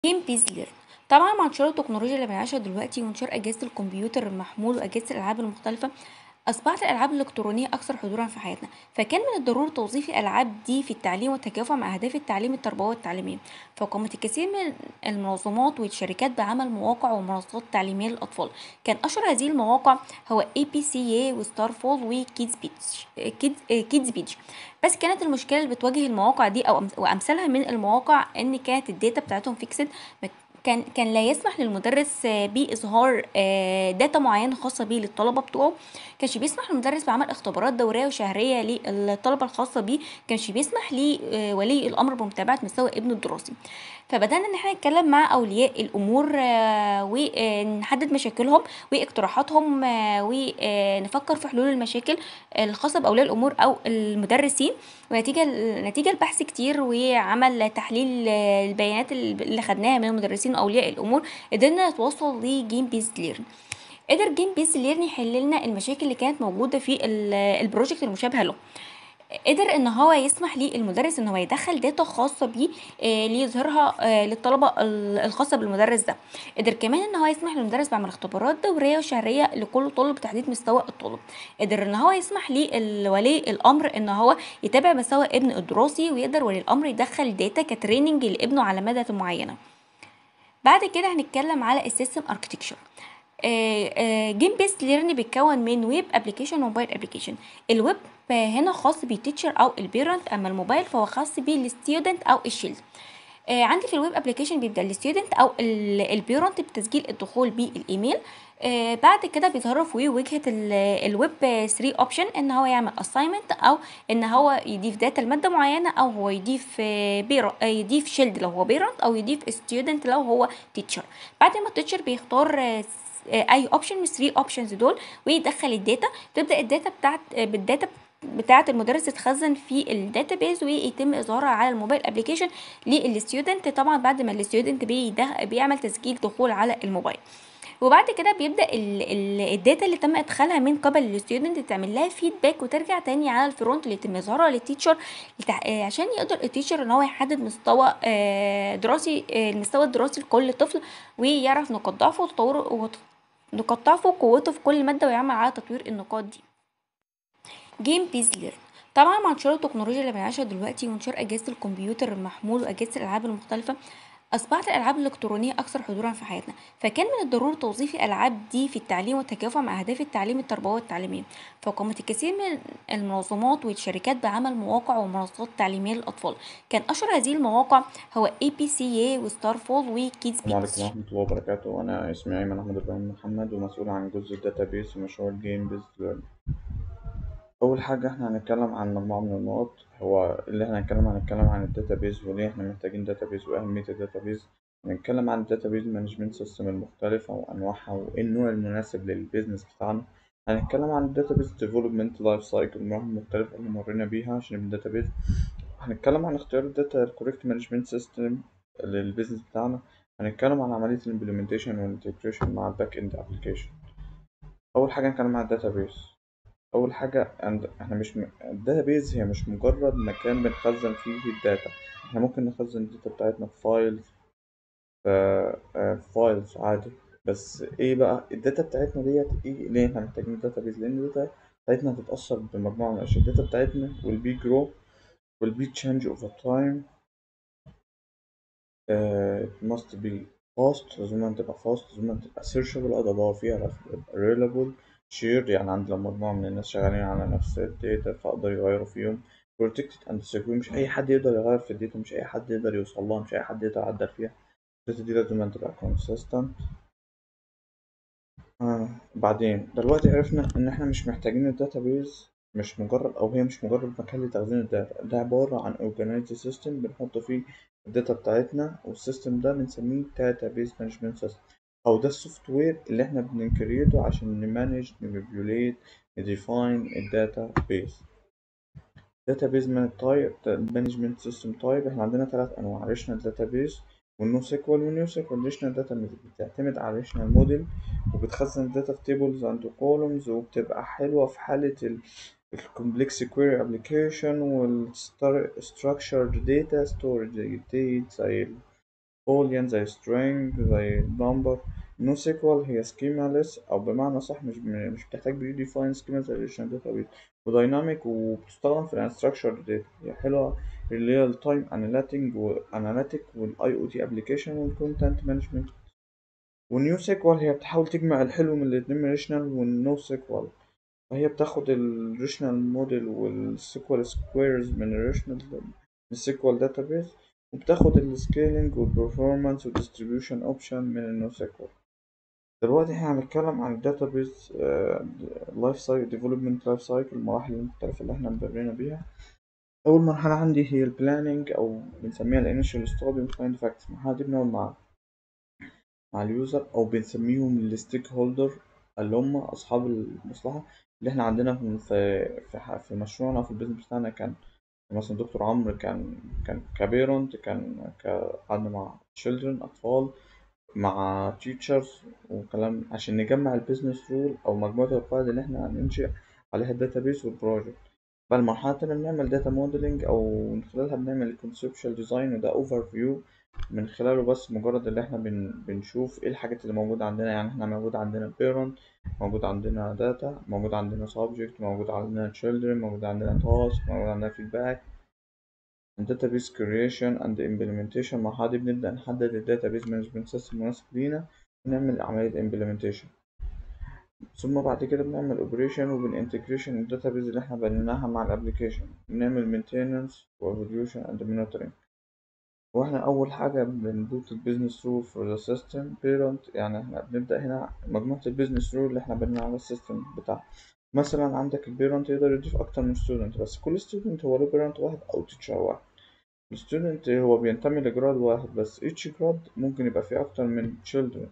جيم بيزلر طبعا مع انتشار التكنولوجيا اللي بنعيشها دلوقتي وانتشار اجهزه الكمبيوتر المحمول واجهزه الالعاب المختلفه اصبحت الالعاب الالكترونيه اكثر حضورا في حياتنا فكان من الضروري توظيف الالعاب دي في التعليم والتكافؤ مع اهداف التعليم التربوي والتعليميه فقامت الكثير من المنظمات والشركات بعمل مواقع ومنصات تعليميه للاطفال كان اشهر هذه المواقع هو اي بي سي اي وستار فول وكيدز بيتش كيدز بيتش بس كانت المشكله اللي بتواجه المواقع دي او أمس- وامثالها من المواقع ان كانت الداتا بتاعتهم فيكسد كان كان لا يسمح للمدرس آه، بإظهار آه، داتا معينة خاصة بيه للطلبة بتوعه كانش بيسمح للمدرس بعمل اختبارات دورية وشهرية للطلبة الخاصة بيه كانش بيسمح لولي الأمر بمتابعة مستوى ابنه الدراسي فبدأنا إن احنا نتكلم مع أولياء الأمور آه، ونحدد مشاكلهم واقتراحاتهم آه، ونفكر في حلول المشاكل الخاصة بأولياء الأمور أو المدرسين ونتيجة نتيجة البحث كتير وعمل تحليل آه، البيانات اللي خدناها من المدرسين وأولياء الأمور قدرنا نتوصل لجيم بيست ليرن قدر جيم بيست ليرن يحل لنا المشاكل اللي كانت موجودة في ال- البروجكت المشابهة له قدر ان هو يسمح للمدرس ان هو يدخل داتا خاصه بيه آه، ليظهرها آه، للطلبه ال- الخاصه بالمدرس ده قدر كمان ان هو يسمح للمدرس بعمل اختبارات دوريه وشهريه لكل طالب بتحديد مستوى الطالب قدر ان هو يسمح لولي الامر ان هو يتابع مستوى ابن الدراسي ويقدر ولي الامر يدخل داتا كتريننج لابنه على مدى معينه بعد كده هنتكلم على السيستم اركتكشر جيم بيست ليرن بيتكون من ويب ابلكيشن وموبايل ابلكيشن الويب آه، هنا خاص بالتيتشر او البيرنت اما الموبايل فهو خاص بالستودنت او الشيلد آه، عندي في الويب ابلكيشن بيبدا الستودنت او البيرنت بتسجيل الدخول بالايميل آه، بعد كده بيظهر في واجهه ال- الويب 3 اوبشن ان هو يعمل اساينمنت او ان هو يضيف داتا لماده معينه او هو يضيف آه، بير آه، يضيف شيلد لو هو بيرنت او يضيف ستودنت لو هو تيتشر بعد ما التيتشر بيختار آه، س- آه، اي اوبشن من 3 اوبشنز دول ويدخل الداتا تبدا الداتا بتاعت آه، بالداتا بتاعه المدرس تتخزن في الداتابيز ويتم اظهارها على الموبايل ابلكيشن للستودنت طبعا بعد ما الستودنت بيعمل تسجيل دخول على الموبايل وبعد كده بيبدا ال ال الداتا اللي تم ادخالها من قبل الستودنت تعمل لها فيدباك وترجع تاني على الفرونت اللي يتم اظهارها للتيتشر لتح- آه، عشان يقدر التيتشر ان هو يحدد مستوى آه، دراسي آه، المستوى الدراسي لكل طفل ويعرف نقاط ضعفه وتطوره وت- نقاط ضعفه وقوته في كل ماده ويعمل على تطوير النقاط دي جيم بيزلر طبعا مع انتشار التكنولوجيا اللي بنعيشها دلوقتي وانتشار اجهزه الكمبيوتر المحمول واجهزه الالعاب المختلفه اصبحت الالعاب الالكترونيه اكثر حضورا في حياتنا فكان من الضروري توظيف الالعاب دي في التعليم والتكافؤ مع اهداف التعليم التربوي والتعليميه فقامت الكثير من المنظمات والشركات بعمل مواقع ومنصات تعليميه للاطفال كان اشهر هذه المواقع هو اي بي سي اي وستار فول وكيدز السلام عليكم بيتش ورحمة الله وبركاته أنا اسمي أيمن أحمد إبراهيم محمد ومسؤول عن جزء الداتابيس في مشروع الجيم بيز ليرن أول حاجة إحنا هنتكلم عن مجموعة من النقط هو اللي إحنا هنتكلم هنتكلم عن الداتابيز وليه إحنا محتاجين داتابيز وأهمية الداتابيز هنتكلم عن الداتابيز مانجمنت سيستم المختلفة وأنواعها وإيه النوع المناسب للبيزنس بتاعنا هنتكلم عن الداتابيز ديفلوبمنت لايف سايكل المراحل المختلفة اللي مرينا بيها عشان نبني داتابيز هنتكلم عن اختيار الداتا الكوريكت مانجمنت سيستم للبيزنس بتاعنا هنتكلم عن عملية الامبلمنتيشن والانتجريشن مع الباك اند ابلكيشن أول حاجة هنتكلم عن الداتابيز أول حاجة عند احنا مش م... الداتابيز هي مش مجرد مكان بنخزن فيه الداتا احنا ممكن نخزن الداتا بتاعتنا في فايلز في فايلز عادي بس ايه بقى الداتا بتاعتنا ديت ايه ليه احنا محتاجين الداتابيز لأن الداتا بتاعتنا هتتأثر بمجموعة من الأشياء الداتا بتاعتنا will be grow will be change over time uh, it must be fast لازم أن تبقى fast لازم أن تبقى searchable أقدر أدور فيها reliable share يعني عندي لو مجموعة من الناس شغالين على نفس الداتا فأقدر يغيروا فيهم protected and secure مش أي حد يقدر يغير في الداتا مش أي حد يقدر يوصل لها مش أي حد يقدر يعدل فيها الداتا دي لازم أن تبقى consistent آه. بعدين دلوقتي عرفنا إن إحنا مش محتاجين الداتابيز مش مجرد أو هي مش مجرد مكان لتخزين الداتا ده عبارة عن organized system بنحط فيه الداتا بتاعتنا والسيستم ده بنسميه database management system أو ده السوفت وير اللي إحنا بنكريته عشان نمانج نمانيبيوليت نديفاين الداتا بيز database management system type إحنا عندنا تلات أنواع relational database والنو سيكوال والنيو سيكوال relational داتا بتعتمد على relational موديل وبتخزن الداتا في tables and columns وبتبقى حلوة في حالة ال الكومبلكس كويري ابلكيشن والستراكشرد داتا ستورج ديت زي boolean زي string زي number نو سيكوال هي سكيماليس او بمعنى صح مش مش بتحتاج بري ديفاين سكيما زي الريليشنال داتابيز ودايناميك وبتستخدم في الانستراكشر داتا هي حلوه الريال تايم اناليتنج واناليتيك والاي او تي ابلكيشن والكونتنت مانجمنت والنيو سيكوال هي بتحاول تجمع الحلو من الاتنين من الريشنال والنو سيكوال فهي بتاخد الريشنال موديل والسيكوال سكويرز من الريشنال من السيكوال داتابيز وبتاخد السكيلينج والبرفورمانس والديستريبيوشن اوبشن من النو سيكوال دلوقتي احنا هنتكلم عن الداتابيز لايف سايكل ديفلوبمنت لايف سايكل المراحل المختلفة اللي احنا مرينا بيها أول مرحلة عندي هي البلاننج أو بنسميها الانيشال ستادي فايند فاكتس المرحلة دي بنقعد مع مع اليوزر أو بنسميهم الستيك هولدر اللي هم أصحاب المصلحة اللي احنا عندنا في في في مشروعنا في البيزنس بتاعنا كان مثلا دكتور عمرو كان كان كبيرنت كان قعدنا مع children أطفال مع teachers وكلام عشان نجمع البيزنس رول أو مجموعة القواعد اللي احنا هننشئ عليها الداتابيس والبروجكت فالمرحلة التانية بنعمل داتا موديلنج أو من خلالها بنعمل conceptual design وده اوفر فيو من خلاله بس مجرد اللي احنا بن بنشوف ايه الحاجات اللي موجودة عندنا يعني احنا موجود عندنا parent موجود عندنا data موجود عندنا subject موجود عندنا children موجود عندنا task موجود عندنا feedback database creation and implementation المرحلة دي بنبدأ نحدد ال database management system المناسب لينا ونعمل عملية implementation ثم بعد كده بنعمل operation وبن integration ال database اللي احنا بنيناها مع الابليكيشن بنعمل maintenance و evaluation and monitoring واحنا أول حاجة بنبوت البيزنس رول for the system parent يعني احنا بنبدأ هنا مجموعة البيزنس رول اللي احنا بنينا على السيستم بتاعها مثلا عندك البيرنت يقدر يضيف أكتر من ستودنت بس كل ستودنت هو له بيرنت واحد أو تيتشر واحد الستودنت هو بينتمي لجراد واحد بس each جراد ممكن يبقى فيه أكتر من children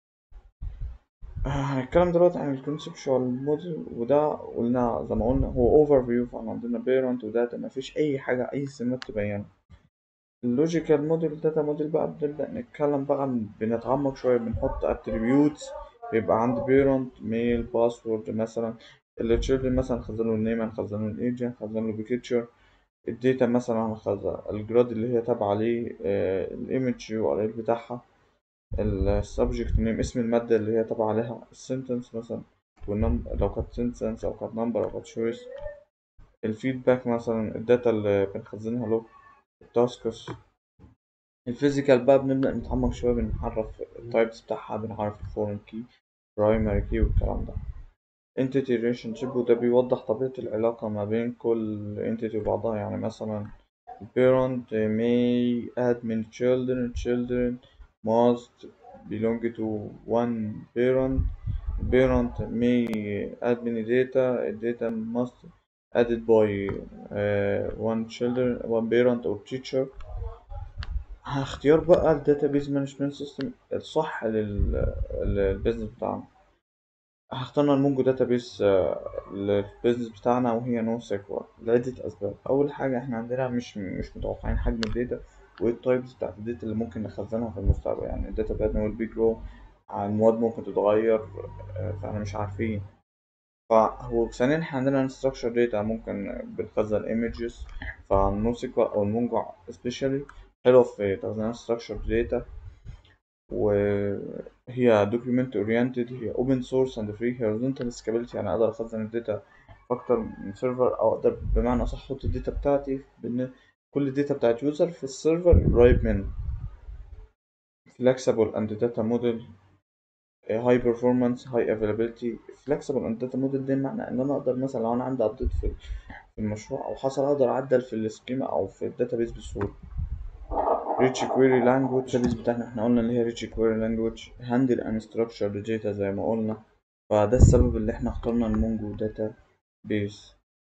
هنتكلم دلوقتي عن الكونسبشوال موديل وده قلنا زي ما قلنا هو اوفر فيو فاحنا عندنا بيرنت وداتا مفيش أي حاجة أي سمات تبينها اللوجيكال موديل داتا موديل بقى بنبدأ نتكلم بقى بنتعمق شوية بنحط اتريبيوتس بيبقى عندي بيرنت ميل باسورد مثلا التشيلدرن مثلا نخزن له النيم هنخزن له الايج هنخزن له بيكتشر الداتا مثلا هنخزن الجراد اللي هي تابعة ليه الايمج يو ار ال بتاعها السبجكت نيم اسم المادة اللي هي تابعة عليها السنتنس مثلا والنمبر لو كانت سنتنس أو كانت نمبر أو كانت شويس الفيدباك مثلا الداتا اللي بنخزنها له التاسكس الفيزيكال بقى بنبدأ نتعمق شوية بنعرف التايبس بتاعها بنعرف الفورن كي برايمري كي والكلام ده entity relationship وده بيوضح طبيعة العلاقة ما بين كل entity وبعضها يعني مثلا parent may add many children children must belong to one parent parent may add many data data must added by uh, one children one parent or teacher اختيار بقى الداتابيز مانجمنت سيستم الصح للبيزنس بتاعنا اخترنا المونجو داتابيز للبيزنس بتاعنا وهي نو سيكوال لعدة أسباب أول حاجة احنا عندنا مش مش متوقعين حجم الداتا وايه التايبس بتاعت الداتا اللي ممكن نخزنها في المستقبل يعني الداتا بتاعتنا ويل بي جرو المواد ممكن تتغير فاحنا مش عارفين فهو ثانيا احنا عندنا unstructured data ممكن بنخزن images فالنو سيكوال أو المونجو especially حلوة في تخزين structured data وهي document oriented هي open source and free horizontal scalability يعني أقدر أخزن الداتا في أكتر من سيرفر أو أقدر بمعنى أصح أحط الداتا بتاعتي بإن كل الداتا بتاعت يوزر في السيرفر قريب منه flexible and data model high performance high availability flexible and data model ده معنى إن أنا أقدر مثلا لو أنا عندي أبديت في في المشروع أو حصل أقدر أعدل في السكيما أو في الداتابيز بسهولة rich query language الداتابيز بتاعنا احنا قلنا اللي هي rich query language handle unstructured data زي ما قلنا فده السبب اللي احنا اخترنا المونجو داتا بيز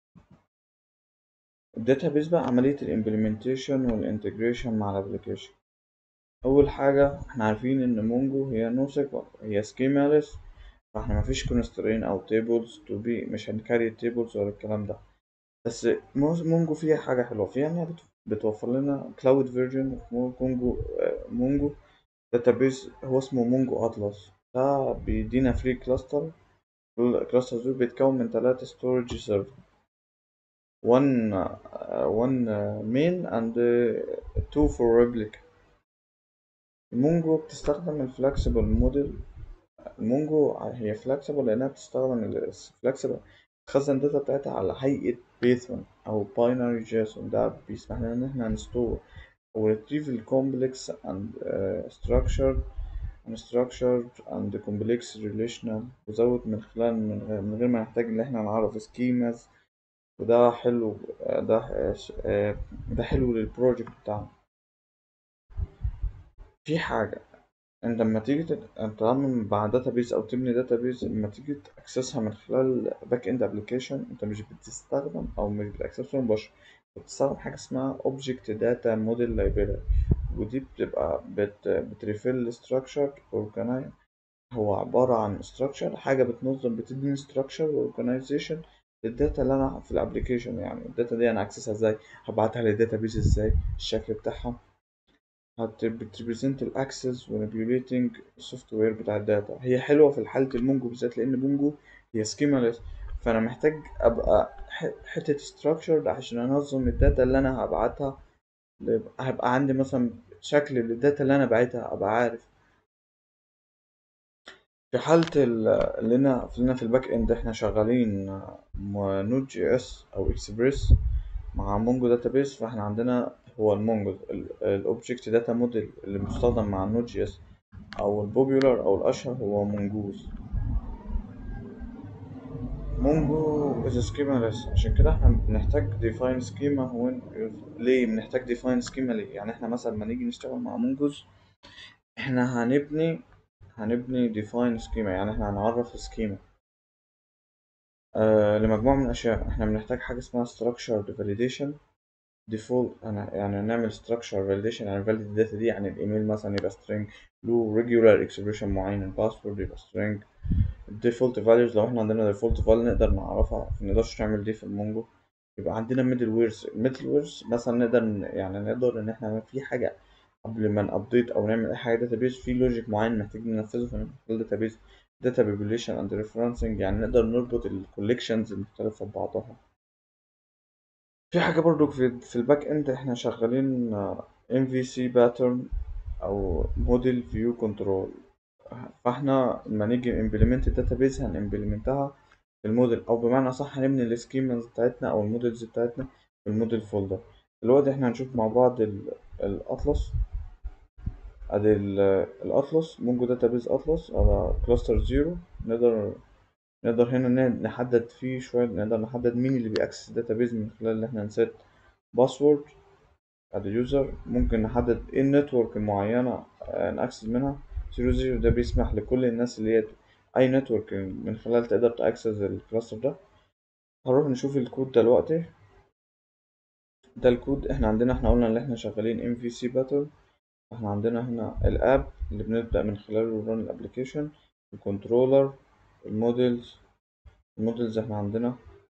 الداتا بيز بقى عملية الامبلمنتيشن والانتجريشن مع الابليكيشن أول حاجة احنا عارفين إن مونجو هي نو سيكوال هي سكيماليس فاحنا مفيش كونسترين أو تيبلز تو بي مش هنكاري تيبلز ولا الكلام ده بس مونجو فيها حاجة حلوة فيها إنها بتوفر لنا كلاود فيرجن مونجو مونجو داتابيز هو اسمه مونجو أطلس ده بيدينا فري كلاستر الكلاستر دول بيتكون من تلاتة ستورج سيرفر one uh, one uh, main and uh, two for replica المونجو بتستخدم الفلكسبل موديل المونجو هي فلكسبل لأنها بتستخدم الفلكسبل تخزن الداتا بتاعتها على هيئة بيثون أو باينري جيسون ده بيسمح لنا إن احنا نستور و retrieve ال complex and uh, structured unstructured and complex relational وزود من خلال من غير, من غير ما نحتاج إن احنا نعرف schemas وده حلو ده آه، ده حلو للبروجكت بتاعنا في حاجة انت لما تيجي تت- تتعامل مع داتابيز او تبني داتابيز لما تيجي تاكسسها من خلال باك اند ابلكيشن انت مش بتستخدم او مش بتاكسسها مباشر بتستخدم حاجه اسمها اوبجكت داتا موديل لايبراري ودي بتبقى بت بتريفيل ستراكشر اورجانيز هو عباره عن ستراكشر حاجه بتنظم بتديني ستراكشر واورجانيزيشن للداتا اللي انا في الابلكيشن يعني الداتا دي انا اكسسها ازاي هبعتها للداتابيز ازاي الشكل بتاعها هت بتريبريزنت الاكسس ومانيبيوليتنج السوفت وير بتاع الداتا هي حلوه في حاله المونجو بالذات لان مونجو هي سكيماليس فانا محتاج ابقى ح- حته ستراكشر عشان انظم الداتا اللي انا هبعتها هيبقى عندي مثلا شكل للداتا اللي انا بعتها ابقى عارف في حالة ال- اللي انا اللي في الباك اند احنا شغالين نود جي اس او اكسبريس مع مونجو داتابيس فاحنا عندنا هو المونجو الاوبجكت داتا موديل اللي مستخدم مع النود جي اس او البوبيولار او الاشهر هو مونجوز مونجو از سكيما ليس عشان كده احنا بنحتاج ديفاين سكيما وين ليه بنحتاج ديفاين سكيما ليه يعني احنا مثلا لما نيجي نشتغل مع مونجوز احنا هنبني هنبني ديفاين سكيما يعني احنا هنعرف سكيما آه لمجموعة من الأشياء احنا بنحتاج حاجة اسمها structured validation default أنا يعني نعمل structured validation يعني validate الداتا دي يعني الإيميل مثلا يبقى string له regular expression معين الباسورد يبقى string الديفولت values لو احنا عندنا default value نقدر نعرفها منقدرش نعمل دي في المونجو يبقى عندنا middle wares middle wares مثلا نقدر ن- يعني نقدر إن احنا في حاجة قبل ما نابديت أو نعمل أي حاجة database في لوجيك معين محتاجين ننفذه في الداتابيز data population and referencing يعني نقدر نربط ال collections المختلفة ببعضها في حاجة برضو في, في الباك اند احنا شغالين آه، MVC pattern أو model view control فاحنا لما نيجي implement الداتابيز هنimplementها في الموديل أو بمعنى أصح هنبني السكيمز بتاعتنا أو المودلز بتاعتنا في الموديل فولدر دلوقتي احنا هنشوف مع بعض ال- الأطلس ادي ال- الاطلس مونجو داتابيز اطلس على كلاستر زيرو نقدر نقدر هنا ن- نحدد فيه شوية نقدر نحدد مين اللي بيأكسس الداتابيز من خلال إن احنا نسيت باسورد ادي يوزر ممكن نحدد ايه النتورك المعينة آه، نأكسس منها زيرو زيرو ده بيسمح لكل الناس اللي هي أي نتورك من خلال تقدر تأكسس الكلاستر ده هنروح نشوف الكود دلوقتي ده الكود احنا عندنا احنا قلنا ان احنا شغالين MVC pattern احنا عندنا هنا الاب اللي بنبدأ من خلاله ران الابليكيشن الكنترولر المودلز المودلز احنا عندنا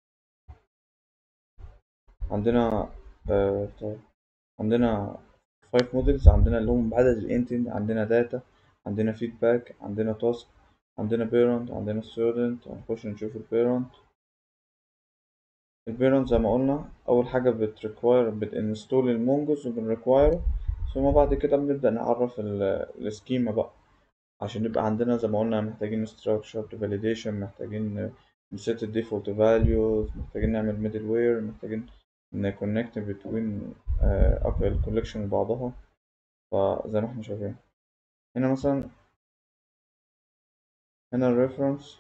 عندنا آه طيب عندنا فايف مودلز عندنا اللي هم بعدد الانتن عندنا داتا عندنا فيدباك عندنا تاسك عندنا بيرنت عندنا ستودنت هنخش نشوف البيرنت البيرنت زي ما قلنا اول حاجه بتريكواير بتنستول المونجوز وبنريكوايره ثم بعد كده بنبدا نعرف السكيما بقى عشان يبقى عندنا زي ما قلنا محتاجين structure validation محتاجين نسيت ال default values محتاجين نعمل middleware محتاجين ن connect between آه ال collection وبعضها فزي ما احنا شايفين هنا مثلا هنا ال reference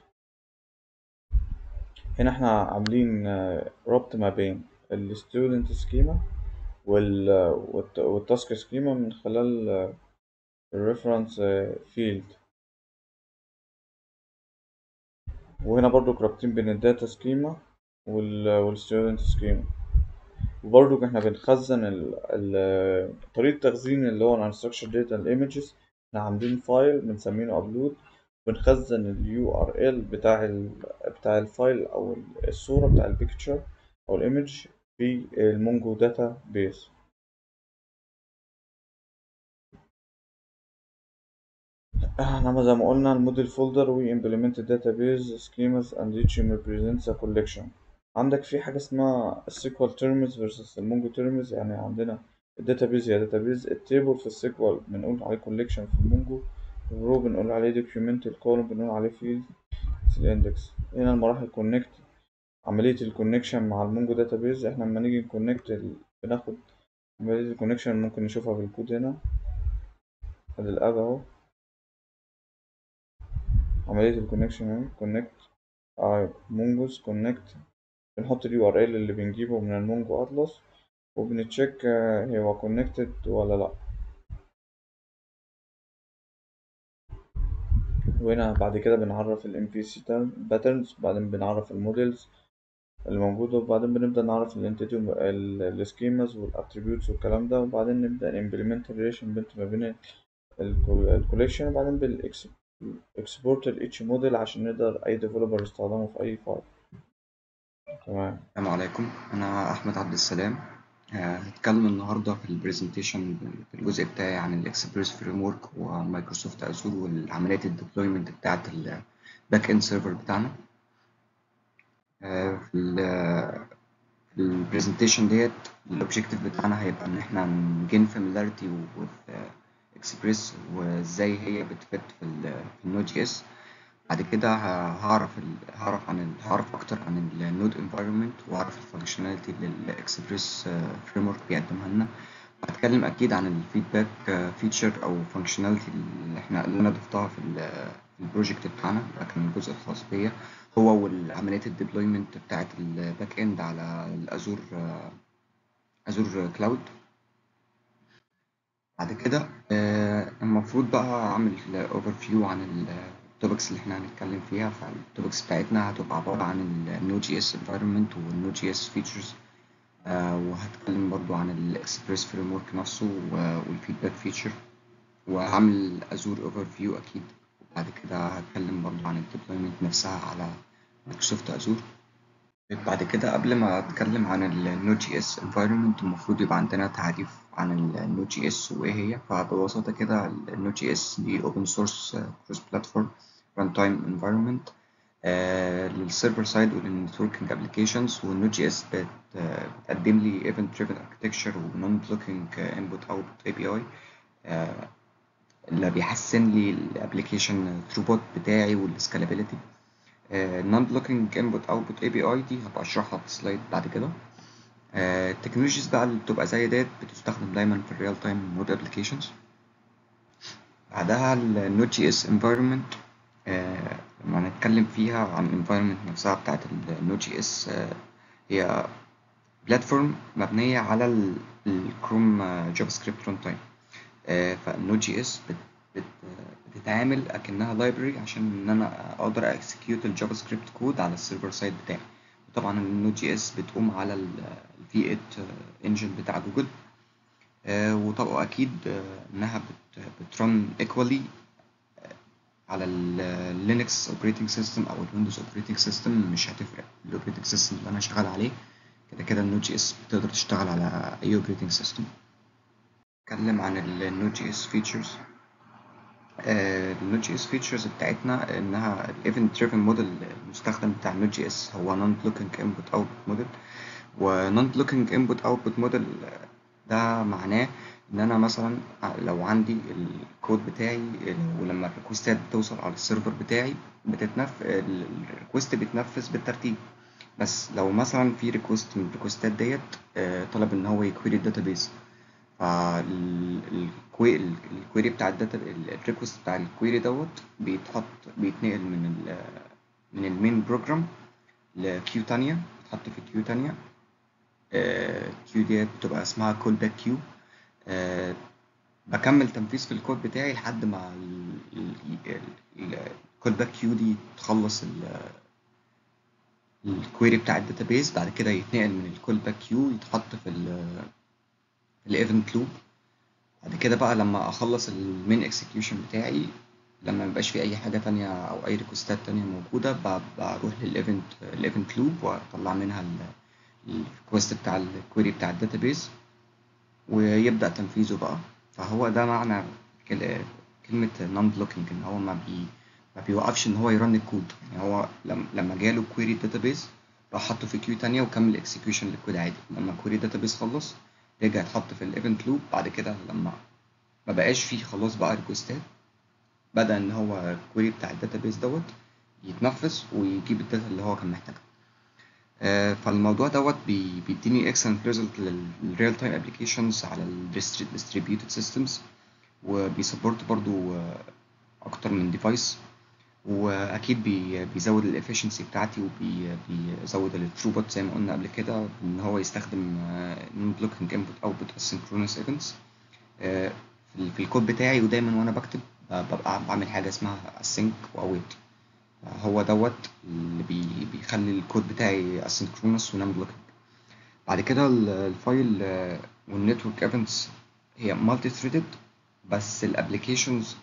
هنا احنا عاملين آه، ربط ما بين ال student schema وال والت- والtask schema من خلال آه، ال reference آه، field وهنا برضو رابطين بين الداتا سكيما وال والستودنت سكيما وبرضو احنا بنخزن ال... ال... طريقة تخزين اللي هو ال unstructured data ال images احنا عاملين فايل بنسميه upload بنخزن ال URL بتاع ال... بتاع الفايل أو الصورة بتاع البيكتشر أو الإيمج في المونجو داتا بيس احنا زي ما قلنا الموديل فولدر و implement database schemas and each represents a collection عندك في حاجة اسمها SQL terms versus المونجو terms يعني عندنا الداتابيز هي داتابيز التيبل في السيكوال بنقول عليه كوليكشن في المونجو الرو بنقول عليه دوكيومنت الكولوم بنقول عليه فيلد في الاندكس هنا المراحل كونكت عملية الكونكشن مع المونجو داتابيز احنا لما نيجي نكونكت ال... بناخد عملية الكونكشن ممكن نشوفها في الكود هنا ادي الاب اهو عملية الكونكشن اهي كونكت اه مونجوز كونكت بنحط اليو ار ال اللي بنجيبه من المونجو اطلس وبنتشيك هو كونكتد ولا لا وهنا بعد كده بنعرف ال MVC patterns بعدين بنعرف المودلز اللي موجودة وبعدين بنبدأ نعرف الانتيتي السكيماز والاتريبيوتس والكلام ده وبعدين نبدأ نimplement الريليشن ما بين الكوليكشن وبعدين بالاكسبورت لإتش موديل عشان نقدر أي ديفلوبر يستخدمه في أي فايل تمام السلام عليكم أنا أحمد عبد السلام هتكلم النهاردة في البرزنتيشن في الجزء بتاعي عن الإكسبريس فريم ورك ومايكروسوفت أزور والعمليات الديبلويمنت بتاعة الباك إند سيرفر بتاعنا في البرزنتيشن ديت الأوبجيكتيف بتاعنا هيبقى إن إحنا نجين فاميلاريتي with إكسبريس وإزاي هي بتفت في النود جي إس بعد كده هعرف ال... هعرف عن ال... هعرف اكتر عن النود انفايرمنت واعرف الفانكشناليتي اللي الاكسبريس فريم ورك بيقدمها لنا هتكلم اكيد عن الفيدباك فيتشر او فانكشناليتي اللي احنا اللي انا ضفتها في البروجكت بتاعنا ده كان الجزء الخاص بيا هو والعمليات الديبلويمنت بتاعت الباك اند على الازور ازور كلاود بعد كده المفروض بقى اعمل اوفر فيو عن التوبكس اللي احنا هنتكلم فيها فالتوبكس بتاعتنا هتبقى عبارة عن النود جي اس environment والنود جي اس features آه وهتكلم برضو عن الاكسبريس فريم ورك نفسه والفيدباك فيتشر وهعمل ازور اوفر فيو اكيد وبعد كده هتكلم برضو عن الديبلويمنت نفسها على مايكروسوفت ازور بعد كده قبل ما اتكلم عن النود جي اس environment المفروض يبقى عندنا تعريف عن النود جي اس وايه هي فببساطه كده النود جي اس دي اوبن سورس كروس بلاتفورم ران تايم انفايرمنت للسيرفر سايد وللنتوركينج ابلكيشنز والنود جي اس بتقدم لي ايفنت دريفن اركتكتشر ونون بلوكينج انبوت اوتبوت اي بي اي اللي بيحسن لي الابلكيشن ثروبوت بتاعي والسكالابيلتي نون بلوكينج انبوت اوتبوت اي بي اي دي هبقى اشرحها في سلايد بعد كده التكنولوجيز بقى اللي بتبقى زي ديت بتستخدم دايما في الريال تايم نود ابلكيشنز بعدها النود جي اس انفايرمنت لما هنتكلم فيها عن الانفايرمنت نفسها بتاعت النود جي اس هي بلاتفورم مبنية على الكروم جافا سكريبت ران تايم فالنود جي اس بتتعامل اكنها لايبرري عشان ان انا اقدر اكسكيوت الجافا سكريبت كود على السيرفر سايد بتاعي طبعا النود جي اس بتقوم على الفي 8 انجن بتاع جوجل وطبعا اكيد انها بترن ايكوالي على اللينكس اوبريتنج سيستم او الويندوز اوبريتنج سيستم مش هتفرق الاوبريتنج سيستم اللي انا شغال عليه كده كده النود جي اس بتقدر تشتغل على اي اوبريتنج سيستم اتكلم عن النود جي اس فيتشرز النود جي اس فيتشرز بتاعتنا انها الايفنت دريفن موديل المستخدم بتاع النود جي اس هو نون بلوكينج انبوت اوتبوت موديل ونون بلوكينج انبوت اوتبوت موديل ده معناه ان انا مثلا لو عندي الكود بتاعي ولما الريكوستات بتوصل على السيرفر بتاعي بتتنف الريكوست بيتنفذ بالترتيب بس لو مثلا في ريكوست من الريكوستات ديت طلب ان هو يكويري الداتابيز فالكويري بتاع الداتا الريكوست بتاع الكويري دوت بيتحط بيتنقل من ال من المين بروجرام لكيو تانية بيتحط في كيو تانية كيو ديت بتبقى اسمها كول باك كيو بكمل تنفيذ في الكود بتاعي لحد ما الكول باك كيو دي تخلص الكويري بتاع الداتابيز بعد كده يتنقل من الكول باك كيو يتحط في الايفنت لوب بعد كده بقى لما اخلص المين اكسكيوشن بتاعي لما ميبقاش في اي حاجه تانية او اي ريكوستات تانية موجوده بروح للايفنت الايفنت لوب واطلع منها الريكوست بتاع الكويري بتاع الداتابيز ويبدا تنفيذه بقى فهو ده معنى كلمه نون بلوكينج ان هو ما بي ما بيوقفش ان هو يرن الكود يعني هو لما جاله كويري داتابيز راح حطه في كيو تانية وكمل اكسكيوشن للكود عادي لما الكويري داتابيز خلص رجع اتحط في الايفنت لوب بعد كده لما ما بقاش فيه خلاص بقى ريكوستات بدأ ان هو الكويري بتاع الداتابيس دوت يتنفذ ويجيب الداتا اللي هو كان محتاجها آه، فالموضوع دوت بي- بيديني excellent result للريال تايم ابلكيشنز على ال distributed systems وبيسبورت برضو آه، اكتر من ديفايس واكيد بي بيزود الافشنسي بتاعتي وبيزود الثروبوت زي ما قلنا قبل كده ان هو يستخدم نون بلوكينج انبوت اوتبوت اسynchronous ايفنتس في ال- في الكود بتاعي ودايما وانا بكتب ب- ببقى بعمل حاجه اسمها async واويت هو دوت اللي بي بيخلي الكود بتاعي asynchronous ونون بلوكينج بعد كده ال- الفايل والنتورك ايفنتس هي مالتي ثريدد بس الابلكيشنز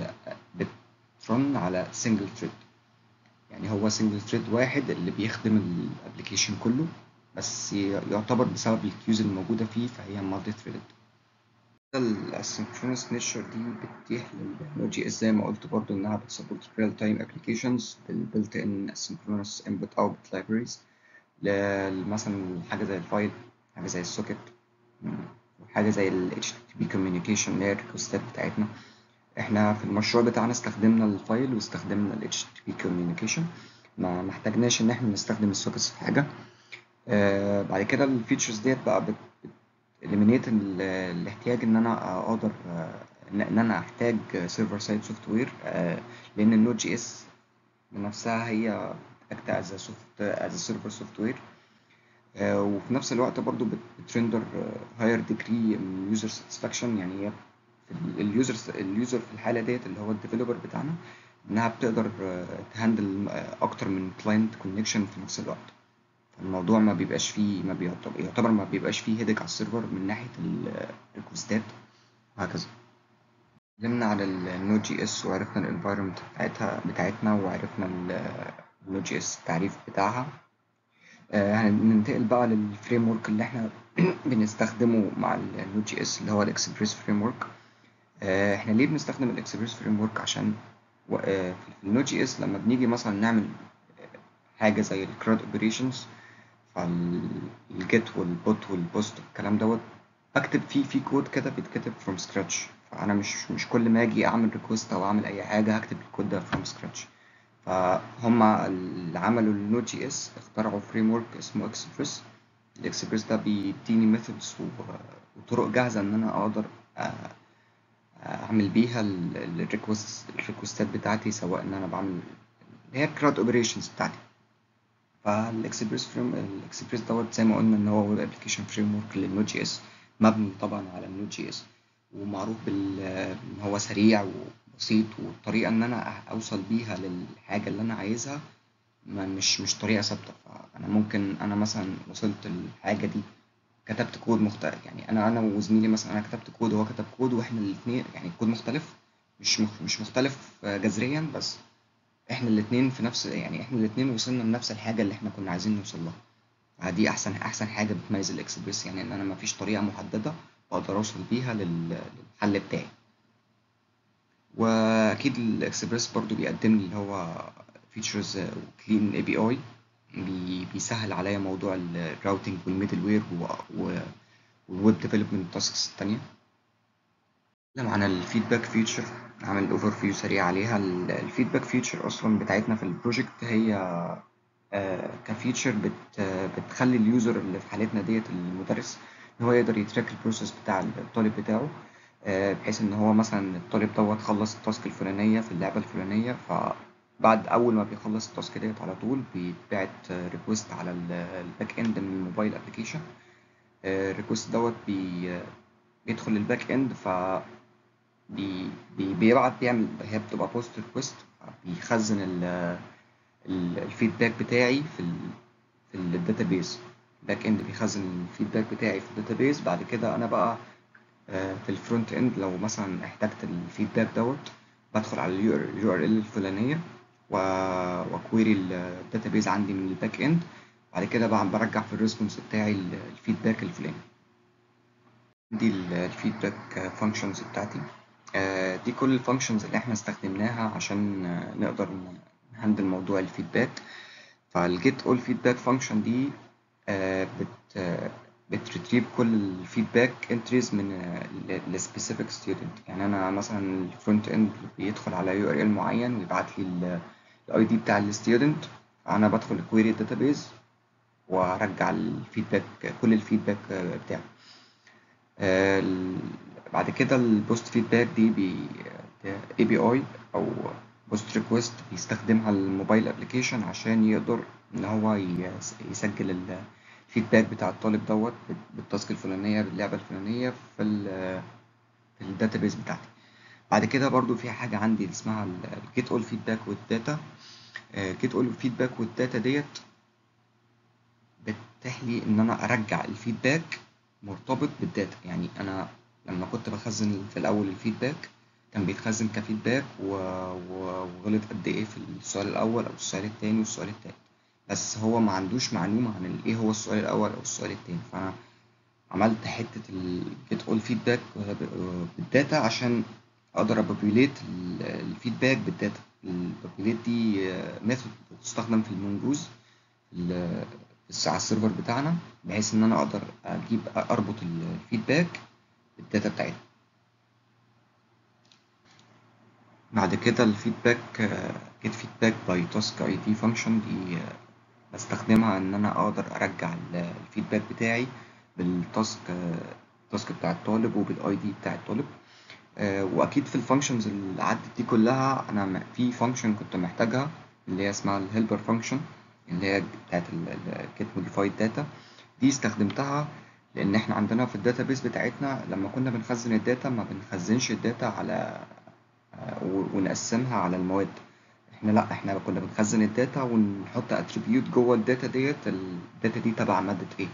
بترن على سنجل ثريد يعني هو سنجل ثريد واحد اللي بيخدم الابلكيشن كله بس ي- يعتبر بسبب الكيوز الموجودة فيه فهي مالتي ثريدد الاسynchronous نيتشر دي بتتيح للنود جي اس زي ما قلت برضو انها بتسبورت ريل تايم ابلكيشنز بالبلت ان asynchronous input output libraries ل- مثلا حاجة زي الفايل حاجة زي السوكت وحاجة زي ال HTTP communication اللي هي الريكوستات بتاعتنا احنا في المشروع بتاعنا استخدمنا الفايل واستخدمنا ال HTTP communication ما محتاجناش ان احنا نستخدم السوكتس في حاجة آه بعد كده الفيتشرز ديت بقى بت eliminate ال- الاحتياج ان انا اقدر آه، ان إن انا احتاج سيرفر سايد سوفت وير لان النود جي اس بنفسها هي act as a soft as a server software آه، وفي نفس الوقت برضو بت- بترندر هاير ديجري من يوزر ساتسفاكشن يعني هي اليوزر اليوزر في الحاله ديت اللي هو الديفلوبر بتاعنا انها بتقدر تهندل اكتر من كلاينت كونكشن في نفس الوقت فالموضوع ما بيبقاش فيه ما بيعتبر يعتبر ما بيبقاش فيه هيدك على السيرفر من ناحيه الريكوستات وهكذا اتكلمنا على النود جي اس وعرفنا الانفايرمنت بتاعتها بتاعتنا وعرفنا النود جي اس التعريف بتاعها آه، هننتقل بقى للفريم ورك اللي احنا بنستخدمه مع النود جي اس اللي هو الاكسبريس فريم ورك احنا ليه بنستخدم الاكسبريس فريم ورك عشان و- آه، في النود جي اس لما بنيجي مثلا نعمل حاجه زي الكراد اوبريشنز فالجيت والبوت والبوست والكلام دوت بكتب فيه في كود كده بيتكتب فروم سكراتش فانا مش مش كل ما اجي اعمل ريكوست او اعمل اي حاجه هكتب الكود ده فروم سكراتش فهم اللي عملوا النود جي اس اخترعوا فريم ورك اسمه اكسبريس الاكسبريس ده بيديني ميثودز وطرق جاهزه ان انا اقدر آه، اعمل بيها الريكوست الريكوستات بتاعتي سواء ان انا بعمل اللي هي الكراد اوبريشنز بتاعتي فالاكسبريس فريم الاكسبريس دوت زي ما قلنا ان هو ويب ابلكيشن فريم ورك للنود جي اس مبني طبعا على النود جي اس ومعروف بال ان هو سريع وبسيط والطريقه ان انا اوصل بيها للحاجه اللي انا عايزها ما مش مش طريقه ثابته فانا ممكن انا مثلا وصلت الحاجه دي كتبت كود مختلف يعني انا انا وزميلي مثلا انا كتبت كود وهو كتب كود واحنا الاثنين يعني الكود مختلف مش مخ- مش مختلف جذريا بس احنا الاثنين في نفس يعني احنا الاثنين وصلنا لنفس الحاجه اللي احنا كنا عايزين نوصل لها فدي احسن احسن حاجه بتميز الاكسبريس يعني ان انا مفيش طريقه محدده بقدر اوصل بيها لل- للحل بتاعي واكيد الاكسبريس برضو بيقدم لي اللي هو فيتشرز كلين اي بي اي بيسهل عليا موضوع الراوتنج والميدل وير والويب ديفلوبمنت تاسكس التانية نتكلم عن الفيدباك فيتشر عمل اوفر فيو سريع عليها الفيدباك فيتشر اصلا بتاعتنا في البروجكت هي آه، كفيتشر بت آه، بتخلي اليوزر اللي في حالتنا ديت المدرس ان هو يقدر يتراك البروسيس بتاع الطالب بتاعه آه، بحيث ان هو مثلا الطالب دوت خلص التاسك الفلانيه في اللعبه الفلانيه فبعد اول ما بيخلص التاسك ديت على طول بيتبعت ريكوست على ال- الباك اند من الموبايل ابلكيشن الريكوست دوت بي بيدخل الباك اند ف بي بي- بيبعت بيعمل هي بتبقى بوست ريكوست بيخزن ال- ال- الفيدباك بتاعي في ال في الداتابيز باك اند بيخزن الفيدباك بتاعي في الداتابيز بعد كده انا بقى آه، في الفرونت اند لو مثلا احتجت الفيدباك دوت بدخل على اليو ار ال الفلانيه و- واكويري الداتابيز عندي من الباك اند بعد كده بقى برجع في الريسبونس بتاعي ال- الفيدباك الفلاني دي الفيدباك فانكشنز بتاعتي آه، دي كل الفانكشنز اللي احنا استخدمناها عشان آه، نقدر نهندل موضوع الفيدباك فالجيت اول فيدباك فانكشن دي آه، بت آه، بتريتريف كل الفيدباك انتريز من السبيسيفيك ستودنت يعني انا مثلا الفرونت اند بيدخل على يو ار ال معين ويبعت لي الاي دي بتاع الستودنت فانا بدخل الكويري داتابيز وارجع الفيدباك كل الفيدباك بتاعه آه، ال- بعد كده البوست فيدباك دي بي اي بي اي او بوست ريكويست بيستخدمها الموبايل ابلكيشن عشان يقدر ان هو يس- يسجل ال- الفيدباك بتاع الطالب دوت بالتاسك الفلانيه باللعبه الفلانيه في ال في الداتابيز بتاعتي بعد كده برضو في حاجه عندي اسمها الجيت اول فيدباك والداتا جيت اول فيدباك والداتا ديت بتتيح لي ان انا ارجع الفيدباك مرتبط بالداتا يعني انا لما كنت بخزن في الاول الفيدباك كان بيتخزن كفيدباك و... و... وغلط قد ايه في السؤال الاول او السؤال التاني والسؤال التالت بس هو ما عندوش معلومة عن ال- ايه هو السؤال الاول او السؤال التاني فانا عملت حتة ال get all feedback بالداتا عشان اقدر ابوبيوليت الفيدباك بالداتا البوبيوليت دي ميثود بتستخدم في المونجوز ال- على السيرفر بتاعنا بحيث ان انا اقدر اجيب اربط الفيدباك بالداتا بتاعتنا بعد كده الفيدباك جيت فيدباك باي تاسك اي دي فانكشن دي آه، بستخدمها ان انا اقدر ارجع ال- الفيدباك بتاعي بالتاسك آه، التاسك بتاع الطالب وبالاي دي بتاع الطالب آه، واكيد في الفانكشنز اللي عدت دي كلها انا م- في فانكشن كنت محتاجها اللي هي اسمها الهيلبر فانكشن اللي هي بتاعت الجيت موديفايد داتا دي استخدمتها لان احنا عندنا في الداتابيس بتاعتنا لما كنا بنخزن الداتا ما بنخزنش الداتا على آه، و- ونقسمها على المواد احنا لا احنا كنا بنخزن الداتا ونحط اتريبيوت جوه الداتا ديت الداتا دي تبع مادة ايه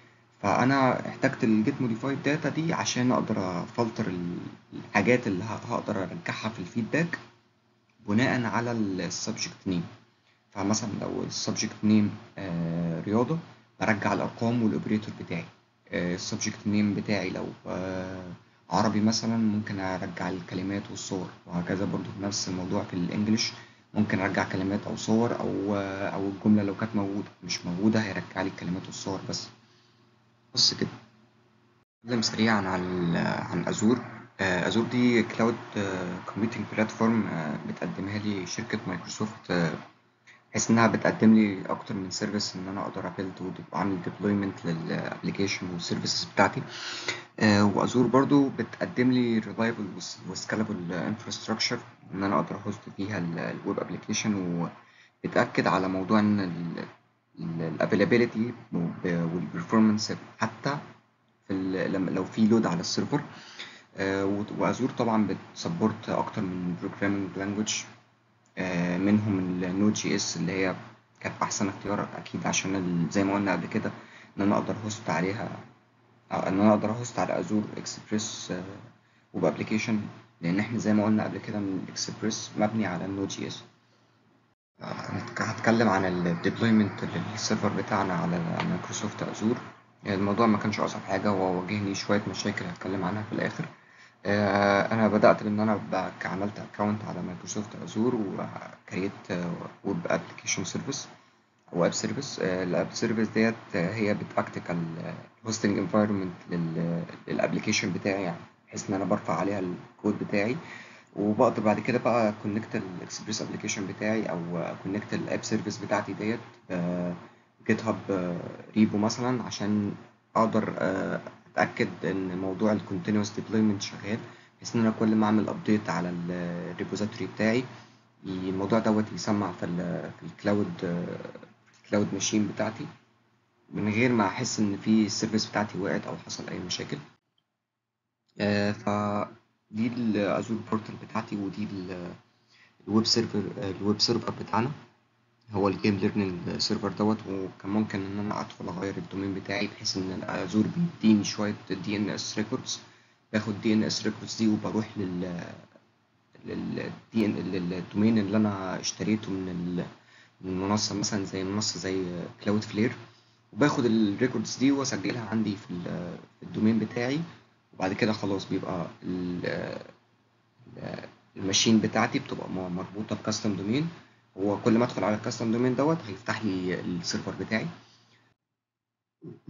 فانا احتجت الجيت موديفايد داتا دي عشان اقدر افلتر ال- الحاجات اللي ه- هقدر ارجعها في الفيدباك بناء على السبجكت نيم فمثلا لو السبجكت نيم رياضة برجع الأرقام والأوبريتور بتاعي السبجكت نيم بتاعي لو آه، عربي مثلا ممكن أرجع الكلمات والصور وهكذا برضو نفس الموضوع في الإنجليش ممكن أرجع كلمات أو صور أو آه، أو الجملة لو كانت موجودة مش موجودة هيرجع لي الكلمات والصور بس بس كده نتكلم سريعا عن عن أزور آه، أزور دي كلاود كومبيوتنج بلاتفورم بتقدمها لي شركة مايكروسوفت آه، بحيث انها بتقدم لي اكتر من سيرفيس ان انا اقدر ابيلد واعمل ديبلويمنت للابلكيشن والسيرفيسز بتاعتي آه، وازور برضو بتقدم لي ريلايبل وسكالابل انفراستراكشر ان انا اقدر اهوست فيها الويب ابلكيشن وبتاكد على موضوع ان الافيلابيلتي والبرفورمانس حتى في ال- لما لو في لود على السيرفر آه، و- وازور طبعا بتسبورت اكتر من بروجرامينج لانجوج منهم النود جي اس اللي هي كانت احسن اختيار اكيد عشان ال- زي ما قلنا قبل كده ان انا اقدر هوست عليها او ان انا اقدر هوست على ازور اكسبريس ويب ابلكيشن لان احنا زي ما قلنا قبل كده ان الاكسبريس مبني على النود جي اس هتكلم عن الديبلويمنت للسيرفر بتاعنا على مايكروسوفت ازور الموضوع ما كانش اصعب حاجه وواجهني شويه مشاكل هتكلم عنها في الاخر آه، انا بدات بان انا ب- عملت اكونت على مايكروسوفت ازور وكريت ويب ابلكيشن سيرفيس او اب سيرفيس الاب سيرفيس ديت آه، هي بتاكت الهوستنج انفايرمنت للابلكيشن بتاعي يعني بحيث ان انا برفع عليها الكود بتاعي وبقدر بعد كده بقى كونكت الاكسبريس ابلكيشن بتاعي او كونكت الاب سيرفيس بتاعتي ديت جيت هاب ريبو مثلا عشان اقدر آه، اتاكد ان موضوع الكونتينوس ديبلويمنت شغال بحيث ان انا كل ما اعمل ابديت على الريبوزيتوري بتاعي الموضوع دوت يسمع في ال في الكلاود في الكلاود ماشين بتاعتي من غير ما احس ان في السيرفيس بتاعتي وقعت او حصل اي مشاكل آه، فدي الازور بورتال بتاعتي ودي ال- الويب سيرفر الويب سيرفر بتاعنا هو الجيم ليرنينج سيرفر دوت وكان ممكن ان انا ادخل اغير الدومين بتاعي بحيث ان الازور بيديني شويه دي ان اس ريكوردز باخد دي ان اس ريكوردز دي وبروح لل لل للدومين اللي انا اشتريته من ال- من منصه مثلا زي منصه زي كلاود فلير وباخد الريكوردز دي واسجلها عندي في ال- في الدومين بتاعي وبعد كده خلاص بيبقى ال- ال- الماشين بتاعتي بتبقى م- مربوطه بكاستم دومين هو كل ما ادخل على الكاستم دومين دوت هيفتح لي السيرفر بتاعي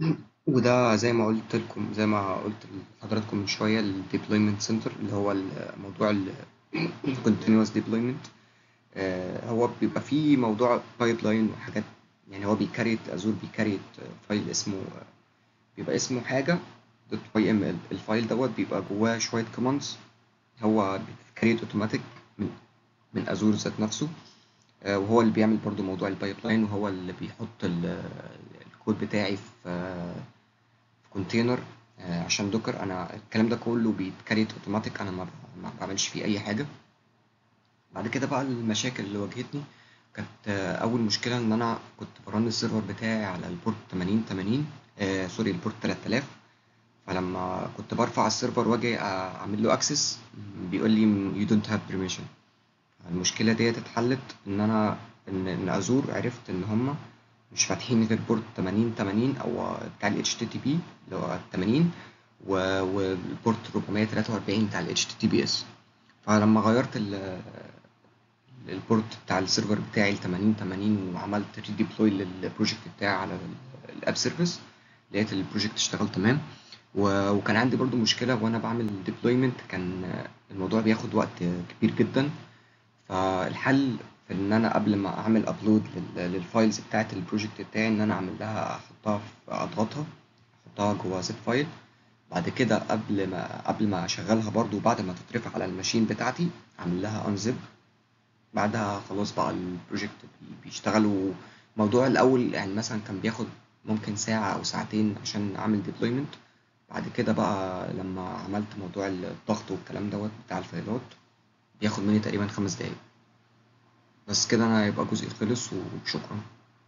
وده زي ما قلت لكم زي ما قلت لحضراتكم من شوية ال deployment center اللي هو الموضوع ال continuous deployment آه، هو بيبقى فيه موضوع بايب وحاجات يعني هو بيكريت ازور بيكريت فايل اسمه بيبقى اسمه حاجة دوت واي ام ال الفايل دوت بيبقى جواه شوية كوماندز هو بيتكريت اوتوماتيك من من ازور ذات نفسه آه، وهو اللي بيعمل برضو موضوع البايب لاين وهو اللي بيحط ال- الكود بتاعي في في كونتينر آه، عشان دوكر انا الكلام ده كله بيتكريت اوتوماتيك انا ما ما بعملش فيه اي حاجه بعد كده بقى المشاكل اللي واجهتني كانت آه، اول مشكله ان انا كنت برن السيرفر بتاعي على البورت 80 80 آه سوري البورت 3000 فلما كنت برفع السيرفر واجي اعمل له اكسس بيقول لي you don't have permission المشكله ديت اتحلت ان انا ان ان ازور عرفت ان هم مش فاتحين غير بورت 80 80 او بتاع ال HTTP اللي هو 80 و- والبورت 443 بتاع ال HTTPS فلما غيرت ال- البورت بتاع السيرفر بتاعي ل 80 80 وعملت ريديبلوي للبروجكت بتاعي على ال- الاب سيرفيس لقيت البروجكت اشتغل تمام و- وكان عندي برضو مشكلة وانا بعمل ديبلويمنت كان الموضوع بياخد وقت كبير جدا فالحل في ان انا قبل ما اعمل ابلود للفايلز بتاعه البروجكت بتاعي ان انا اعمل لها احطها في اضغطها احطها جوه زيب فايل بعد كده قبل ما قبل ما اشغلها برضو بعد ما تترفع على الماشين بتاعتي اعمل لها انزب بعدها خلاص بقى البروجكت بي- بيشتغل وموضوع الاول يعني مثلا كان بياخد ممكن ساعة او ساعتين عشان اعمل ديبلويمنت بعد كده بقى لما عملت موضوع الضغط والكلام دوت بتاع الفايلات بياخد مني تقريبا خمس دقايق بس كده انا يبقى جزء خلص وشكرا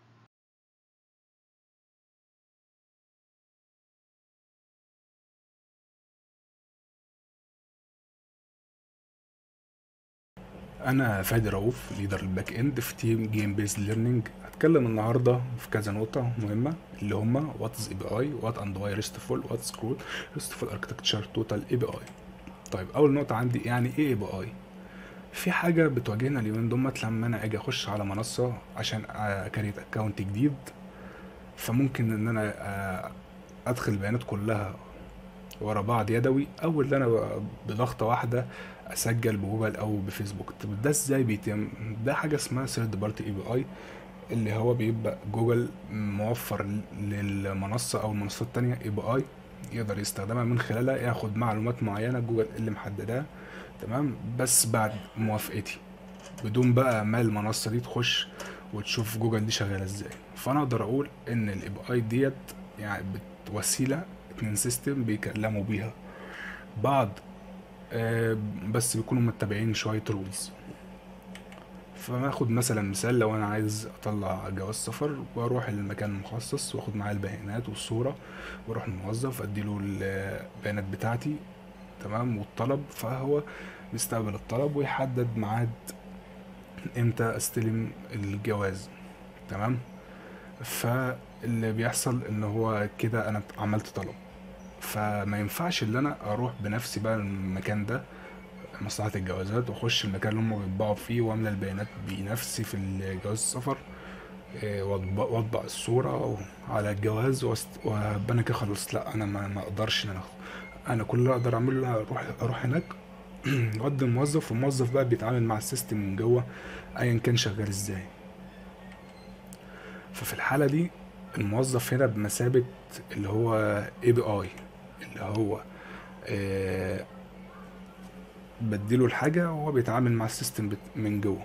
انا فادي رؤوف ليدر الباك اند في تيم جيم بيز ليرنينج هتكلم النهارده في كذا نقطه مهمه اللي هما وات از اي بي اي وات اند واي ريستفول وات سكرول ريستفول اركتكتشر توتال اي بي اي طيب اول نقطه عندي يعني ايه اي بي اي في حاجه بتواجهنا اليومين دمت لما انا اجي اخش على منصه عشان اكريت اكونت جديد فممكن ان انا آه، ادخل البيانات كلها ورا بعض يدوي او اللي انا ب- بضغطه واحده اسجل بجوجل او بفيسبوك طب ده ازاي بيتم ده حاجه اسمها ثيرد بارتي اي بي اي اللي هو بيبقى جوجل موفر للمنصه او المنصات التانية اي بي اي يقدر يستخدمها من خلالها ياخد معلومات معينه جوجل اللي محددها تمام بس بعد موافقتي بدون بقى ما المنصه دي تخش وتشوف جوجل دي شغاله ازاي فانا اقدر اقول ان الاي بي اي ديت يعني بت- وسيله اتنين سيستم بيكلموا بيها بعض آه، بس بيكونوا متبعين شويه رولز فناخد مثلا مثال لو انا عايز اطلع جواز سفر واروح المكان المخصص واخد معايا البيانات والصوره واروح الموظف اديله البيانات بتاعتي تمام والطلب فهو بيستقبل الطلب ويحدد ميعاد امتى استلم الجواز تمام فاللي بيحصل ان هو كده انا عملت طلب فما ينفعش ان انا اروح بنفسي بقى المكان ده مصلحة الجوازات واخش المكان اللي هم بيطبعوا فيه واملى البيانات بنفسي في الجواز السفر إيه، واطبع واطبع الصورة على الجواز واست- وابقى انا كده خلصت لا انا ما ما اقدرش ان انا أخ- انا كل اللي اقدر اعمله اروح اروح هناك اودي الموظف والموظف بقى بيتعامل مع السيستم من جوه ايا كان شغال ازاي ففي الحالة دي الموظف هنا بمثابة اللي هو اي بي اي اللي هو آه بديله الحاجة وهو بيتعامل مع السيستم بت- من جوه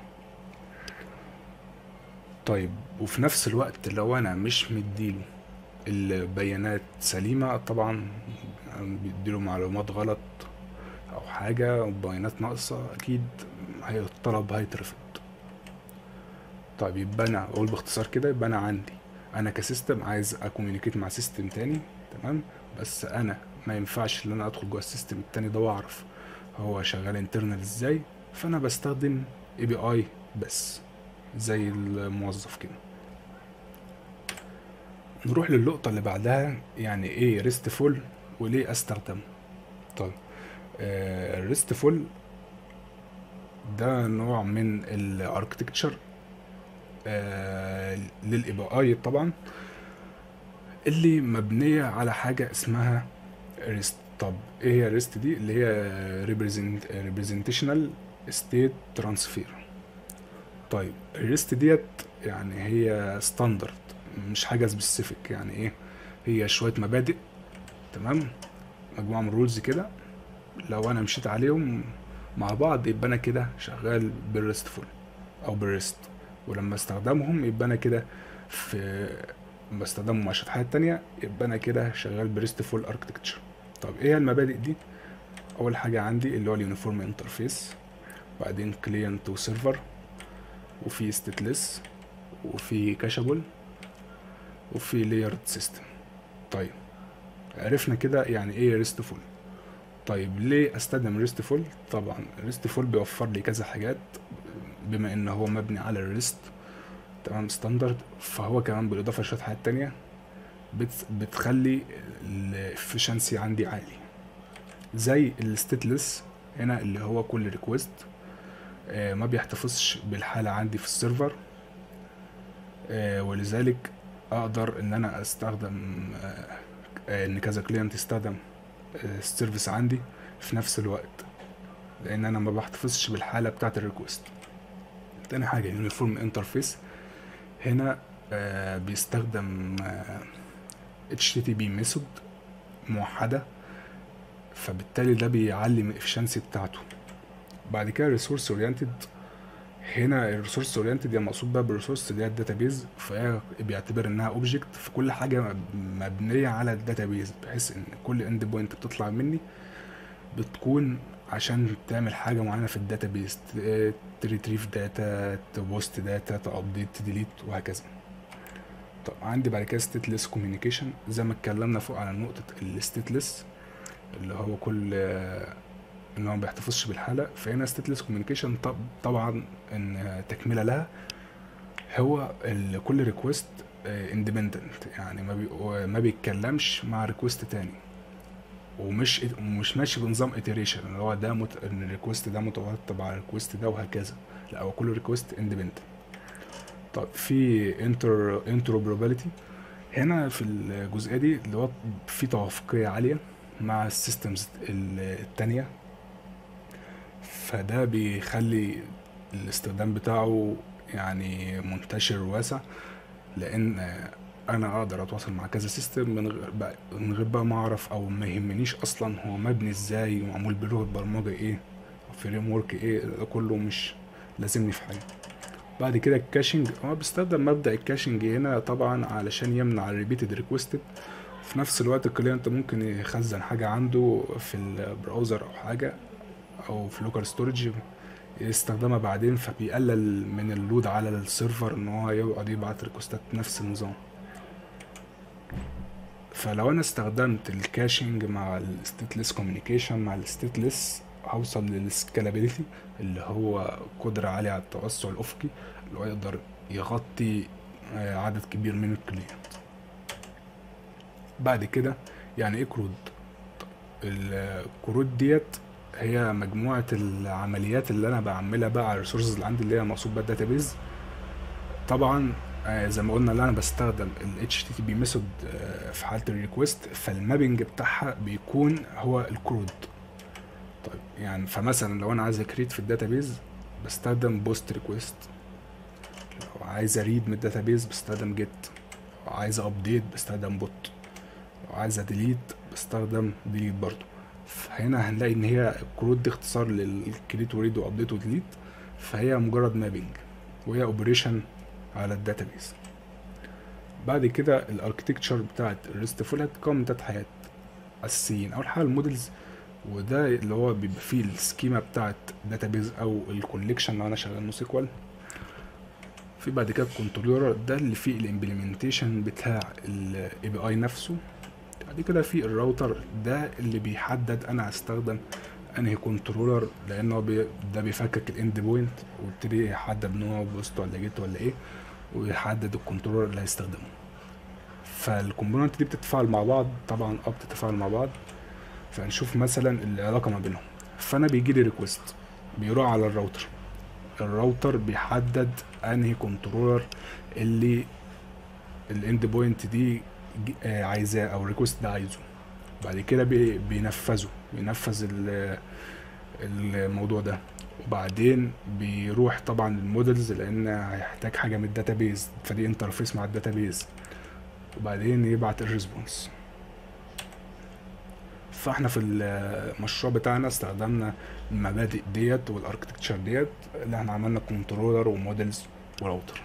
طيب وفي نفس الوقت لو انا مش مديله البيانات سليمة طبعا بيديله معلومات غلط او حاجة بيانات ناقصة اكيد هي الطلب هيترفض طيب يبقى انا اقول باختصار كده يبقى انا عندي انا كسيستم عايز اكوميونيكيت مع سيستم تاني تمام بس انا ما ينفعش ان انا ادخل جوه السيستم التاني ده واعرف هو شغال انترنال ازاي فانا بستخدم اي بي اي بس زي الموظف كده نروح للنقطة اللي بعدها يعني ايه ريستفول وليه استخدمه طيب الريستفول ده نوع من الاركتكتشر للاي بي اي طبعا اللي مبنية على حاجة اسمها ريست طب ايه هي الريست دي اللي هي representational state transfer طيب الريست ديت يعني هي ستاندرد مش حاجة سبيسيفيك يعني ايه هي شوية مبادئ تمام مجموعة من رولز كده لو انا مشيت عليهم مع بعض يبقى انا كده شغال بالريستفول او بالريست ولما استخدمهم يبقى انا كده في بستخدمهم مع شطحات تانية يبقى انا كده شغال بريستفول اركتكتشر طب ايه هي المبادئ دي اول حاجة عندي اللي هو اليونيفورم انترفيس بعدين كلينت وسيرفر وفي ستيتلس وفي كاشابل وفي لايرد سيستم طيب عرفنا كده يعني ايه ريستفول طيب ليه استخدم ريستفول طبعا ريستفول بيوفر لي كذا حاجات بما ان هو مبني على الريست تمام ستاندرد فهو كمان بالاضافه لشويه حاجات تانية بت بتخلي الافشنسي عندي عالي زي الستيتلس هنا اللي هو كل ريكوست ما بيحتفظش بالحاله عندي في السيرفر آه، ولذلك اقدر ان انا استخدم آه، آه، ان كذا كلينت يستخدم آه، السيرفيس عندي في نفس الوقت لان انا ما بحتفظش بالحاله بتاعه الريكوست تاني حاجه يونيفورم انترفيس هنا آه، بيستخدم آه، HTTP ميثود موحده فبالتالي ده بيعلي من الافشنسي بتاعته بعد كده ريسورس اورينتد هنا الريسورس اورينتد يعني مقصود بقى بالريسورس اللي هي الداتابيز فهي بيعتبر انها اوبجكت في كل حاجه مب- مبنيه على الداتابيز بحيث ان كل اند بوينت بتطلع مني بتكون عشان تعمل حاجه معينه في الداتابيز تريتريف داتا تبوست داتا تابديت تديليت وهكذا طب عندي بعد كده ستيتلس كوميونيكيشن زي ما اتكلمنا فوق على نقطه الستيتلس اللي هو كل آه، ان هو ما بيحتفظش بالحاله فهنا ستيتلس كوميونيكيشن طبعا ان تكمله لها هو ال- كل ريكوست اندبندنت يعني ما بي ما بيتكلمش مع ريكوست تاني ومش ومش ماشي بنظام iteration اللي هو ده مت... ان الريكوست ده مترتب على الريكوست ده وهكذا لا هو كل ريكوست اندبندنت طب في انتر انتروبرابيلتي هنا في الجزئيه دي اللي هو في توافقيه عاليه مع السيستمز التانية فده بيخلي الاستخدام بتاعه يعني منتشر وواسع لان انا اقدر اتواصل مع كذا سيستم من غير بقى من غير بقى ما اعرف او ما يهمنيش اصلا هو مبني ازاي ومعمول بلغه برمجه ايه او فريم ورك ايه ده كله مش لازمني في حاجه بعد كده الكاشنج هو بيستخدم مبدأ الكاشنج هنا طبعا علشان يمنع الريبيتد ريكوستد في نفس الوقت الكلاينت ممكن يخزن حاجة عنده في البراوزر أو حاجة أو في لوكال ستورج يستخدمها بعدين فبيقلل من اللود على السيرفر إن هو يقعد يبعت ريكوستات نفس النظام فلو أنا استخدمت الكاشنج مع الستيتلس كوميونيكيشن مع الستيتلس هوصل للسكالابيليتي اللي هو قدرة عالية على التوسع الأفقي اللي هو يقدر يغطي آه، عدد كبير من الكليات بعد كده يعني ايه كرود الكروت ديت هي مجموعة العمليات اللي انا بعملها بقى على الريسورسز اللي عندي اللي هي مقصود بقى الداتابيز طبعا آه، زي ما قلنا اللي انا بستخدم ال HTTP ميثود في حالة الريكوست فالمابنج بتاعها بيكون هو الكرود طيب يعني فمثلا لو انا عايز اكريت في الداتابيز بستخدم بوست ريكوست لو عايز اريد من الداتابيز بستخدم جيت لو عايز ابديت بستخدم بوت لو عايز اديليت بستخدم ديليت برضو فهنا هنلاقي ان هي الكروت دي اختصار للكريت وريد وابديت وديليت فهي مجرد مابنج وهي اوبريشن على الداتابيز بعد كده الاركتكتشر بتاعت الريستفول هتتكون من تلات حاجات اساسيين اول حاجه المودلز وده اللي هو بيبقى فيه السكيما بتاعت داتابيز او الكوليكشن لو انا شغال نو سيكوال في بعد كده الكنترولر ده اللي فيه الامبلمنتيشن بتاع الاي بي اي نفسه بعد كده في الراوتر ده اللي بيحدد انا هستخدم انهي كنترولر لان هو بي ده بيفكك الاند بوينت ويبتدي يحدد ان هو بوست ولا جيت ولا ايه ويحدد الكنترولر اللي هيستخدمه فالكومبوننت دي بتتفاعل مع بعض طبعا اه بتتفاعل مع بعض فنشوف مثلا العلاقه ما بينهم فانا بيجي لي ريكوست بيروح على الراوتر الراوتر بيحدد انهي كنترولر اللي الاند بوينت دي ج- آه، عايزاه او الريكوست ده عايزه بعد كده بي- بينفذه بينفذ ال- الموضوع ده وبعدين بيروح طبعا المودلز لان هيحتاج حاجه من الداتابيز فدي انترفيس مع الداتابيز وبعدين يبعت الريسبونس فاحنا في المشروع بتاعنا استخدمنا المبادئ ديت والاركتكتشر ديت اللي احنا عملنا كنترولر ومودلز وراوتر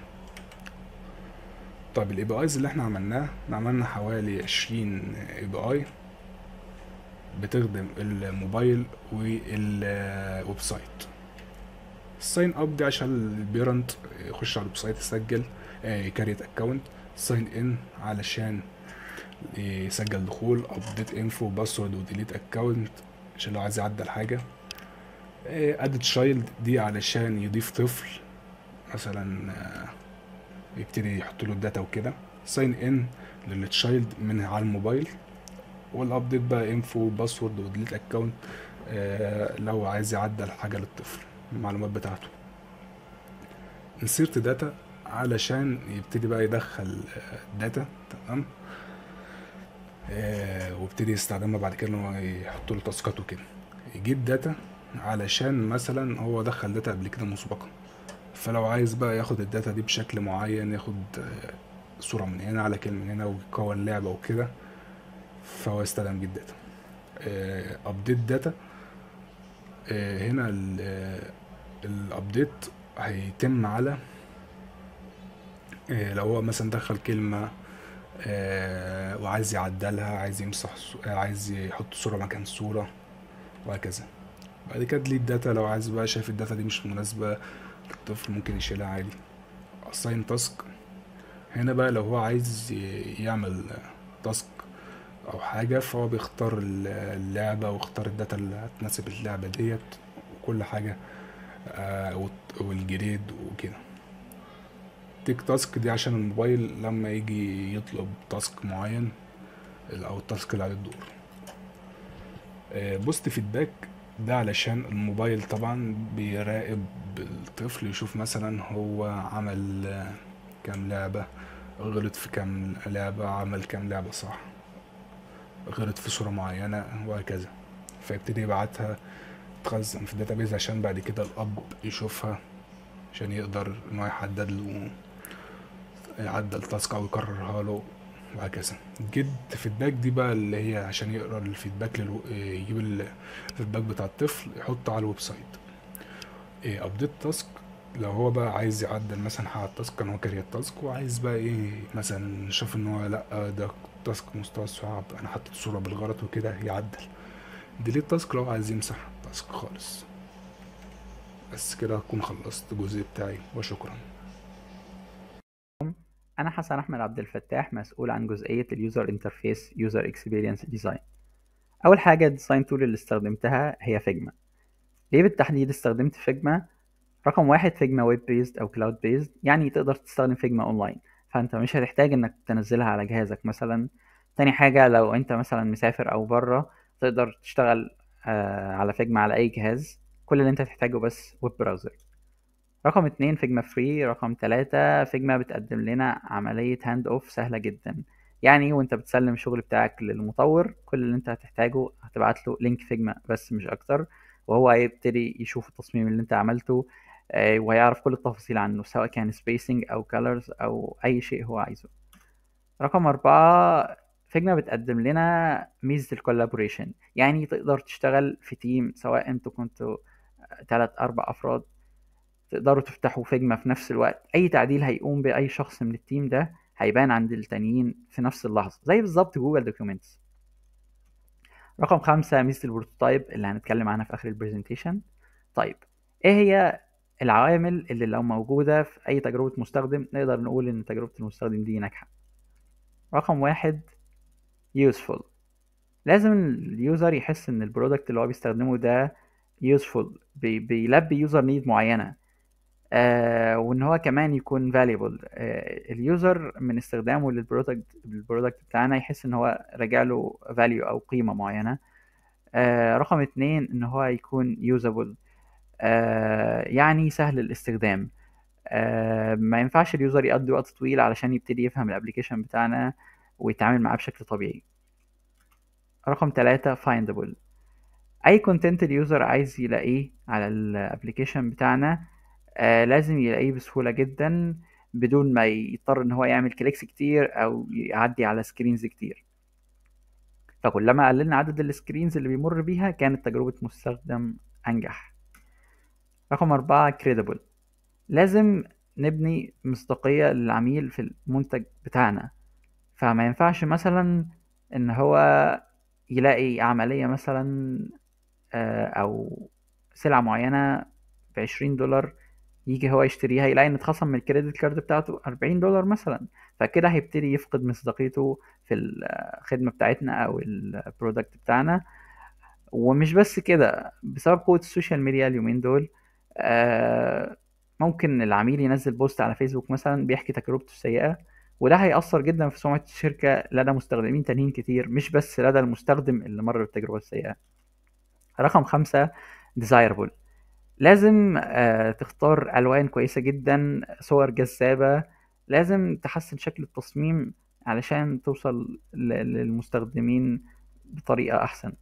طب الاي بي ايز اللي احنا عملناه احنا عملنا حوالي 20 اي بي اي بتخدم الموبايل والويب سايت الساين اب دي عشان البيرنت يخش على الويب سايت يسجل يكريت اكونت ساين ان علشان يسجل دخول ابديت انفو باسورد وديليت اكونت عشان لو عايز يعدل حاجه ادد تشايلد دي علشان يضيف طفل مثلا آه، يبتدي يحط له الداتا وكده ساين ان للتشايلد من على الموبايل والابديت بقى انفو باسورد وديليت اكونت لو عايز يعدل حاجه للطفل المعلومات بتاعته انسيرت داتا علشان يبتدي بقى يدخل داتا تمام آه، وابتدي يستخدمها بعد كده ان هو يحط له تاسكات وكده يجيب داتا علشان مثلا هو دخل داتا قبل كده مسبقا فلو عايز بقى ياخد الداتا دي بشكل معين ياخد آه، صورة من هنا على كلمة من هنا ويكون لعبة وكده فهو يستخدم جيت داتا ابديت داتا هنا الابديت هيتم على آه، لو هو مثلا دخل كلمة آه، وعايز يعدلها عايز يمسح صو- آه، عايز يحط صورة مكان صورة وهكذا بعد كده ديليت داتا لو عايز بقى شايف الداتا دي مش مناسبة للطفل ممكن يشيلها عادي assign تاسك هنا بقى لو هو عايز ي- يعمل تاسك او حاجة فهو بيختار ال- اللعبة ويختار الداتا اللي هتناسب اللعبة ديت وكل حاجة آه، والت- والجريد وكده تيك تاسك دي عشان الموبايل لما يجي يطلب تاسك معين او التاسك اللي عليه الدور بوست فيدباك ده علشان الموبايل طبعا بيراقب الطفل يشوف مثلا هو عمل آه، كام لعبة غلط في كام لعبة عمل كام لعبة صح غلط في صورة معينة وهكذا فيبتدي يبعتها تخزن في الداتابيز عشان بعد كده الأب يشوفها عشان يقدر إن هو يحدد له يعدل تاسك أو يكررها له وهكذا جد فيدباك دي بقى اللي هي عشان يقرا الفيدباك للو... يجيب الفيدباك بتاع الطفل يحطه على الويب سايت ابديت تاسك لو هو بقى عايز يعدل مثلا على التاسك كان هو كاري التاسك وعايز بقى ايه مثلا شاف ان هو لا ده تاسك مستوى صعب انا حطيت صورة بالغلط وكده يعدل ديليت تاسك لو عايز يمسح تاسك خالص بس كده هكون خلصت الجزء بتاعي وشكرا أنا حسن أحمد عبد الفتاح مسؤول عن جزئية اليوزر انترفيس يوزر اكسبيرينس ديزاين أول حاجة الديزاين تول اللي استخدمتها هي فيجما ليه بالتحديد استخدمت فيجما رقم واحد فيجما ويب بيزد أو كلاود بيزد يعني تقدر تستخدم فيجما أونلاين فأنت مش هتحتاج إنك تنزلها على جهازك مثلا تاني حاجة لو أنت مثلا مسافر أو بره تقدر تشتغل آه، على فيجما على أي جهاز كل اللي أنت تحتاجه بس ويب براوزر رقم اتنين فيجما فري رقم تلاتة فيجما بتقدم لنا عملية هاند اوف سهلة جدا يعني وانت بتسلم الشغل بتاعك للمطور كل اللي انت هتحتاجه هتبعت له لينك فيجما بس مش اكتر وهو هيبتدي يشوف التصميم اللي انت عملته آه، وهيعرف كل التفاصيل عنه سواء كان سبيسنج او كالرز او اي شيء هو عايزه رقم أربعة فيجما بتقدم لنا ميزة الكولابوريشن يعني تقدر تشتغل في تيم سواء انتوا كنتوا تلات أربع أفراد تقدروا تفتحوا فيجما في نفس الوقت اي تعديل هيقوم باي شخص من التيم ده هيبان عند التانيين في نفس اللحظه زي بالظبط جوجل دوكيومنتس رقم خمسة ميزة البروتوتايب اللي هنتكلم عنها في آخر البرزنتيشن طيب ايه هي العوامل اللي لو موجودة في أي تجربة مستخدم نقدر نقول إن تجربة المستخدم دي ناجحة رقم واحد useful لازم اليوزر يحس إن البرودكت اللي هو بيستخدمه ده useful بي بيلبي يوزر نيد معينة آه وان هو كمان يكون valuable آه اليوزر من استخدامه للبرودكت البرودكت بتاعنا يحس ان هو راجع له value او قيمة معينة آه رقم اتنين ان هو يكون usable آه يعني سهل الاستخدام آه ما ينفعش اليوزر يقضي وقت طويل علشان يبتدي يفهم الابليكيشن بتاعنا ويتعامل معاه بشكل طبيعي رقم تلاتة findable اي كونتنت اليوزر عايز يلاقيه على الابليكيشن بتاعنا آه لازم يلاقيه بسهولة جدا بدون ما يضطر ان هو يعمل كليكس كتير او يعدي على سكرينز كتير فكلما قللنا عدد السكرينز اللي بيمر بيها كانت تجربة مستخدم انجح رقم أربعة credible لازم نبني مصداقية للعميل في المنتج بتاعنا فما ينفعش مثلا ان هو يلاقي عملية مثلا آه، او سلعة معينة بعشرين دولار يجي هو يشتريها يلاقي ان اتخصم من الكريدت كارد بتاعته أربعين دولار مثلا فكده هيبتدي يفقد مصداقيته في الخدمة بتاعتنا او البرودكت بتاعنا ومش بس كده بسبب قوة السوشيال ميديا اليومين دول آه، ممكن العميل ينزل بوست على فيسبوك مثلا بيحكي تجربته السيئة وده هيأثر جدا في سمعة الشركة لدى مستخدمين تانيين كتير مش بس لدى المستخدم اللي مر بالتجربة السيئة رقم خمسة desirable لازم آه، تختار ألوان كويسة جدا صور جذابة لازم تحسن شكل التصميم علشان توصل ل- للمستخدمين بطريقة أحسن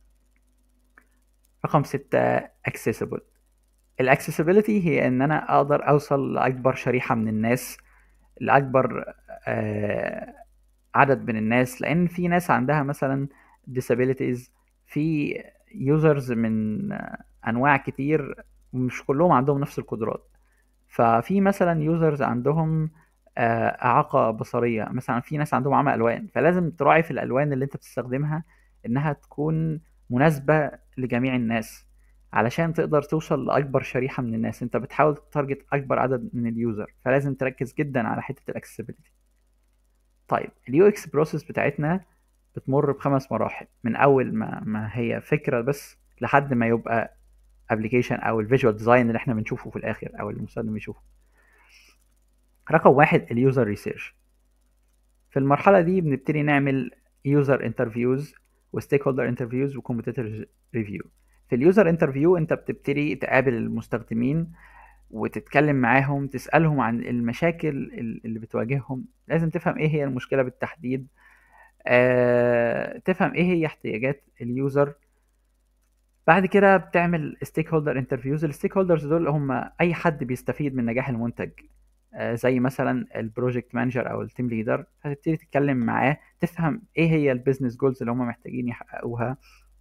رقم ستة accessible الاكسسبيليتي هي ان انا اقدر اوصل لاكبر شريحه من الناس لاكبر آه، عدد من الناس لان في ناس عندها مثلا disabilities في users من آه، انواع كتير مش كلهم عندهم نفس القدرات ففي مثلا users عندهم آه، اعاقه بصريه مثلا في ناس عندهم عمى الوان فلازم تراعي في الالوان اللي انت بتستخدمها انها تكون مناسبه لجميع الناس علشان تقدر توصل لاكبر شريحه من الناس انت بتحاول تارجت اكبر عدد من اليوزر فلازم تركز جدا على حته الاكسسبيليتي طيب اليو اكس بروسيس بتاعتنا بتمر بخمس مراحل من اول ما ما هي فكره بس لحد ما يبقى ابلكيشن او الفيجوال ديزاين اللي احنا بنشوفه في الاخر او المستخدم بيشوفه رقم واحد اليوزر ريسيرش في المرحله دي بنبتدي نعمل يوزر انترفيوز وستيك هولدر انترفيوز وكومبيتيتور ريفيو في اليوزر انترفيو انت بتبتدي تقابل المستخدمين وتتكلم معاهم تسألهم عن المشاكل ال- اللي بتواجههم لازم تفهم ايه هي المشكلة بالتحديد آه، تفهم ايه هي احتياجات اليوزر بعد كده بتعمل ستيك هولدر انترفيوز الستيك هولدرز دول هم اي حد بيستفيد من نجاح المنتج آه، زي مثلا البروجكت مانجر او التيم ليدر هتبتدي تتكلم معاه تفهم ايه هي البيزنس جولز اللي هم محتاجين يحققوها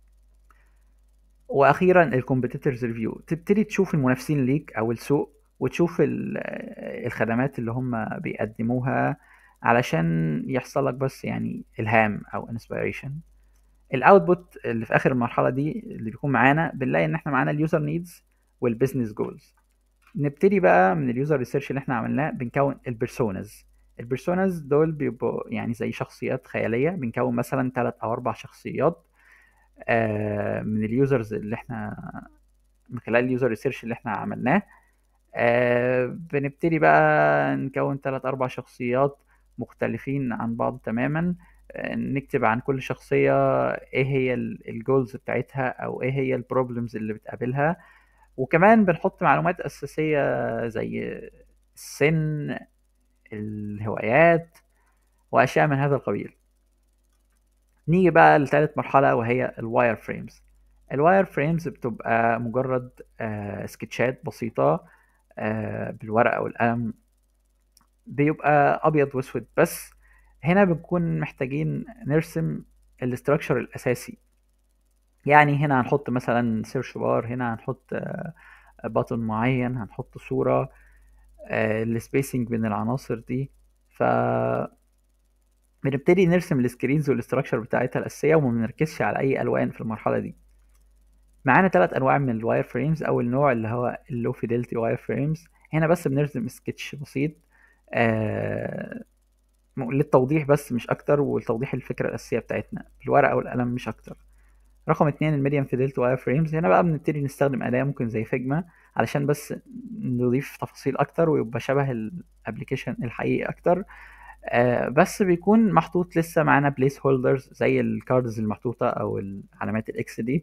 واخيرا الكومبيتيتورز ريفيو تبتدي تشوف المنافسين ليك او السوق وتشوف ال- الخدمات اللي هم بيقدموها علشان يحصل لك بس يعني الهام او انسبيريشن الاوتبوت اللي في اخر المرحله دي اللي بيكون معانا بنلاقي ان احنا معانا اليوزر نيدز والبيزنس جولز نبتدي بقى من اليوزر ريسيرش اللي احنا عملناه بنكون البيرسوناز البيرسوناز دول بيبقوا يعني زي شخصيات خياليه بنكون مثلا ثلاث او اربع شخصيات آه، من اليوزرز اللي احنا من خلال اليوزر ريسيرش اللي احنا عملناه آه، بنبتدي بقى نكون ثلاث اربع شخصيات مختلفين عن بعض تماما آه، نكتب عن كل شخصية ايه هي الجولز بتاعتها او ايه هي البروبلمز اللي بتقابلها وكمان بنحط معلومات اساسية زي السن الهوايات واشياء من هذا القبيل نيجي بقى لثالث مرحلة وهي الواير فريمز الواير فريمز بتبقى مجرد آه، سكتشات بسيطة آه، بالورقة والقلم بيبقى أبيض وأسود بس هنا بنكون محتاجين نرسم الاستراكشر الأساسي يعني هنا هنحط مثلا سيرش بار هنا هنحط باتون معين هنحط صورة السبيسنج بين العناصر دي ف بنبتدي نرسم السكرينز والاستراكشر بتاعتها الأساسية وما بنركزش على أي ألوان في المرحلة دي معانا ثلاث أنواع من الواير فريمز أول نوع اللي هو اللو فيديلتي واير فريمز هنا بس بنرسم سكتش بسيط آه للتوضيح بس مش أكتر ولتوضيح الفكرة الأساسية بتاعتنا بالورقة والقلم مش أكتر رقم اتنين الميديم فيديلتي واير فريمز هنا بقى بنبتدي نستخدم أداة ممكن زي فيجما علشان بس نضيف تفاصيل أكتر ويبقى شبه الابلكيشن الحقيقي أكتر آه بس بيكون محطوط لسه معانا بليس هولدرز زي الكاردز المحطوطة أو علامات الإكس دي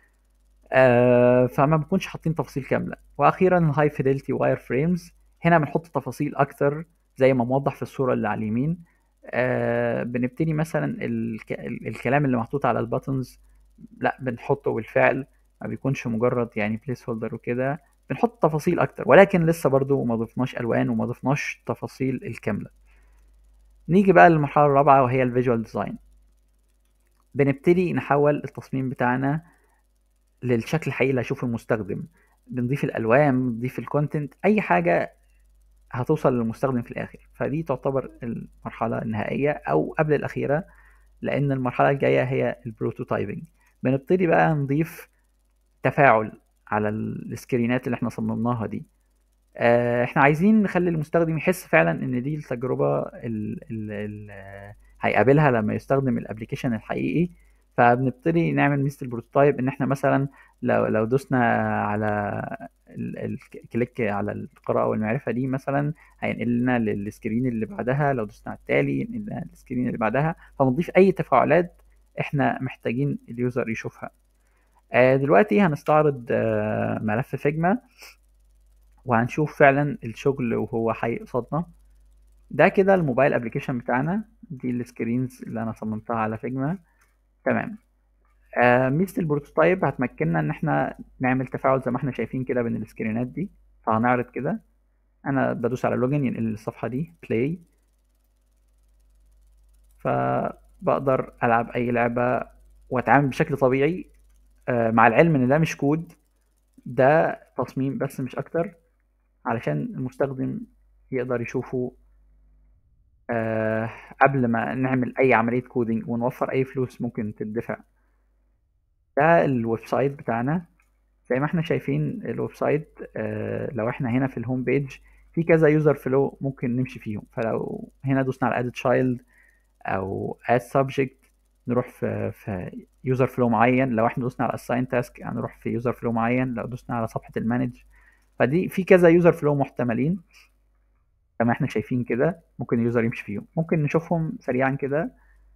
آه فما بنكونش حاطين تفاصيل كاملة وأخيرا الهاي فيديلتي واير فريمز هنا بنحط تفاصيل أكتر زي ما موضح في الصورة اللي على اليمين آه بنبتدي مثلا الك... الكلام اللي محطوط على الباتنز لا بنحطه بالفعل ما بيكونش مجرد يعني بليس هولدر وكده بنحط تفاصيل اكتر ولكن لسه برضو ما ضفناش الوان وما ضفناش تفاصيل الكامله نيجي بقى للمرحله الرابعه وهي الفيجوال ديزاين بنبتدي نحول التصميم بتاعنا للشكل الحقيقي اللي هيشوفه المستخدم بنضيف الالوان بنضيف الكونتنت اي حاجه هتوصل للمستخدم في الاخر فدي تعتبر المرحله النهائيه او قبل الاخيره لان المرحله الجايه هي البروتوتايبنج بنبتدي بقى نضيف تفاعل على السكرينات اللي احنا صممناها دي آه، احنا عايزين نخلي المستخدم يحس فعلا ان دي التجربه اللي هيقابلها لما يستخدم الابلكيشن الحقيقي فبنبتدي نعمل ميزه البروتوتايب ان احنا مثلا لو لو دوسنا على الكليك على القراءه والمعرفه دي مثلا هينقل لنا للسكرين اللي بعدها لو دوسنا على التالي ينقل لنا للسكرين اللي بعدها فبنضيف اي تفاعلات احنا محتاجين اليوزر يشوفها آه، دلوقتي هنستعرض آه، ملف فيجما وهنشوف فعلا الشغل وهو حي قصادنا ده كده الموبايل ابلكيشن بتاعنا دي السكرينز اللي انا صممتها على فيجما تمام آه ميزه البروتوتايب هتمكننا ان احنا نعمل تفاعل زي ما احنا شايفين كده بين السكرينات دي فهنعرض كده انا بدوس على لوجن ينقل الصفحه دي بلاي فبقدر العب اي لعبه واتعامل بشكل طبيعي آه مع العلم ان ده مش كود ده تصميم بس مش اكتر علشان المستخدم يقدر يشوفه آه قبل ما نعمل اي عمليه كودينج ونوفر اي فلوس ممكن تدفع ده الويب سايت بتاعنا زي ما احنا شايفين الويب سايت آه لو احنا هنا في الهوم بيج في كذا يوزر فلو ممكن نمشي فيهم فلو هنا دوسنا على اد تشايلد او اد سبجكت نروح في في يوزر فلو معين لو احنا دوسنا على assign تاسك هنروح في يوزر فلو معين لو دوسنا على صفحه المانج فدي في كذا يوزر فلو محتملين زي ما احنا شايفين كده ممكن اليوزر يمشي فيهم ممكن نشوفهم سريعا كده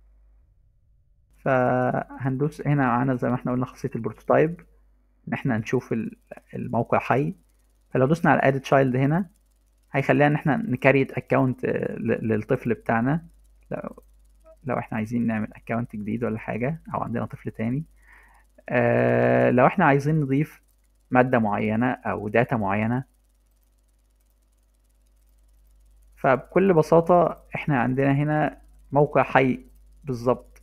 فهندوس هنا معانا زي ما احنا قلنا خاصيه البروتوتايب ان احنا نشوف الموقع حي فلو دوسنا على اد تشايلد هنا هيخلينا ان احنا نكريت اكونت للطفل بتاعنا لو لو احنا عايزين نعمل اكونت جديد ولا حاجه او عندنا طفل تاني آه لو احنا عايزين نضيف ماده معينه او داتا معينه فبكل بساطه احنا عندنا هنا موقع حي بالظبط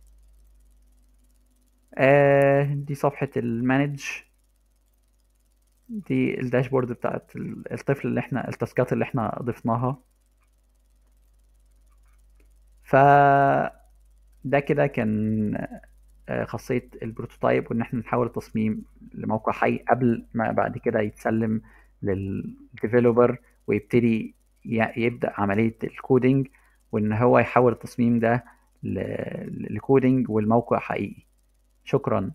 آه دي صفحه المانج دي الداشبورد بتاعت الطفل اللي احنا التاسكات اللي احنا ضفناها ف ده كده كان خاصية البروتوتايب وإن احنا نحول التصميم لموقع حي قبل ما بعد كده يتسلم للديفيلوبر ويبتدي يبدأ عملية الكودينج وإن هو يحول التصميم ده لكودينج والموقع حقيقي شكرا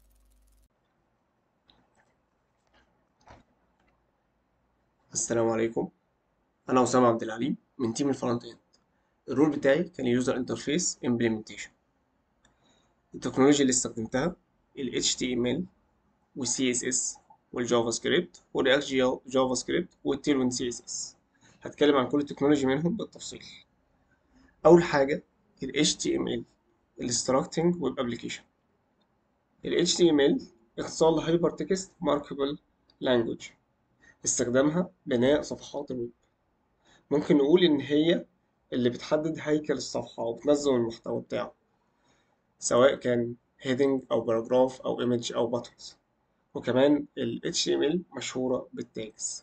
السلام عليكم أنا أسامة عبد العليم من تيم الفرونت إند الرول بتاعي كان يوزر انترفيس امبلمنتيشن التكنولوجيا اللي استخدمتها ال HTML وال CSS والجافا سكريبت والرياكت جافا سكريبت والتيلوين CSS هتكلم عن كل تكنولوجي منهم بالتفصيل أول حاجة ال HTML ال Structuring Web Application ال HTML اختصار لهايبر تكست ماركبل لانجوج استخدامها بناء صفحات الويب ممكن نقول إن هي اللي بتحدد هيكل الصفحة وبتنظم المحتوى بتاعه سواء كان heading أو paragraph أو image أو buttons وكمان ال HTML مشهورة بالتاجز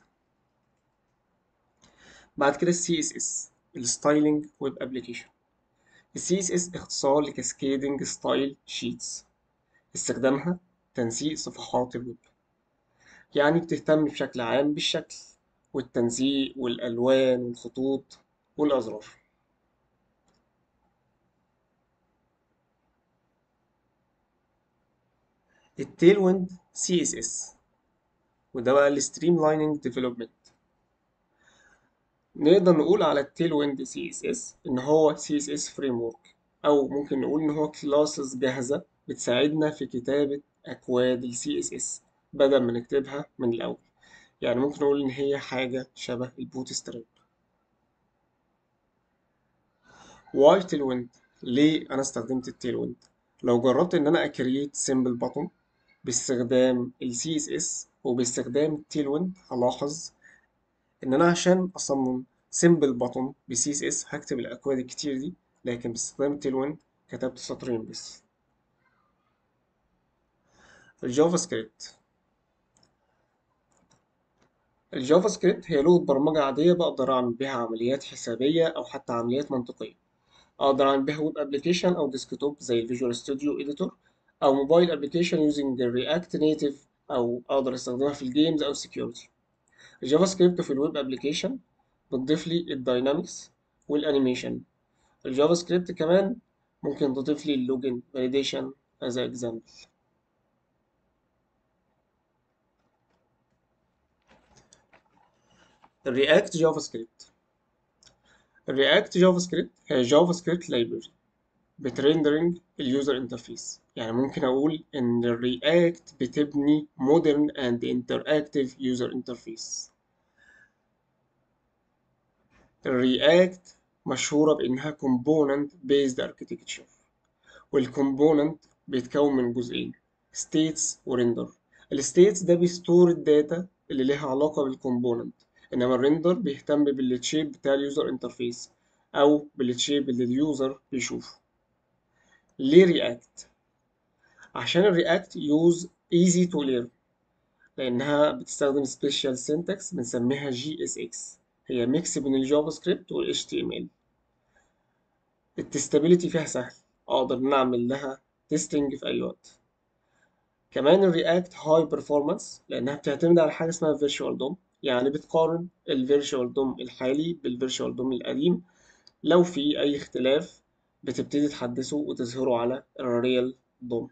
بعد كده ال CSS ال Styling Web Application ال CSS اختصار ل Cascading Style Sheets استخدامها تنسيق صفحات الويب يعني بتهتم بشكل عام بالشكل والتنسيق والألوان والخطوط والأزرار التيل ويند سي اس اس وده بقى الستريم لايننج ديفلوبمنت نقدر نقول على التيل ويند سي اس اس ان هو سي اس اس فريم ورك او ممكن نقول ان هو كلاسز جاهزه بتساعدنا في كتابه اكواد السي اس اس بدل ما نكتبها من الاول يعني ممكن نقول ان هي حاجه شبه البوت ستراب واي تيل ويند ليه انا استخدمت التيل ويند لو جربت ان انا اكريت سيمبل باتون باستخدام ال CSS وباستخدام التيل ويند هلاحظ ان انا عشان اصمم سيمبل باتون ب CSS هكتب الاكواد الكتير دي لكن باستخدام التيل ويند كتبت سطرين بس الجافا سكريبت الجافا سكريبت هي لغة برمجة عادية بقدر أعمل بيها عمليات حسابية أو حتى عمليات منطقية أقدر أعمل بيها ويب أبليكيشن أو ديسكتوب زي الفيجوال ستوديو إديتور أو موبايل أبليكيشن يوزنج الرياكت نيتيف أو أقدر أستخدمها في الجيمز أو السكيورتي الجافا سكريبت في الويب أبليكيشن بتضيف لي الداينامكس والأنيميشن الجافا سكريبت كمان ممكن تضيف لي اللوجن validation as an example الرياكت جافا سكريبت الرياكت جافا سكريبت هي جافا سكريبت لايبرري بترندرنج اليوزر انترفيس يعني ممكن اقول ان الرياكت بتبني مودرن اند انتراكتيف يوزر انترفيس الرياكت مشهورة بانها كومبوننت بيزد اركتكتشر والكومبوننت بيتكون من جزئين ستيتس وريندر الستيتس ده بيستور الداتا اللي ليها علاقة بالكومبوننت انما الريندر بيهتم بالتشيب بتاع اليوزر انترفيس او بالتشيب اللي اليوزر بيشوفه ليه رياكت عشان الرياكت يوز ايزي تو ليرن لانها بتستخدم سبيشال سينتاكس بنسميها جي اس اكس هي ميكس بين الجافا سكريبت والاتش تي ام ال التستابيليتي فيها سهل اقدر نعمل لها تيستنج في اي وقت كمان الرياكت هاي performance لانها بتعتمد على حاجه اسمها فيرتشوال دوم يعني بتقارن الفيرتشوال دوم الحالي بالفيرتشوال دوم القديم لو في اي اختلاف بتبتدي تحدثه وتظهره على الريال دوم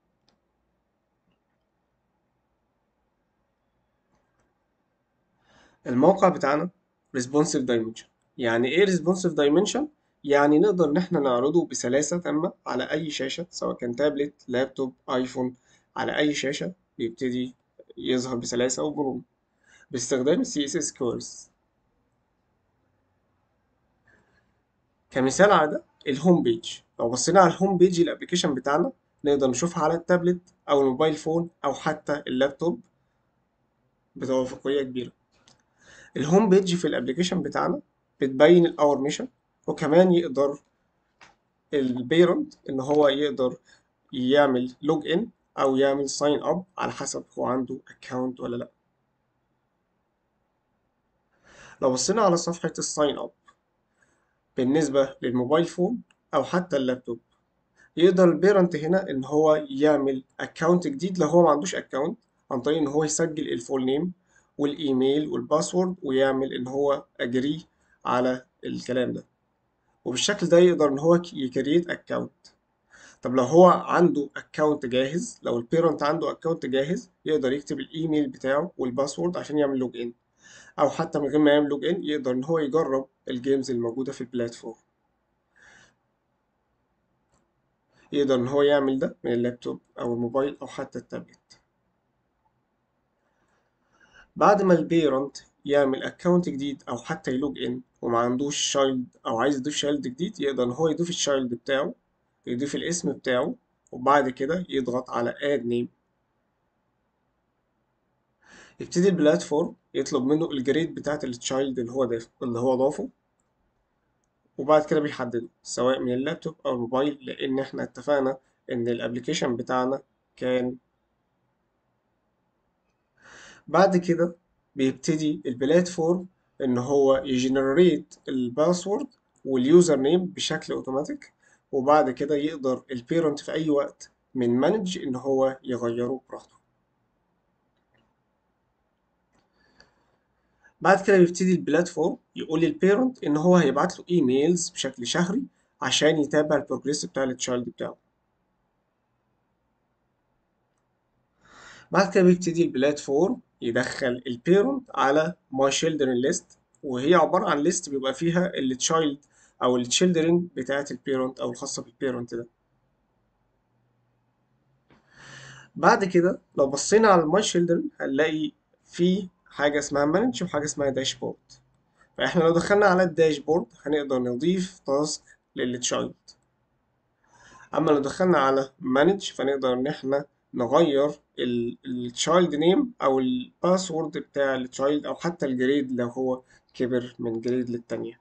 الموقع بتاعنا responsive dimension يعني ايه responsive dimension يعني نقدر ان احنا نعرضه بسلاسة تامة على اي شاشة سواء كان تابلت لابتوب ايفون على اي شاشة بيبتدي يظهر بسلاسة ومرونة باستخدام ال CSS كورس كمثال على ده الهوم بيج لو بصينا على الهوم بيج الابلكيشن بتاعنا نقدر نشوفها على التابلت او الموبايل فون او حتى اللابتوب بتوافقية كبيرة الهوم بيج في الابلكيشن بتاعنا بتبين الاور ميشن وكمان يقدر البيرنت ان هو يقدر يعمل لوج ان او يعمل ساين اب على حسب هو عنده اكونت ولا لا لو بصينا على صفحة الساين اب بالنسبة للموبايل فون او حتى اللابتوب يقدر البيرنت هنا ان هو يعمل اكونت جديد لو هو ما عندوش اكونت عن طريق ان هو يسجل الفول نيم والايميل والباسورد ويعمل ان هو اجري على الكلام ده وبالشكل ده يقدر ان هو يكريت اكونت طب لو هو عنده اكونت جاهز لو البيرنت عنده اكونت جاهز يقدر يكتب الايميل بتاعه والباسورد عشان يعمل لوج ان او حتى من غير ما يعمل لوج ان يقدر ان هو يجرب الجيمز الموجوده في البلاتفورم يقدر ان هو يعمل ده من اللابتوب او الموبايل او حتى التابلت بعد ما البيرنت يعمل اكونت جديد او حتى يلوج ان وما عندوش شايلد او عايز يضيف شايلد جديد يقدر ان هو يضيف الشايلد بتاعه يضيف الاسم بتاعه وبعد كده يضغط على add name يبتدي البلاتفورم يطلب منه الجريد بتاعت التشايلد اللي هو ضاف اللي هو ضافه وبعد كده بيحدده سواء من اللابتوب او الموبايل لان احنا اتفقنا ان الابليكيشن بتاعنا كان بعد كده بيبتدي البلاتفورم ان هو يجنريت الباسورد واليوزر نيم بشكل اوتوماتيك وبعد كده يقدر البيرنت في اي وقت من مانج ان هو يغيره براحته بعد كده بيبتدي البلاتفورم يقول للبيرنت ان هو هيبعت له ايميلز بشكل شهري عشان يتابع البروجريس بتاع التشايلد بتاعه بعد كده بيبتدي البلاتفورم يدخل البيرنت على ماي children ليست وهي عبارة عن ليست بيبقى فيها التشايلد او التشيلدرن بتاعت البيرنت او الخاصة بالبيرنت ده بعد كده لو بصينا على الماي children هنلاقي في حاجة اسمها مانج وحاجة اسمها داشبورد فاحنا لو دخلنا على الداشبورد هنقدر نضيف تاسك للتشايلد اما لو دخلنا على مانج فنقدر ان احنا نغير التشايلد نيم او الباسورد بتاع التشايلد او حتى الجريد لو هو كبر من جريد للتانية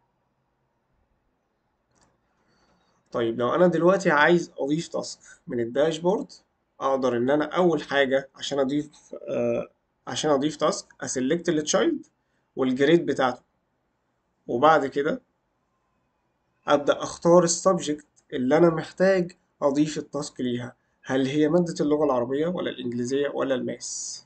طيب لو انا دلوقتي عايز اضيف تاسك من الداشبورد اقدر ان انا اول حاجة عشان اضيف آه عشان اضيف تاسك اسلكت التشايلد والجريد بتاعته وبعد كده ابدا اختار السبجكت اللي انا محتاج اضيف التاسك ليها هل هي مادة اللغة العربية ولا الإنجليزية ولا الماس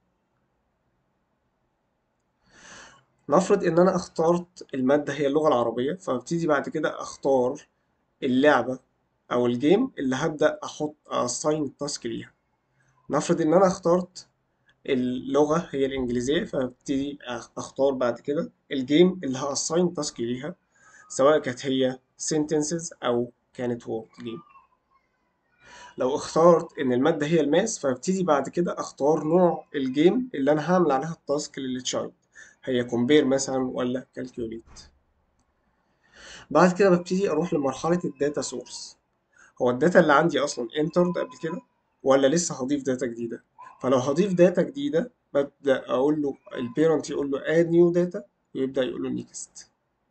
نفرض إن أنا اخترت المادة هي اللغة العربية فابتدي بعد كده أختار اللعبة أو الجيم اللي هبدأ أحط أساين التاسك ليها نفرض إن أنا اخترت اللغة هي الإنجليزية فابتدي أختار بعد كده الجيم اللي هأساين التاسك ليها سواء كانت هي sentences أو كانت word game لو اخترت ان المادة هي الماس فابتدي بعد كده اختار نوع الجيم اللي انا هعمل عليها التاسك للتشايلد هي كومبير مثلا ولا كالكوليت بعد كده ببتدي اروح لمرحلة الداتا سورس هو الداتا اللي عندي اصلا انترد قبل كده ولا لسه هضيف داتا جديدة فلو هضيف داتا جديدة ببدأ اقول له البيرنت يقول له add new data ويبدأ يقول له next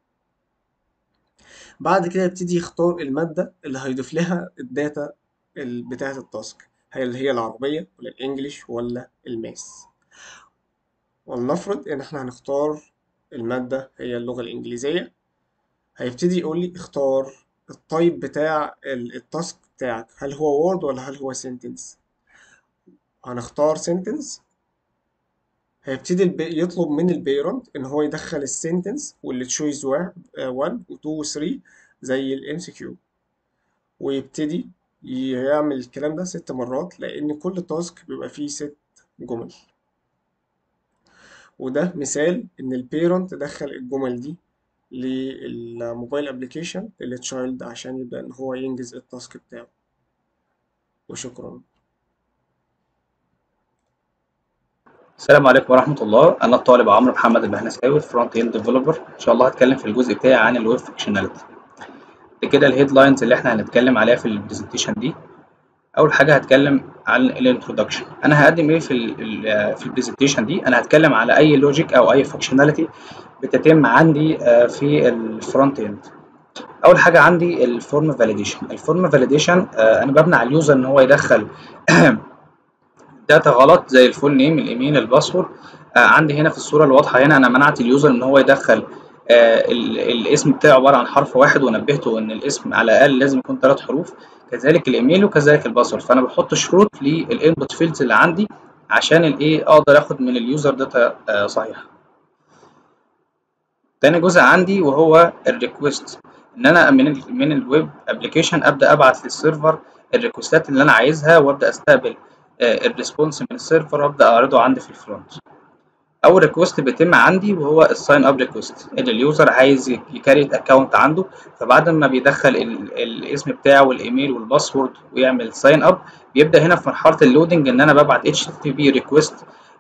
بعد كده يبتدي يختار المادة اللي هيضيف لها الداتا بتاعة التاسك هل هي العربية ولا الإنجليش ولا الماس ولنفرض إن إحنا هنختار المادة هي اللغة الإنجليزية هيبتدي يقول لي اختار التايب بتاع التاسك بتاعك هل هو وورد ولا هل هو سنتنس هنختار سنتنس هيبتدي البي... يطلب من البيرنت ان هو يدخل السنتنس واللي تشويز 1 و 2 و 3 زي الام سي كيو ويبتدي يعمل الكلام ده ست مرات لأن كل تاسك بيبقى فيه ست جمل وده مثال إن البيرنت دخل الجمل دي للموبايل ابلكيشن للتشايلد عشان يبدأ إن هو ينجز التاسك بتاعه وشكرا السلام عليكم ورحمة الله أنا الطالب عمرو محمد البهنساوي فرونت اند ديفلوبر إن شاء الله هتكلم في الجزء بتاعي عن الويب فانكشناليتي دي كده الهيدلاينز اللي احنا هنتكلم عليها في البرزنتيشن دي اول حاجه هتكلم عن الانترودكشن انا هقدم ايه في ال في البرزنتيشن دي انا هتكلم على اي لوجيك او اي فانكشناليتي بتتم عندي في الفرونت اند اول حاجه عندي الفورم فاليديشن الفورم فاليديشن انا ببني على اليوزر ان هو يدخل داتا غلط زي الفول نيم الايميل الباسورد عندي هنا في الصوره الواضحه هنا انا منعت اليوزر ان هو يدخل آه الاسم بتاعه عباره عن حرف واحد ونبهته ان الاسم على الاقل لازم يكون ثلاث حروف كذلك الايميل وكذلك الباسورد فانا بحط شروط للانبوت فيلدز اللي عندي عشان الايه اقدر اخد من اليوزر داتا آه صحيحه تاني جزء عندي وهو الريكوست ان انا من ال من الويب ابلكيشن ابدا ابعت للسيرفر الريكوستات اللي انا عايزها وابدا استقبل آه الريسبونس من السيرفر وابدا اعرضه عندي في الفرونت اول ريكوست بيتم عندي وهو الساين اب ريكوست اللي اليوزر عايز يكريت اكونت عنده فبعد ما بيدخل الاسم بتاعه والايميل والباسورد ويعمل ساين اب بيبدا هنا في مرحله اللودنج ان انا ببعت اتش تي بي ريكوست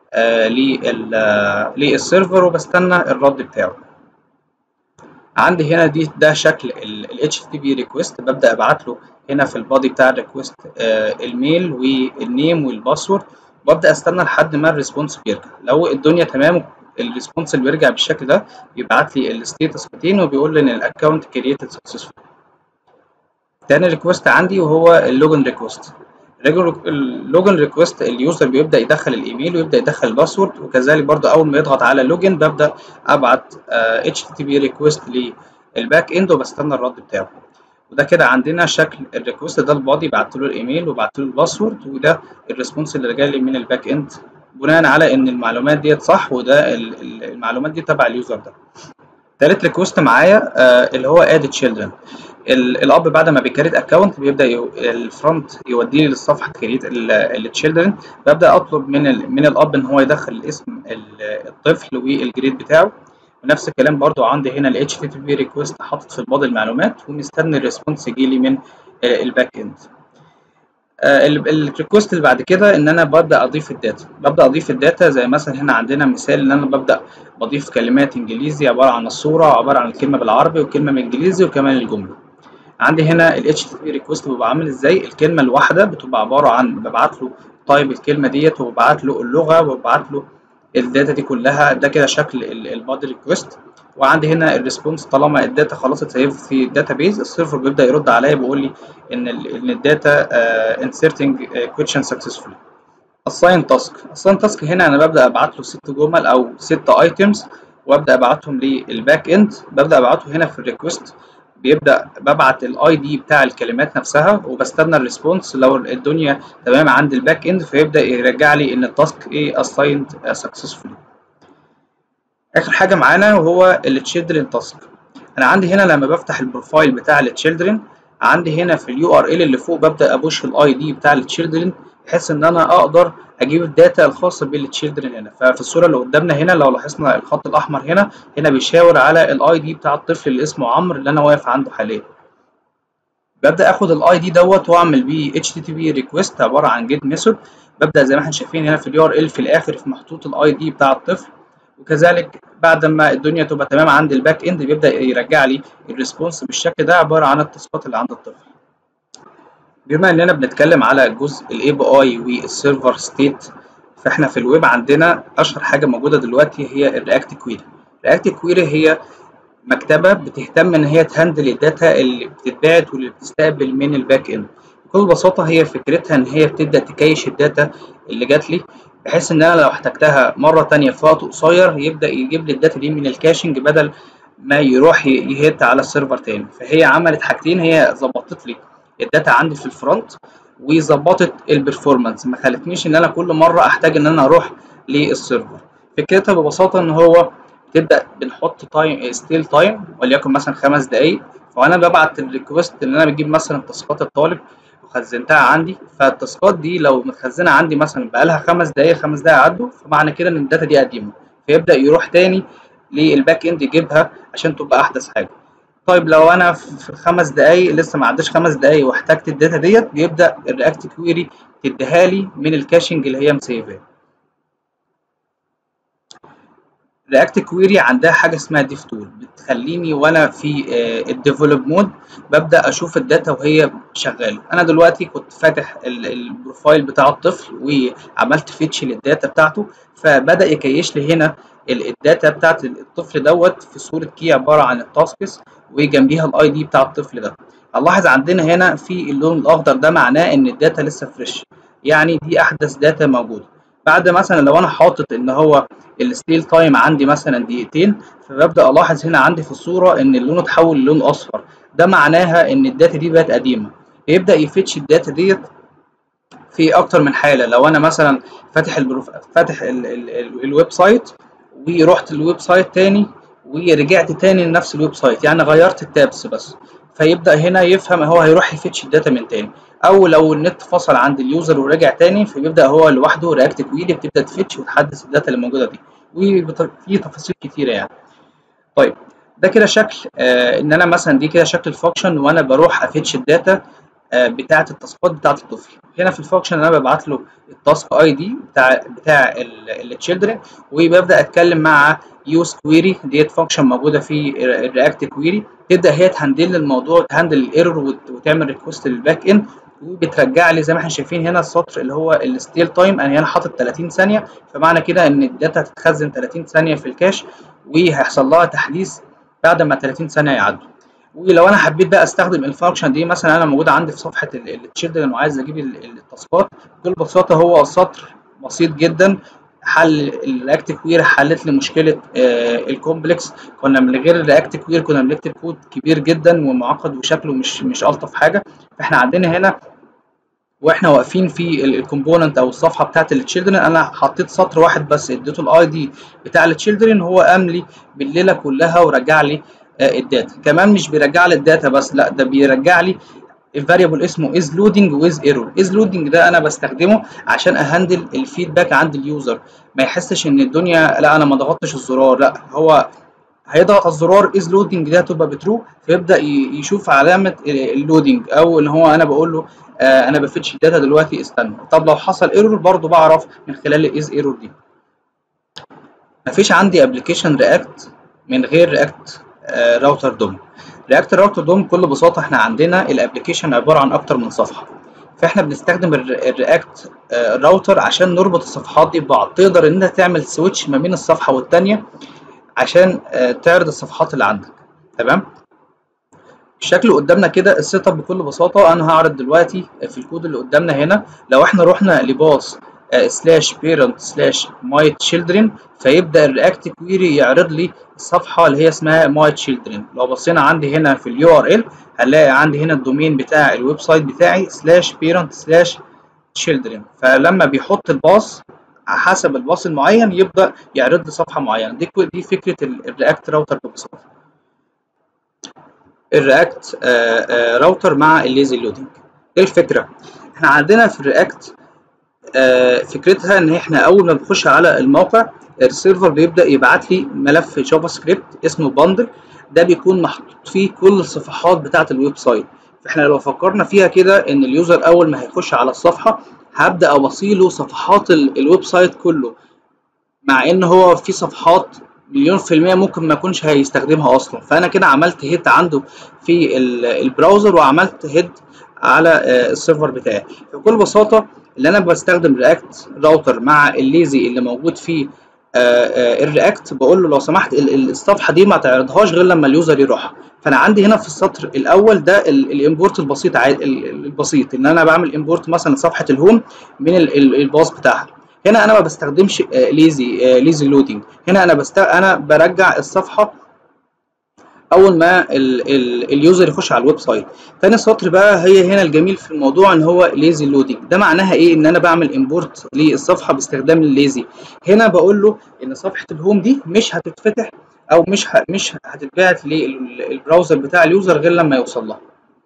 للسيرفر وبستنى الرد بتاعه عندي هنا دي ده شكل ال HTTP ريكوست ببدا ابعت له هنا في البادي بتاع الريكوست الميل والنيم والباسورد وابدا استنى لحد ما الريسبونس بيرجع لو الدنيا تمام الريسبونس اللي بيرجع بالشكل ده بيبعت لي الستيتس بتاعي وبيقول لي ان الاكونت كرييتد سكسسفول تاني ريكوست عندي وهو اللوجن ريكوست اللوجن ريكوست اليوزر بيبدا يدخل الايميل ويبدا يدخل الباسورد وكذلك برضه اول ما يضغط على لوجن ببدا ابعت اتش تي بي ريكوست للباك اند وبستنى الرد بتاعه وده كده عندنا شكل الريكوست ده البادي بعت له الايميل وبعت له الباسورد وده الريسبونس اللي جاي لي من الباك اند بناء على ان المعلومات ديت صح وده المعلومات دي تبع اليوزر ده تالت ريكوست معايا آه اللي هو اد تشيلدرن الاب بعد ما بيكريت اكونت بيبدا يو الفرونت يوديني للصفحه كريت التشيلدرن ببدا اطلب من ال من الاب ان هو يدخل الاسم الطفل والجريد بتاعه ونفس الكلام برضو عندي هنا ال HTTP ريكوست حاطط في البادي المعلومات ومستني الريسبونس يجي لي من الباك اند الريكوست اللي بعد كده ان انا ببدا اضيف الداتا ببدا اضيف الداتا زي مثلا هنا عندنا مثال ان انا ببدا بضيف كلمات انجليزي عباره عن الصوره عباره عن الكلمه بالعربي وكلمه بالانجليزي وكمان الجمله عندي هنا ال HTTP request بيبقى عامل ازاي الكلمه الواحده بتبقى عباره عن ببعت له طيب الكلمه ديت وببعت له اللغه وببعت له الداتا دي كلها ده كده شكل البادي ريكوست وعندي هنا الريسبونس طالما الداتا خلاص اتسيفت في الداتابيز السيرفر بيبدا يرد عليا بيقول لي ان ال ان الداتا انسرتنج كويشن سكسسفولي assign task assign task هنا انا ببدا ابعت له ست جمل او ست ايتمز وابدا ابعتهم للباك اند ببدا ابعته هنا في الريكوست بيبدا ببعت الاي دي بتاع الكلمات نفسها وبستنى الريسبونس لو الدنيا تمام عند الباك اند فيبدا يرجع لي ان التاسك ايه assigned successfully اخر حاجه معانا وهو التشيلدرن تاسك انا عندي هنا لما بفتح البروفايل بتاع التشيلدرن عندي هنا في اليو ار ال اللي فوق ببدا ابوش الاي دي بتاع التشيلدرن بحيث ان انا اقدر اجيب الداتا الخاصه بالتشيلدرن هنا ففي الصوره اللي قدامنا هنا لو لاحظنا الخط الاحمر هنا هنا بيشاور على الاي دي بتاع الطفل اللي اسمه عمرو اللي انا واقف عنده حاليا ببدا اخد الاي دي دوت واعمل بيه اتش تي تي بي ريكويست عباره عن جيت ميثود ببدا زي ما احنا شايفين هنا في اليو ار ال في الاخر في محطوط الاي دي بتاع الطفل وكذلك بعد ما الدنيا تبقى تمام عند الباك اند بيبدا يرجع لي الريسبونس بالشكل ده عباره عن التاسكات اللي عند الطفل بما اننا بنتكلم على جزء الاي بي اي والسيرفر ستيت فاحنا في الويب عندنا اشهر حاجه موجوده دلوقتي هي الرياكت كويري الرياكت كويري هي مكتبه بتهتم ان هي تهندل الداتا اللي بتتبعت واللي بتستقبل من الباك اند بكل بساطه هي فكرتها ان هي بتبدا تكيش الداتا اللي جات لي بحيث ان انا لو احتجتها مره تانية في وقت قصير يبدا يجيب لي الداتا دي من الكاشنج بدل ما يروح يهت على السيرفر تاني فهي عملت حاجتين هي ظبطت لي الداتا عندي في الفرونت وظبطت البرفورمانس ما خلتنيش ان انا كل مره احتاج ان انا اروح للسيرفر فكرتها ببساطه ان هو تبدا بنحط تايم ستيل تايم وليكن مثلا خمس دقائق فانا ببعت الريكوست ان انا بجيب مثلا تاسكات الطالب وخزنتها عندي فالتاسكات دي لو متخزنه عندي مثلا بقالها خمس دقائق خمس دقائق عدوا فمعنى كده ان الداتا دي قديمه فيبدا يروح تاني للباك اند يجيبها عشان تبقى احدث حاجه طيب لو انا في خمس دقايق لسه ما عداش خمس دقايق واحتجت الداتا ديت بيبدا الرياكت كويري تديها لي من الكاشنج اللي هي مسيفاه رياكت كويري عندها حاجه اسمها ديف تول بتخليني وانا في الديفلوب مود ببدا اشوف الداتا وهي شغاله انا دلوقتي كنت فاتح البروفايل بتاع الطفل وعملت فيتش للداتا بتاعته فبدا يكيش لي هنا الداتا بتاعت الطفل دوت في صوره كي عباره عن التاسكس وجنبيها الاي دي بتاع الطفل ده هنلاحظ عندنا هنا في اللون الاخضر ده معناه ان الداتا لسه فريش يعني دي احدث داتا موجوده بعد مثلا لو انا حاطط ان هو الستيل تايم عندي مثلا دقيقتين فببدا الاحظ هنا عندي في الصوره ان اللون اتحول للون اصفر ده معناها ان الداتا دي بقت قديمه يبدا يفتش الداتا ديت في اكتر من حاله لو انا مثلا فاتح البروف... فاتح ال... ال... ال... الويب سايت ورحت الويب سايت تاني ورجعت تاني لنفس الويب سايت يعني غيرت التابس بس فيبدا هنا يفهم هو هيروح يفتش الداتا من تاني او لو النت فصل عند اليوزر ورجع تاني فبيبدا هو لوحده رياكت كويري بتبدا تفتش وتحدث الداتا اللي موجوده دي وفي تفاصيل كتيره يعني طيب ده كده شكل آه ان انا مثلا دي كده شكل الفانكشن وانا بروح افتش الداتا آه بتاعه التاسكات بتاعه الطفل هنا في الفانكشن انا ببعت له التاسك اي دي بتاع بتاع التشيلدرن وببدا اتكلم مع يوز كويري ديت فانكشن موجوده في الرياكت كويري تبدا هي تهندل الموضوع تهندل الايرور وتعمل ريكوست للباك اند وبترجع لي زي ما احنا شايفين هنا السطر اللي هو الستيل تايم انا هنا حاطط 30 ثانيه فمعنى كده ان الداتا هتتخزن 30 ثانيه في الكاش وهيحصل لها تحديث بعد ما 30 ثانيه يعدوا ولو انا حبيت بقى استخدم الفانكشن دي مثلا انا موجوده عندي في صفحه التشيلدرن وعايز اجيب التاسكات بكل بساطه هو سطر بسيط جدا حل الرياكت كوير حلت لي مشكله آه الكومبلكس كنا من غير الرياكت كوير كنا بنكتب كود كبير جدا ومعقد وشكله مش مش الطف حاجه فاحنا عندنا هنا واحنا واقفين في الكومبوننت او الصفحه بتاعت التشيلدرن انا حطيت سطر واحد بس اديته الاي دي بتاع التشيلدرن هو قام لي بالليله كلها ورجع لي آه الداتا كمان مش بيرجع لي الداتا بس لا ده بيرجع لي الفاريبل اسمه از لودنج ويز ايرور از لودنج ده انا بستخدمه عشان اهندل الفيدباك عند اليوزر ما يحسش ان الدنيا لا انا ما ضغطتش الزرار لا هو هيضغط على الزرار از لودنج ده تبقى بترو فيبدا يشوف علامه اللودنج او ان هو انا بقول له آه انا بفتش الداتا دلوقتي استنى طب لو حصل ايرور برضو بعرف من خلال الاز ايرور دي مفيش عندي ابلكيشن رياكت من غير رياكت آه راوتر دوم رياكت راوتر دوم بكل بساطه احنا عندنا الابلكيشن عباره عن اكتر من صفحه فاحنا بنستخدم الرياكت راوتر عشان نربط الصفحات دي ببعض تقدر ان انت تعمل سويتش ما بين الصفحه والتانيه عشان تعرض الصفحات اللي عندك تمام الشكل قدامنا كده السيت اب بكل بساطه انا هعرض دلوقتي في الكود اللي قدامنا هنا لو احنا رحنا لباص سلاش بيرنت سلاش ماي تشيلدرن فيبدا الرياكت كويري يعرض لي الصفحه اللي هي اسمها ماي تشيلدرن لو بصينا عندي هنا في اليو ار ال هنلاقي عندي هنا الدومين بتاع الويب سايت بتاعي سلاش بيرنت سلاش تشيلدرن فلما بيحط الباص حسب الباص المعين يبدا يعرض لي صفحه معينه دي دي فكره الرياكت راوتر ببساطه الرياكت راوتر مع الليزي لودنج ايه الفكره احنا عندنا في الرياكت آه فكرتها ان احنا اول ما بنخش على الموقع السيرفر بيبدا يبعت لي ملف جافا سكريبت اسمه باندل ده بيكون محطوط فيه كل الصفحات بتاعه الويب سايت فاحنا لو فكرنا فيها كده ان اليوزر اول ما هيخش على الصفحه هبدا اوصيله صفحات الويب سايت كله مع ان هو في صفحات مليون في المية ممكن ما يكونش هيستخدمها اصلا فانا كده عملت هيت عنده في البراوزر وعملت هيد على السيرفر بتاعي بكل بساطه اللي انا بستخدم رياكت راوتر مع الليزي اللي موجود فيه الرياكت بقول له لو سمحت الصفحه دي ما تعرضهاش غير لما اليوزر يروح فانا عندي هنا في السطر الاول ده الامبورت البسيط البسيط ان انا بعمل امبورت مثلا صفحه الهوم من الباص بتاعها هنا انا ما بستخدمش ليزي ليزي لودنج هنا انا بست انا برجع الصفحه اول ما ال ال اليوزر يخش على الويب سايت تاني سطر بقى هي هنا الجميل في الموضوع ان هو ليزي لودنج ده معناها ايه ان انا بعمل امبورت للصفحه باستخدام الليزي هنا بقول له ان صفحه الهوم دي مش هتتفتح او مش ه... مش هتتبعت للبراوزر بتاع اليوزر غير لما يوصل لها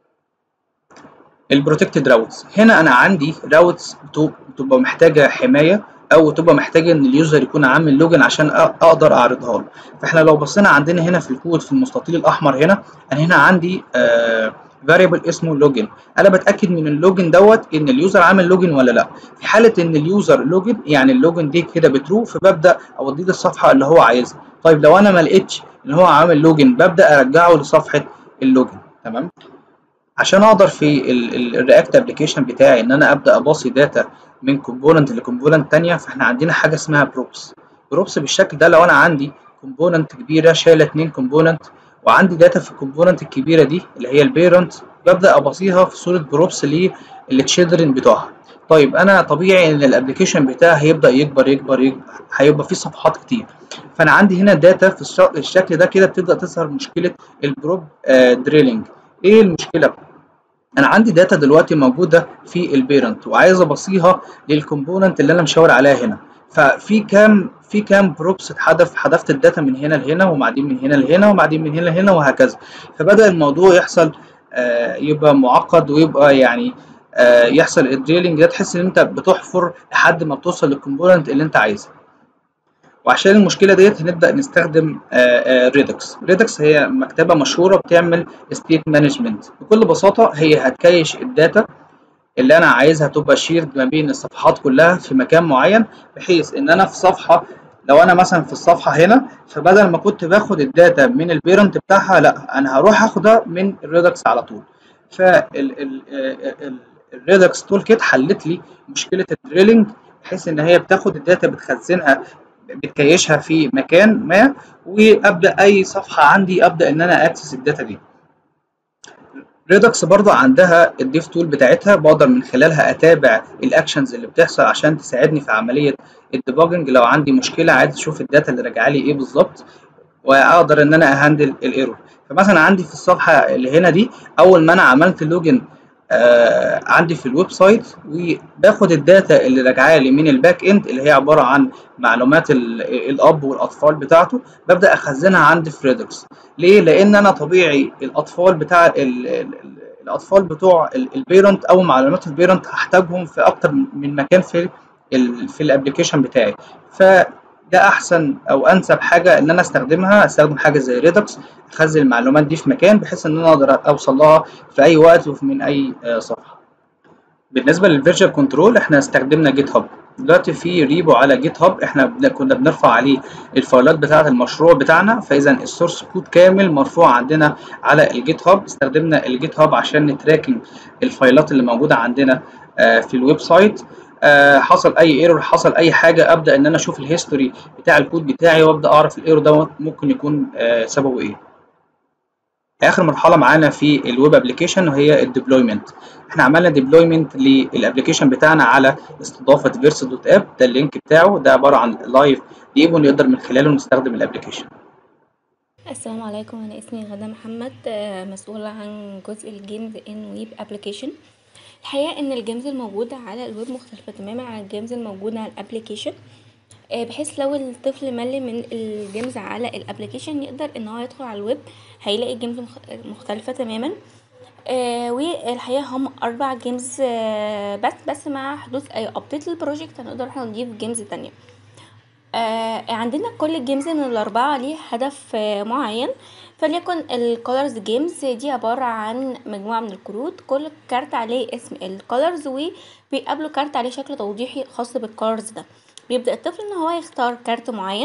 البروتكتد راوتس هنا انا عندي راوتس بتبقى محتاجه حمايه او تبقى محتاجه ان اليوزر يكون عامل لوجن عشان اقدر اعرضها له فاحنا لو بصينا عندنا هنا في الكود في المستطيل الاحمر هنا انا هنا عندي آه فاريبل اسمه لوجن انا بتاكد من اللوجن دوت ان اليوزر عامل لوجن ولا لا في حاله ان اليوزر لوجن يعني اللوجن دي كده بترو فببدا اوديه للصفحه اللي هو عايزها طيب لو انا ما لقيتش ان هو عامل لوجن ببدا ارجعه لصفحه اللوجن تمام عشان اقدر في الرياكت ابلكيشن بتاعي ان انا ابدا اباصي داتا من كومبوننت لكومبوننت تانية فاحنا عندنا حاجه اسمها بروبس بروبس بالشكل ده لو انا عندي كومبوننت كبيره شايله اتنين كومبوننت وعندي داتا في الكومبوننت الكبيره دي اللي هي البيرنت ببدا ابصيها في صوره بروبس للتشيلدرن بتوعها طيب انا طبيعي ان الابلكيشن بتاعي هيبدا يكبر يكبر, يكبر هيبقى فيه صفحات كتير فانا عندي هنا داتا في الشكل ده كده بتبدا تظهر مشكله البروب آه دريلينج ايه المشكله انا عندي داتا دلوقتي موجوده في البيرنت وعايز ابصيها للكومبوننت اللي انا مشاور عليها هنا ففي كام في كام بروبس اتحدف حذفت الداتا من هنا لهنا وبعدين من هنا لهنا وبعدين من هنا لهنا وهكذا فبدا الموضوع يحصل آه يبقى معقد ويبقى يعني آه يحصل الدريلينج ده تحس ان انت بتحفر لحد ما بتوصل للكومبوننت اللي انت عايزها وعشان المشكله ديت هنبدا نستخدم ريدكس ريدكس هي مكتبه مشهوره بتعمل ستيت مانجمنت بكل بساطه هي هتكيش الداتا اللي انا عايزها تبقى شيرد ما بين الصفحات كلها في مكان معين بحيث ان انا في صفحه لو انا مثلا في الصفحه هنا فبدل ما كنت باخد الداتا من البيرنت بتاعها لا انا هروح اخدها من الريدكس على طول فالريدكس تول كيت حلت لي مشكله الدريلينج بحيث ان هي بتاخد الداتا بتخزنها بتكيشها في مكان ما وابدا اي صفحه عندي ابدا ان انا اكسس الداتا دي ريدكس برضو عندها الديف تول بتاعتها بقدر من خلالها اتابع الاكشنز اللي بتحصل عشان تساعدني في عمليه الديباجنج لو عندي مشكله عايز اشوف الداتا اللي راجعه لي ايه بالظبط واقدر ان انا اهندل الايرور فمثلا عندي في الصفحه اللي هنا دي اول ما انا عملت لوجن آه عندي في الويب سايت وباخد الداتا اللي راجعه لي من الباك اند اللي هي عباره عن معلومات الاب والاطفال بتاعته ببدا اخزنها عندي في ريدكس ليه لان انا طبيعي الاطفال بتاع ال ال الاطفال بتوع البيرنت او معلومات البيرنت هحتاجهم في اكتر من مكان في ال في الابلكيشن بتاعي فده احسن او انسب حاجه ان انا استخدمها استخدم حاجه زي ريدكس اخزن المعلومات دي في مكان بحيث ان انا اقدر اوصل لها في اي وقت ومن اي صفحه بالنسبه للفيرجوال كنترول احنا استخدمنا جيت هاب دلوقتي في ريبو على جيت هاب احنا بن- كنا بنرفع عليه الفايلات بتاعه المشروع بتاعنا فاذا السورس كود كامل مرفوع عندنا على الجيت هاب استخدمنا الجيت هاب عشان نتراكم الفايلات اللي موجوده عندنا آه، في الويب سايت آه، حصل اي ايرور حصل اي حاجه ابدا ان انا اشوف الهيستوري بتاع الكود بتاعي وابدا اعرف الايرور ده ممكن يكون آه، سببه ايه اخر مرحله معانا في الويب ابلكيشن وهي الديبلويمنت احنا عملنا ديبلويمنت للابلكيشن بتاعنا على استضافه فيرس دوت اب ده اللينك بتاعه ده عباره عن لايف ديمو نقدر من خلاله نستخدم الابلكيشن السلام عليكم انا اسمي غدا محمد آه، مسؤولة عن جزء الجيمز ان ويب ابلكيشن الحقيقة ان الجيمز الموجودة على الويب مختلفة تماما عن الجيمز الموجودة على الابلكيشن آه، بحيث لو الطفل مل من الجيمز على الابلكيشن يقدر ان هو يدخل على الويب هيلاقي جيمز مخ- مختلفة تماما آه والحقيقة هم أربع جيمز آه بس بس مع حدوث أي أبديت للبروجكت هنقدر احنا نضيف جيمز تانية آه عندنا كل جيمز من الأربعة ليه هدف آه معين فليكن الكولرز جيمز دي عبارة عن مجموعة من الكروت كل كارت عليه اسم الكولرز وبيقابله كارت عليه شكل توضيحي خاص بالكولرز ده بيبدأ الطفل ان هو يختار كارت معين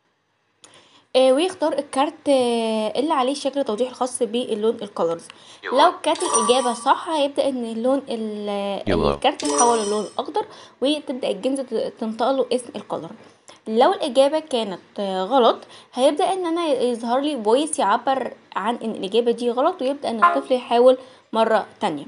آه، ويختار الكارت آه، اللي عليه الشكل التوضيحي الخاص باللون الكولرز لو كانت الإجابة صح هيبدأ ان اللون ال- Yellow. الكارت يتحول للون الأخضر وتبدأ الجنس تنطق له اسم الكولر لو الإجابة كانت آه، غلط هيبدأ ان انا يظهر لي فويس يعبر عن ان الإجابة دي غلط ويبدأ ان الطفل يحاول مرة تانية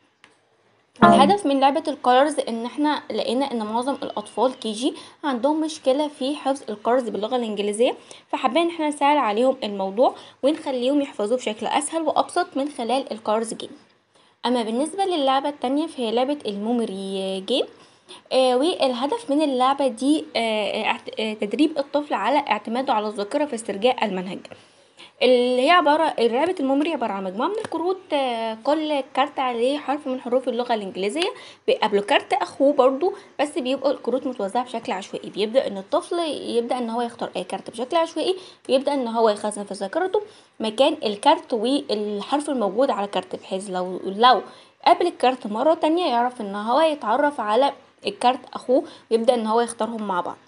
الهدف من لعبة الكولرز ان احنا لقينا ان معظم الاطفال كي جي عندهم مشكلة في حفظ الكولرز باللغة الانجليزية فحابين ان احنا نسهل عليهم الموضوع ونخليهم يحفظوه بشكل اسهل وابسط من خلال الكولرز جيم اما بالنسبة للعبة التانية فهي لعبة الميموري جيم آه والهدف من اللعبة دي آه اعت- آه تدريب الطفل على اعتماده على الذاكرة في استرجاع المنهج اللي هي عبارة لعبة الميموري عبارة عن مجموعة من الكروت آه، كل كارت عليه حرف من حروف اللغة الإنجليزية بيقابله كارت أخوه برضو بس بيبقى الكروت متوزعة بشكل عشوائي بيبدأ إن الطفل يبدأ إن هو يختار أي كارت بشكل عشوائي ويبدأ إن هو يخزن في ذاكرته مكان الكارت والحرف الموجود على الكارت بحيث لو لو قابل الكارت مرة تانية يعرف إن هو يتعرف على الكارت أخوه ويبدأ إن هو يختارهم مع بعض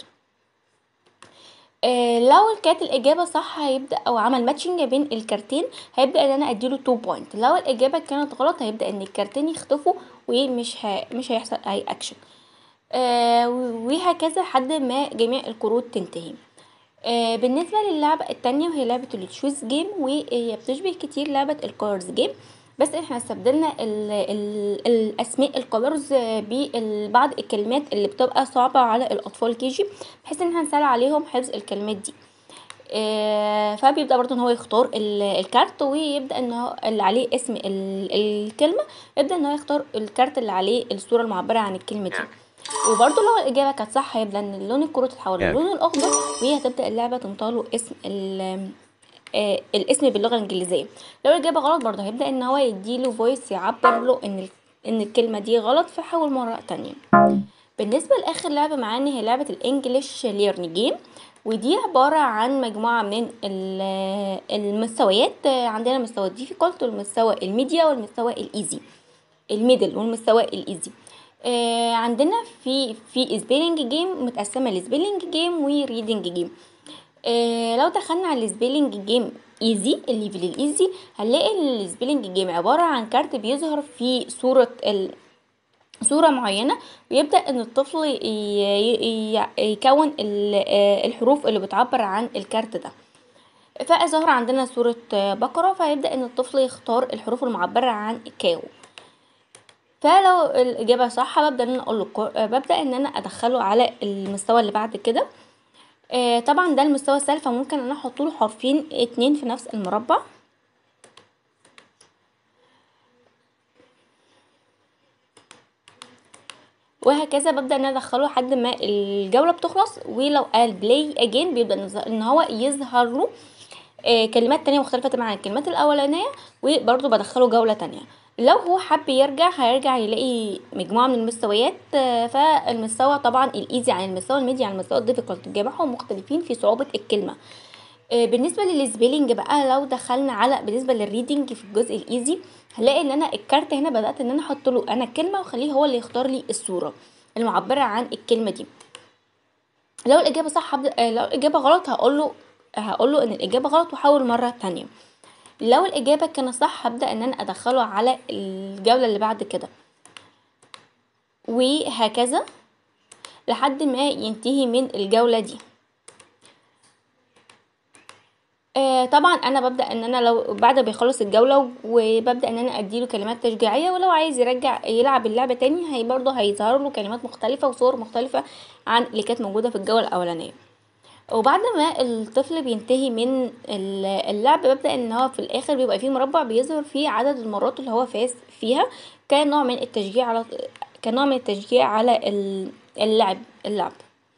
آه، لو كانت الإجابة صح هيبدأ أو عمل ماتشنج بين الكارتين هيبدأ إن أنا أديله 2 بوينت لو الإجابة كانت غلط هيبدأ إن الكارتين يختفوا ومش ه... مش هيحصل أي أكشن آه وهكذا لحد ما جميع الكروت تنتهي آه بالنسبة للعبة التانية وهي لعبة التشويز جيم وهي بتشبه كتير لعبة الكارز جيم بس احنا استبدلنا ال ال الاسماء الكولرز ببعض الكلمات اللي بتبقى صعبة على الاطفال كيجي بحيث ان احنا نسهل عليهم حفظ الكلمات دي آه، فبيبدأ برضه ان هو يختار ال- الكارت ويبدأ ان هو اللي عليه اسم ال- الكلمة يبدأ ان هو يختار الكارت اللي عليه الصورة المعبرة عن الكلمة دي وبرضه لو الإجابة كانت صح هيبدأ ان لون الكروت تتحول Yeah. للون الأخضر وهي هتبدأ اللعبة تنطله اسم ال آه، الاسم باللغة الإنجليزية لو الإجابة غلط برضه هيبدأ ان هو يديله فويس يعبر له ان ال- ان الكلمة دي غلط فحاول مرة تانية بالنسبة لآخر لعبة معانا هي لعبة الانجليش ليرن جيم ودي عبارة عن مجموعة من ال- المستويات عندنا مستوى الديفيكولت والمستوى الميديا والمستوى الايزي الميدل والمستوى الايزي آه، عندنا في في سبيلنج جيم متقسمة لسبيلنج جيم وريدنج جيم آه، لو دخلنا على السبيلنج جيم ايزي الليفل الايزي هنلاقي السبيلنج جيم عبارة عن كارت بيظهر في صورة ال صورة معينة ويبدأ ان الطفل ي- ي- ي- يكون ال- آه، الحروف اللي بتعبر عن الكارت ده فظهر عندنا صورة آه، بقرة فيبدأ ان الطفل يختار الحروف المعبرة عن كاو فلو الإجابة صح ببدأ ان انا اقول له كو- آه، ببدأ ان انا ادخله على المستوى اللي بعد كده آه، طبعا ده المستوى السهل فممكن ان انا احط له حرفين اتنين في نفس المربع وهكذا ببدأ ان انا ادخله لحد ما الجولة بتخلص ولو قال بلاي اجين بيبدأ إن- ان هو يظهر له آه، كلمات تانية مختلفة تماما عن الكلمات الأولانية وبرضه بدخله جولة تانية لو هو حب يرجع هيرجع يلاقي مجموعة من المستويات آه، فالمستوى طبعا الإيزي عن المستوى الميدي عن المستوى الديفيكولت جميعهم مختلفين في صعوبة الكلمة آه، بالنسبة للسبيلنج بقى لو دخلنا على بالنسبة للريدنج في الجزء الايزي هلاقي ان انا الكارت هنا بدأت ان انا احط له انا الكلمة واخليه هو اللي يختار لي الصورة المعبرة عن الكلمة دي لو الاجابة صح هبدأ آه، لو الاجابة غلط هقول له هقول له ان الاجابة غلط واحاول مرة تانية لو الاجابة كانت صح هبدأ ان انا ادخله على الجولة اللي بعد كده وهكذا لحد ما ينتهي من الجولة دي آه طبعا انا ببدا ان انا لو بعد ما بيخلص الجوله وببدا ان انا اديله كلمات تشجيعيه ولو عايز يرجع يلعب اللعبه تاني هي برضه هيظهر له كلمات مختلفه وصور مختلفه عن اللي كانت موجوده في الجوله الاولانيه وبعد ما الطفل بينتهي من ال- اللعب ببدا ان هو في الاخر بيبقى فيه مربع بيظهر فيه عدد المرات اللي هو فاز فيها كنوع من التشجيع على كنوع من التشجيع على ال- اللعب اللعب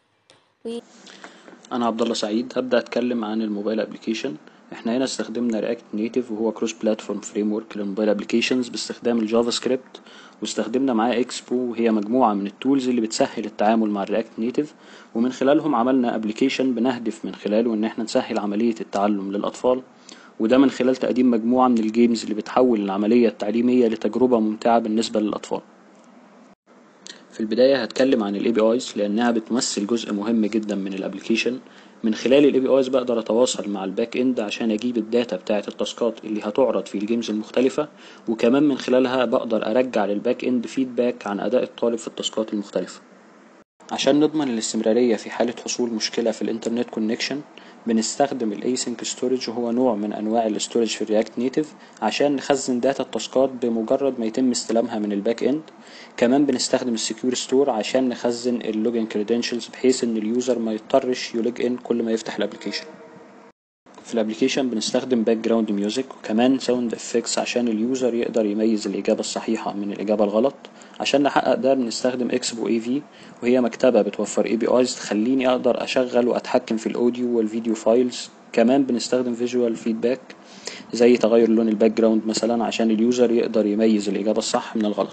انا عبد الله سعيد هبدا اتكلم عن الموبايل ابلكيشن احنا هنا استخدمنا رياكت نيتيف وهو كروس بلاتفورم فريم ورك للموبايل ابلكيشنز باستخدام الجافا سكريبت واستخدمنا معاه اكسبو وهي مجموعه من التولز اللي بتسهل التعامل مع الرياكت نيتيف ومن خلالهم عملنا ابلكيشن بنهدف من خلاله ان احنا نسهل عمليه التعلم للاطفال وده من خلال تقديم مجموعه من الجيمز اللي بتحول العمليه التعليميه لتجربه ممتعه بالنسبه للاطفال في البداية هتكلم عن ال APIs لأنها بتمثل جزء مهم جدا من الابليكيشن من خلال ال APIs بقدر أتواصل مع الباك إند عشان أجيب الداتا بتاعة التاسكات اللي هتعرض في الجيمز المختلفة وكمان من خلالها بقدر أرجع للباك إند فيدباك عن أداء الطالب في التاسكات المختلفة عشان نضمن الاستمرارية في حالة حصول مشكلة في الإنترنت كونكشن بنستخدم ال Async Storage وهو نوع من أنواع الاستورج في الرياكت نيتيف عشان نخزن داتا التاسكات بمجرد ما يتم استلامها من الباك إند كمان بنستخدم السكيور ستور عشان نخزن اللوجن كريدنشلز بحيث ان اليوزر ما يضطرش يلوج ان كل ما يفتح الابلكيشن في الابلكيشن بنستخدم باك جراوند ميوزك وكمان ساوند افكتس عشان اليوزر يقدر يميز الاجابه الصحيحه من الاجابه الغلط عشان نحقق ده بنستخدم اكسبو اي في وهي مكتبه بتوفر اي بي ايز تخليني اقدر اشغل واتحكم في الاوديو والفيديو فايلز كمان بنستخدم فيجوال فيدباك زي تغير لون الباك جراوند مثلا عشان اليوزر يقدر يميز الاجابه الصح من الغلط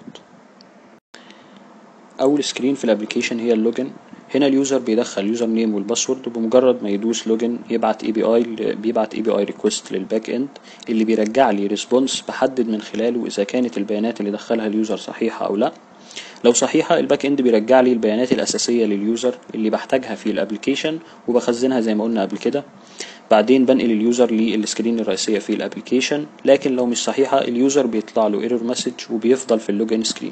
اول سكرين في الابلكيشن هي اللوجن هنا اليوزر بيدخل اليوزر نيم والباسورد وبمجرد ما يدوس لوجن يبعت اي بي اي بيبعت اي بي اي ريكوست للباك اند اللي بيرجع لي ريسبونس بحدد من خلاله اذا كانت البيانات اللي دخلها اليوزر صحيحه او لا لو صحيحه الباك اند بيرجع لي البيانات الاساسيه لليوزر اللي بحتاجها في الابلكيشن وبخزنها زي ما قلنا قبل كده بعدين بنقل اليوزر للسكرين الرئيسيه في الابلكيشن لكن لو مش صحيحه اليوزر بيطلع له ايرور مسج وبيفضل في اللوجن سكرين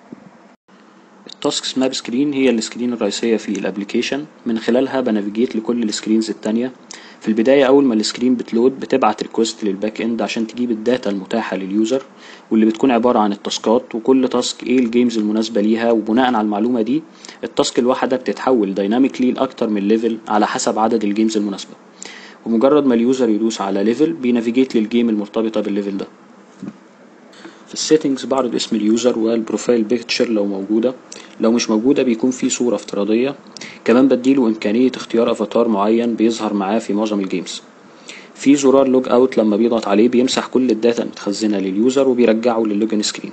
التاسكس ماب سكرين هي السكرين الرئيسية في الابليكيشن من خلالها بنافيجيت لكل السكرينز التانية في البداية أول ما السكرين بتلود بتبعت ريكوست للباك اند عشان تجيب الداتا المتاحة لليوزر واللي بتكون عبارة عن التاسكات وكل تاسك ايه الجيمز المناسبة ليها وبناء على المعلومة دي التاسك الواحدة بتتحول دايناميكلي لأكتر من ليفل على حسب عدد الجيمز المناسبة ومجرد ما اليوزر يدوس على ليفل بينافيجيت للجيم المرتبطة بالليفل ده في السيتنجز بعرض اسم اليوزر والبروفايل بيكتشر لو موجودة لو مش موجودة بيكون في صورة افتراضية كمان بديله إمكانية اختيار أفاتار معين بيظهر معاه في معظم الجيمز في زرار لوج اوت لما بيضغط عليه بيمسح كل الداتا المتخزنة لليوزر وبيرجعه للوجن سكرين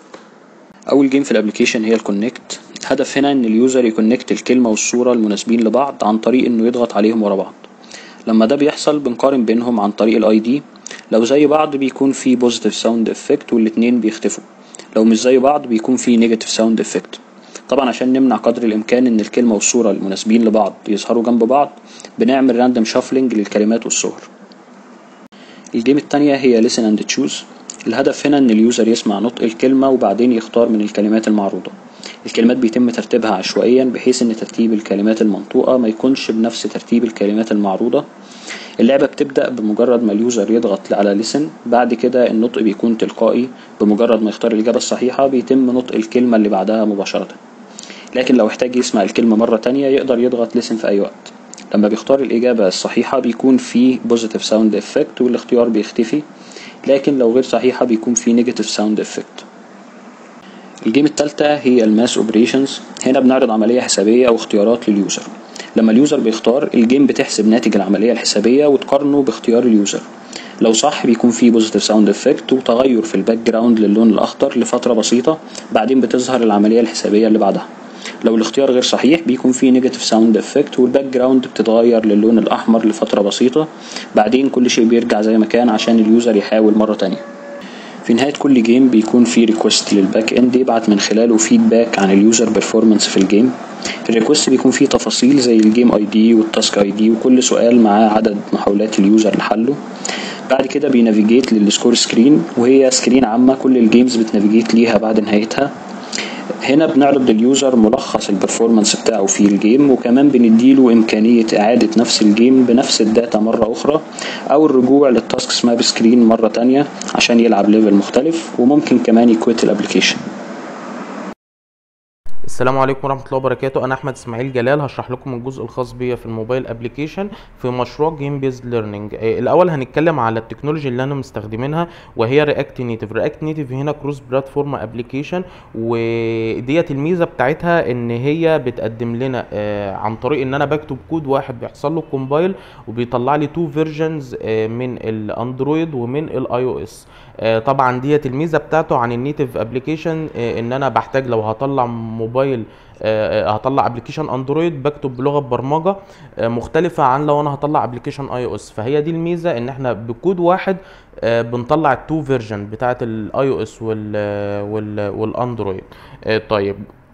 أول جيم في الابليكيشن هي الكونكت الهدف هنا إن اليوزر يكونكت الكلمة والصورة المناسبين لبعض عن طريق إنه يضغط عليهم ورا بعض لما ده بيحصل بنقارن بينهم عن طريق الاي دي لو زي بعض بيكون في بوزيتيف ساوند افكت والاتنين بيختفوا لو مش زي بعض بيكون في نيجاتيف ساوند افكت طبعا عشان نمنع قدر الامكان ان الكلمه والصوره المناسبين لبعض يظهروا جنب بعض بنعمل راندوم شافلنج للكلمات والصور الجيم التانية هي listen and choose الهدف هنا ان اليوزر يسمع نطق الكلمة وبعدين يختار من الكلمات المعروضة الكلمات بيتم ترتيبها عشوائيا بحيث ان ترتيب الكلمات المنطوقة ما يكونش بنفس ترتيب الكلمات المعروضة اللعبة بتبدأ بمجرد ما اليوزر يضغط على listen بعد كده النطق بيكون تلقائي بمجرد ما يختار الإجابة الصحيحة بيتم نطق الكلمة اللي بعدها مباشرة لكن لو احتاج يسمع الكلمة مرة تانية يقدر يضغط listen في أي وقت لما بيختار الإجابة الصحيحة بيكون في positive sound effect والاختيار بيختفي لكن لو غير صحيحة بيكون في negative sound effect الجيم التالتة هي الماس اوبريشنز هنا بنعرض عملية حسابية واختيارات لليوزر لما اليوزر بيختار الجيم بتحسب ناتج العملية الحسابية وتقارنه باختيار اليوزر لو صح بيكون في بوزيتيف ساوند افكت وتغير في الباك جراوند للون الاخضر لفترة بسيطة بعدين بتظهر العملية الحسابية اللي بعدها لو الاختيار غير صحيح بيكون في نيجاتيف ساوند افكت والباك جراوند بتتغير للون الاحمر لفتره بسيطه بعدين كل شيء بيرجع زي ما كان عشان اليوزر يحاول مره تانية في نهاية كل جيم بيكون في ريكوست للباك اند يبعت من خلاله فيدباك عن اليوزر بيرفورمانس في الجيم الريكوست بيكون فيه تفاصيل زي الجيم اي دي والتاسك اي دي وكل سؤال معاه عدد محاولات اليوزر لحله بعد كده بينافيجيت للسكور سكرين وهي سكرين عامة كل الجيمز بتنافيجيت ليها بعد نهايتها هنا بنعرض لليوزر ملخص البرفورمانس بتاعه في الجيم وكمان بنديله إمكانية إعادة نفس الجيم بنفس الداتا مرة أخرى أو الرجوع للتاسك ماب سكرين مرة تانية عشان يلعب ليفل مختلف وممكن كمان يكويت الابليكيشن السلام عليكم ورحمة الله وبركاته أنا أحمد إسماعيل جلال هشرح لكم الجزء الخاص بيا في الموبايل أبليكيشن في مشروع جيم بيز ليرنينج الأول هنتكلم على التكنولوجي اللي أنا مستخدمينها وهي رياكت نيتيف رياكت نيتيف هنا كروس بلاتفورم أبليكيشن وديت الميزة بتاعتها إن هي بتقدم لنا آه، عن طريق إن أنا بكتب كود واحد بيحصل له كومبايل وبيطلع لي تو فيرجنز من الاندرويد ومن الاي او اس طبعا ديت الميزه بتاعته عن النيتف ابلكيشن ان انا بحتاج لو هطلع موبايل آه، آه، هطلع ابلكيشن اندرويد بكتب بلغه برمجه آه، مختلفه عن لو انا هطلع ابلكيشن اي او اس فهي دي الميزه ان احنا بكود واحد آه، بنطلع التو فيرجن بتاعه الاي او اس وال وال والاندرويد آه، طيب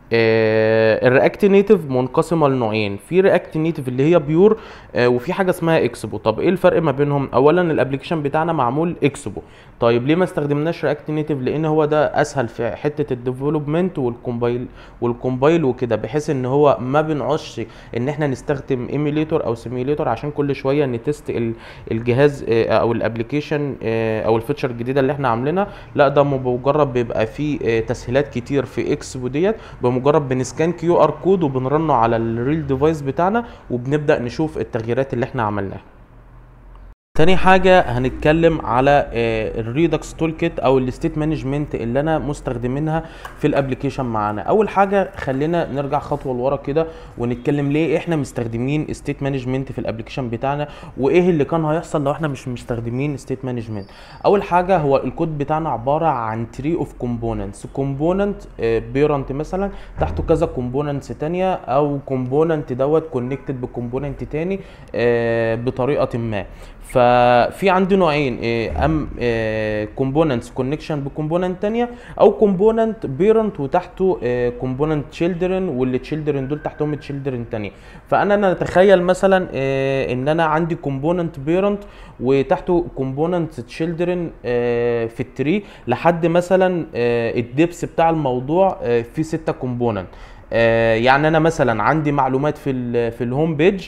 الرياكت نيتف منقسمه لنوعين في رياكت نيتف اللي هي بيور آه، وفي حاجه اسمها اكسبو طب ايه الفرق ما بينهم اولا الابلكيشن بتاعنا معمول اكسبو طيب ليه ما استخدمناش رياكت نيتف لان هو ده اسهل في حته الديفلوبمنت والكومبايل والكومبايل وكده بحيث ان هو ما بنعوزش ان احنا نستخدم ايميليتور او سيميليتور عشان كل شويه نتست ال- الجهاز آه، او الابلكيشن او الفيتشر الجديده اللي احنا عاملينها لا ده بمجرد بيبقى فيه آه، تسهيلات كتير في اكسبو ديت بمجرد بنسكان كيو ار كود وبنرنه على الريل ديفايس بتاعنا وبنبدا نشوف التغييرات اللي احنا عملناها تاني حاجة هنتكلم على الريدكس تول كيت او الستيت مانجمنت اللي انا مستخدمينها في الابلكيشن معانا اول حاجة خلينا نرجع خطوة لورا كده ونتكلم ليه احنا مستخدمين ستيت مانجمنت في الابلكيشن بتاعنا وايه اللي كان هيحصل لو احنا مش مستخدمين ستيت مانجمنت اول حاجة هو الكود بتاعنا عبارة عن تري اوف كومبوننتس كومبوننت بيرنت مثلا تحته كذا كومبوننتس تانية او كومبوننت دوت كونكتد بكومبوننت تاني آه، بطريقة ما ففي عندي نوعين إيه، ام كومبوننتس كونكشن بكومبوننت تانية او كومبوننت بيرنت وتحته كومبوننت تشيلدرن واللي تشيلدرن دول تحتهم تشيلدرن تانية فانا نتخيل مثلا آه، ان انا عندي كومبوننت بيرنت وتحته كومبوننت تشيلدرن في التري لحد مثلا آه، الدبس بتاع الموضوع آه، فيه ستة كومبوننت يعني انا مثلا عندي معلومات في ال في الهوم بيج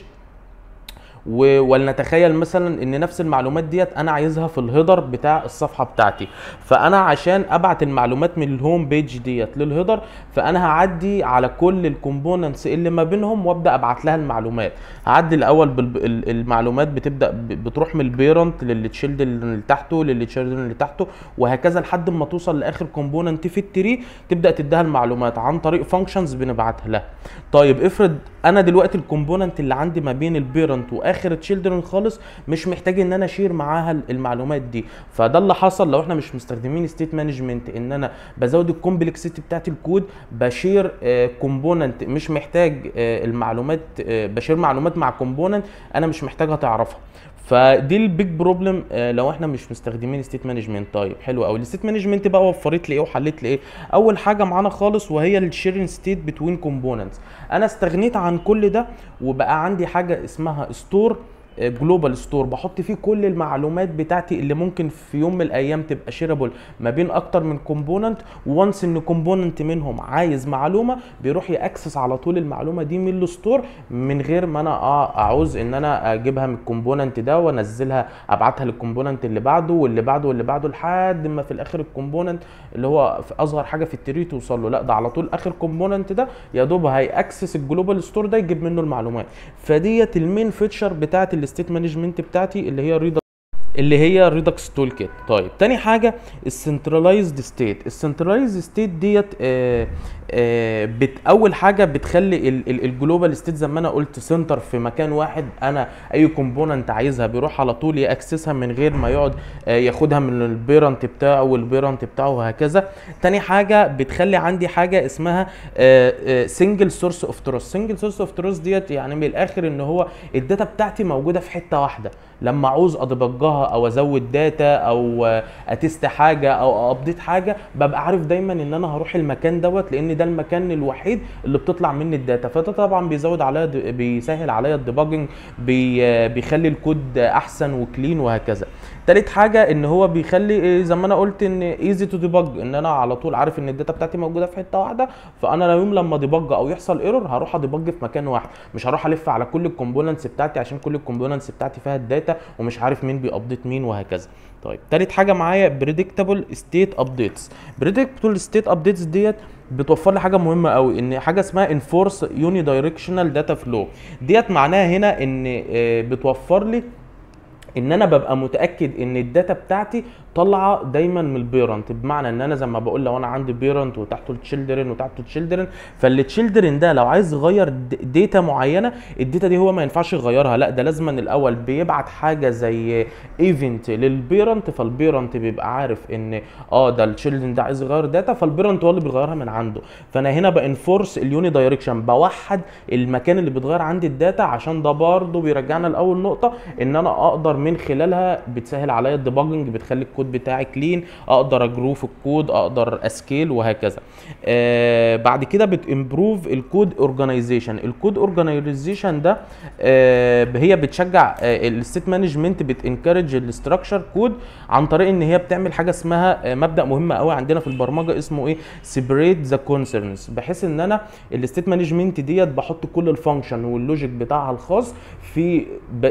و- ولنتخيل مثلا ان نفس المعلومات ديت انا عايزها في الهيدر بتاع الصفحه بتاعتي فانا عشان ابعت المعلومات من الهوم بيج ديت للهيدر فانا هعدي على كل الكومبوننتس اللي ما بينهم وابدا ابعت لها المعلومات هعدي الاول بالمعلومات بتبدا ب- بتروح من البيرنت للتشيلد اللي تحته للتشيلدرن اللي تحته وهكذا لحد ما توصل لاخر كومبوننت في التري تبدا تديها المعلومات عن طريق فانكشنز بنبعتها لها طيب افرض انا دلوقتي الكومبوننت اللي عندي ما بين البيرنت واخر تشيلدرن خالص مش محتاج ان انا اشير معاها المعلومات دي فده اللي حصل لو احنا مش مستخدمين ستيت مانجمنت ان انا بزود الكومبلكسيتي بتاعت الكود بشير كومبوننت مش محتاج آه، المعلومات آه، بشير معلومات مع كومبوننت انا مش محتاجها تعرفها فدي البيج بروبلم لو احنا مش مستخدمين ستيت مانجمنت طيب حلو قوي الستيت مانجمنت بقى وفرت لي ايه وحلت لي ايه اول حاجه معانا خالص وهي الشيرنج ستيت بتوين كومبوننتس انا استغنيت عن كل ده وبقى عندي حاجه اسمها ستور جلوبال ستور بحط فيه كل المعلومات بتاعتي اللي ممكن في يوم من الايام تبقى شيرابل ما بين اكتر من كومبوننت وانس ان كومبوننت منهم عايز معلومه بيروح ياكسس على طول المعلومه دي من الستور من غير ما انا اه اعوز ان انا اجيبها من الكومبوننت ده وانزلها ابعتها للكومبوننت اللي بعده واللي بعده واللي بعده لحد ما في الاخر الكومبوننت اللي هو في اصغر حاجه في التري توصل له لا ده على طول اخر كومبوننت ده يا دوب هياكسس الجلوبال ستور ده يجيب منه المعلومات فديت المين فيتشر بتاعت الستيت مانجمنت بتاعتي اللي هي ريدر اللي هي ريدكس تول كيت طيب تاني حاجه السنترلايزد ستيت السنترلايزد ستيت ديت آه آه بت اول حاجه بتخلي الجلوبال ستيت زي ما انا قلت سنتر في مكان واحد انا اي كومبوننت عايزها بيروح على طول ياكسسها من غير ما يقعد آه ياخدها من البيرنت بتاعه والبيرنت بتاعه وهكذا تاني حاجه بتخلي عندي حاجه اسمها سنجل سورس اوف تروث سنجل سورس اوف تروث ديت يعني من الاخر ان هو الداتا بتاعتي موجوده في حته واحده لما عاوز ادبجها او ازود داتا او اتست حاجه او ابديت حاجه ببقى عارف دايما ان انا هروح المكان دوت لان ده المكان الوحيد اللي بتطلع مني الداتا فده طبعا بيزود عليا بيسهل عليا الديباجنج بي بيخلي الكود احسن وكلين وهكذا تالت حاجه ان هو بيخلي زي ما انا قلت ان ايزي تو ديباج ان انا على طول عارف ان الداتا بتاعتي موجوده في حته واحده فانا لو يوم لما ديباج او يحصل ايرور هروح اديباج في مكان واحد مش هروح الف على كل الكومبوننتس بتاعتي عشان كل الكومبوننتس بتاعتي فيها الداتا ومش عارف مين بيابديت مين وهكذا طيب تالت حاجه معايا بريدكتابل ستيت ابديتس بريدكتابل ستيت ابديتس ديت بتوفر لي حاجه مهمه قوي ان حاجه اسمها انفورس يوني دايركشنال داتا فلو ديت معناها هنا ان بتوفر لي ان انا ببقى متاكد ان الداتا بتاعتي طالعه دايما من البيرنت بمعنى ان انا زي ما بقول لو انا عندي بيرنت وتحته التشيلدرن وتحته التشيلدرن فالتشيلدرن ده لو عايز يغير داتا معينه الداتا دي هو ما ينفعش يغيرها لا ده لازما الاول بيبعت حاجه زي ايفنت للبيرنت فالبيرنت بيبقى عارف ان اه ده التشيلدرن ده عايز يغير داتا فالبيرنت هو اللي بيغيرها من عنده فانا هنا بانفورس اليوني دايركشن بوحد المكان اللي بيتغير عندي الداتا عشان ده برضه بيرجعنا لاول نقطه ان انا اقدر من خلالها بتسهل عليا الديباجنج بتخلي الكود بتاعي كلين اقدر اجروف الكود اقدر اسكيل وهكذا آه بعد كده بتمبروف الكود اورجانيزيشن الكود اورجانيزيشن ده آه هي بتشجع آه الستيت مانجمنت بتنكرج الاستراكشر كود عن طريق ان هي بتعمل حاجه اسمها آه مبدا مهم قوي عندنا في البرمجه اسمه ايه سيبريت ذا كونسرنز بحيث ان انا الستيت مانجمنت ديت بحط كل الفانكشن واللوجيك بتاعها الخاص في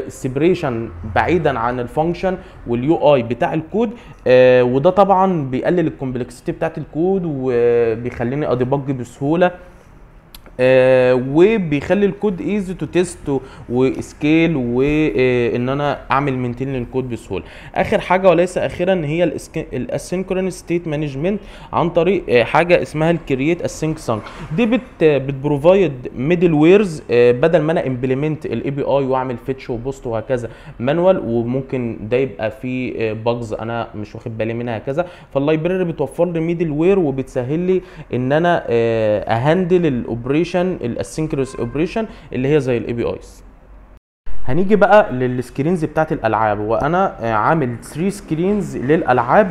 سيبريشن بعيدا عن الفانكشن واليو اي بتاع الكود آه وده طبعا بيقلل الكومبلكسيتي بتاعت الكود وبيخليني اديبج بسهوله آه وبيخلي الكود ايزي تو تيست وسكيل وان انا اعمل مينتين للكود بسهوله اخر حاجه وليس اخيرا هي الاسynchronous ستيت مانجمنت عن طريق آه حاجه اسمها الكرييت اسync سانك دي بت بتبروفايد ميدل ويرز آه بدل ما انا امبلمنت الاي بي اي واعمل فيتش وبوست وهكذا مانوال وممكن ده يبقى فيه باجز انا مش واخد بالي منها هكذا فاللايبراري بتوفر لي ميدل وير وبتسهل لي ان انا اهندل الاوبريشن اوبريشن الاسynchronous اوبريشن اللي هي زي الاي بي ايز هنيجي بقى للسكرينز بتاعت الالعاب وانا عامل 3 سكرينز للالعاب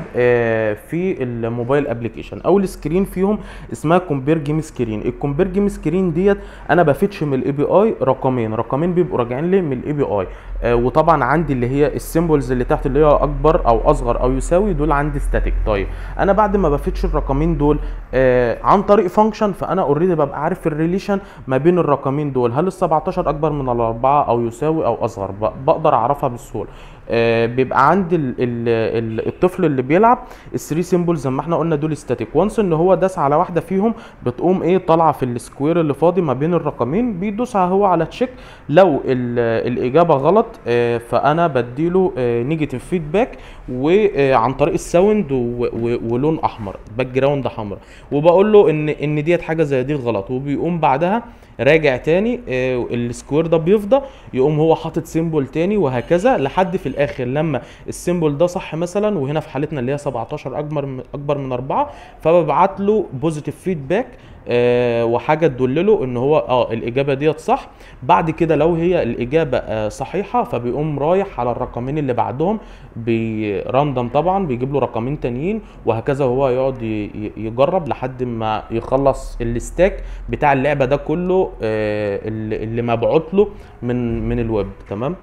في الموبايل ابلكيشن اول سكرين فيهم اسمها كومبير جيم سكرين الكومبير جيم سكرين ديت انا بفتش من الاي بي اي رقمين رقمين بيبقوا راجعين لي من الاي بي اي وطبعا عندي اللي هي السيمبلز اللي تحت اللي هي اكبر او اصغر او يساوي دول عندي ستاتيك طيب انا بعد ما بفتش الرقمين دول عن طريق فانكشن فانا اوريدي ببقى عارف الريليشن ما بين الرقمين دول هل ال 17 اكبر من الاربعه او يساوي او اصغر بقدر اعرفها بسهوله آه بيبقى عندي ال ال ال الطفل اللي بيلعب الثري سيمبلز زي ما احنا قلنا دول ستاتيك وانس ان هو داس على واحده فيهم بتقوم ايه طالعه في السكوير اللي فاضي ما بين الرقمين بيدوس هو على تشيك لو الاجابه غلط آه فانا بديله آه نيجاتيف فيدباك وعن طريق الساوند ولون احمر باك جراوند حمراء وبقول له ان ان ديت حاجه زي دي غلط وبيقوم بعدها راجع تاني آه السكوير ده بيفضى يقوم هو حاطط سيمبل تاني وهكذا لحد في الاخر لما السيمبل ده صح مثلا وهنا في حالتنا اللي هي 17 اكبر من اكبر من 4 فببعت له بوزيتيف فيدباك آه وحاجه تدلله ان هو اه الاجابه ديت صح بعد كده لو هي الاجابه آه صحيحه فبيقوم رايح على الرقمين اللي بعدهم براندم طبعا بيجيب له رقمين تانيين وهكذا هو يقعد يجرب لحد ما يخلص الستاك بتاع اللعبه ده كله آه اللي مبعوت له من من الويب تمام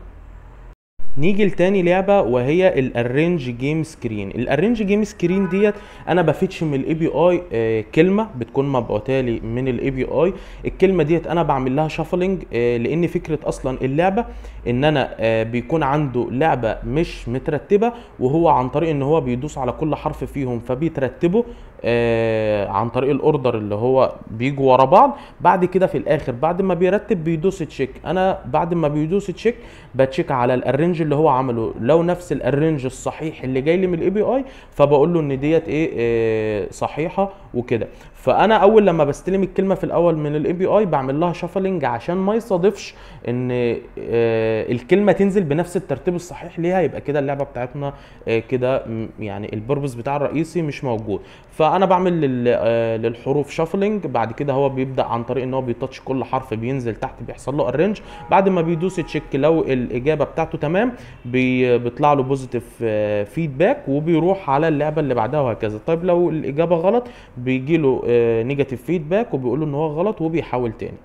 نيجي لتاني لعبه وهي الارينج جيم سكرين الارينج جيم سكرين ديت انا بفتش من الاي بي اي كلمه بتكون مبعوته لي من الاي بي اي الكلمه ديت انا بعمل لها شافلنج لان فكره اصلا اللعبه ان انا آه، بيكون عنده لعبه مش مترتبه وهو عن طريق ان هو بيدوس على كل حرف فيهم فبيترتبوا آه، عن طريق الاوردر اللي هو بيجوا ورا بعض بعد كده في الاخر بعد ما بيرتب بيدوس تشيك انا بعد ما بيدوس تشيك بتشيك على الارنج اللي هو عمله لو نفس الارنج الصحيح اللي جاي لي من الاي بي اي فبقول له ان ديت ايه آه، صحيحه وكده فانا اول لما بستلم الكلمه في الاول من الاي بي اي بعمل لها شفلنج عشان ما يصادفش ان آه، الكلمه تنزل بنفس الترتيب الصحيح ليها يبقى كده اللعبه بتاعتنا آه، كده م- يعني البربز بتاع الرئيسي مش موجود فانا بعمل لل- آه، للحروف شفلنج بعد كده هو بيبدا عن طريق ان هو بيتاتش كل حرف بينزل تحت بيحصل له ارنج بعد ما بيدوس تشيك لو الاجابه بتاعته تمام بي- بيطلع له بوزيتيف فيدباك وبيروح على اللعبه اللي بعدها وهكذا طيب لو الاجابه غلط بيجي له نيجاتيف فيدباك وبيقول له ان هو غلط وبيحاول تاني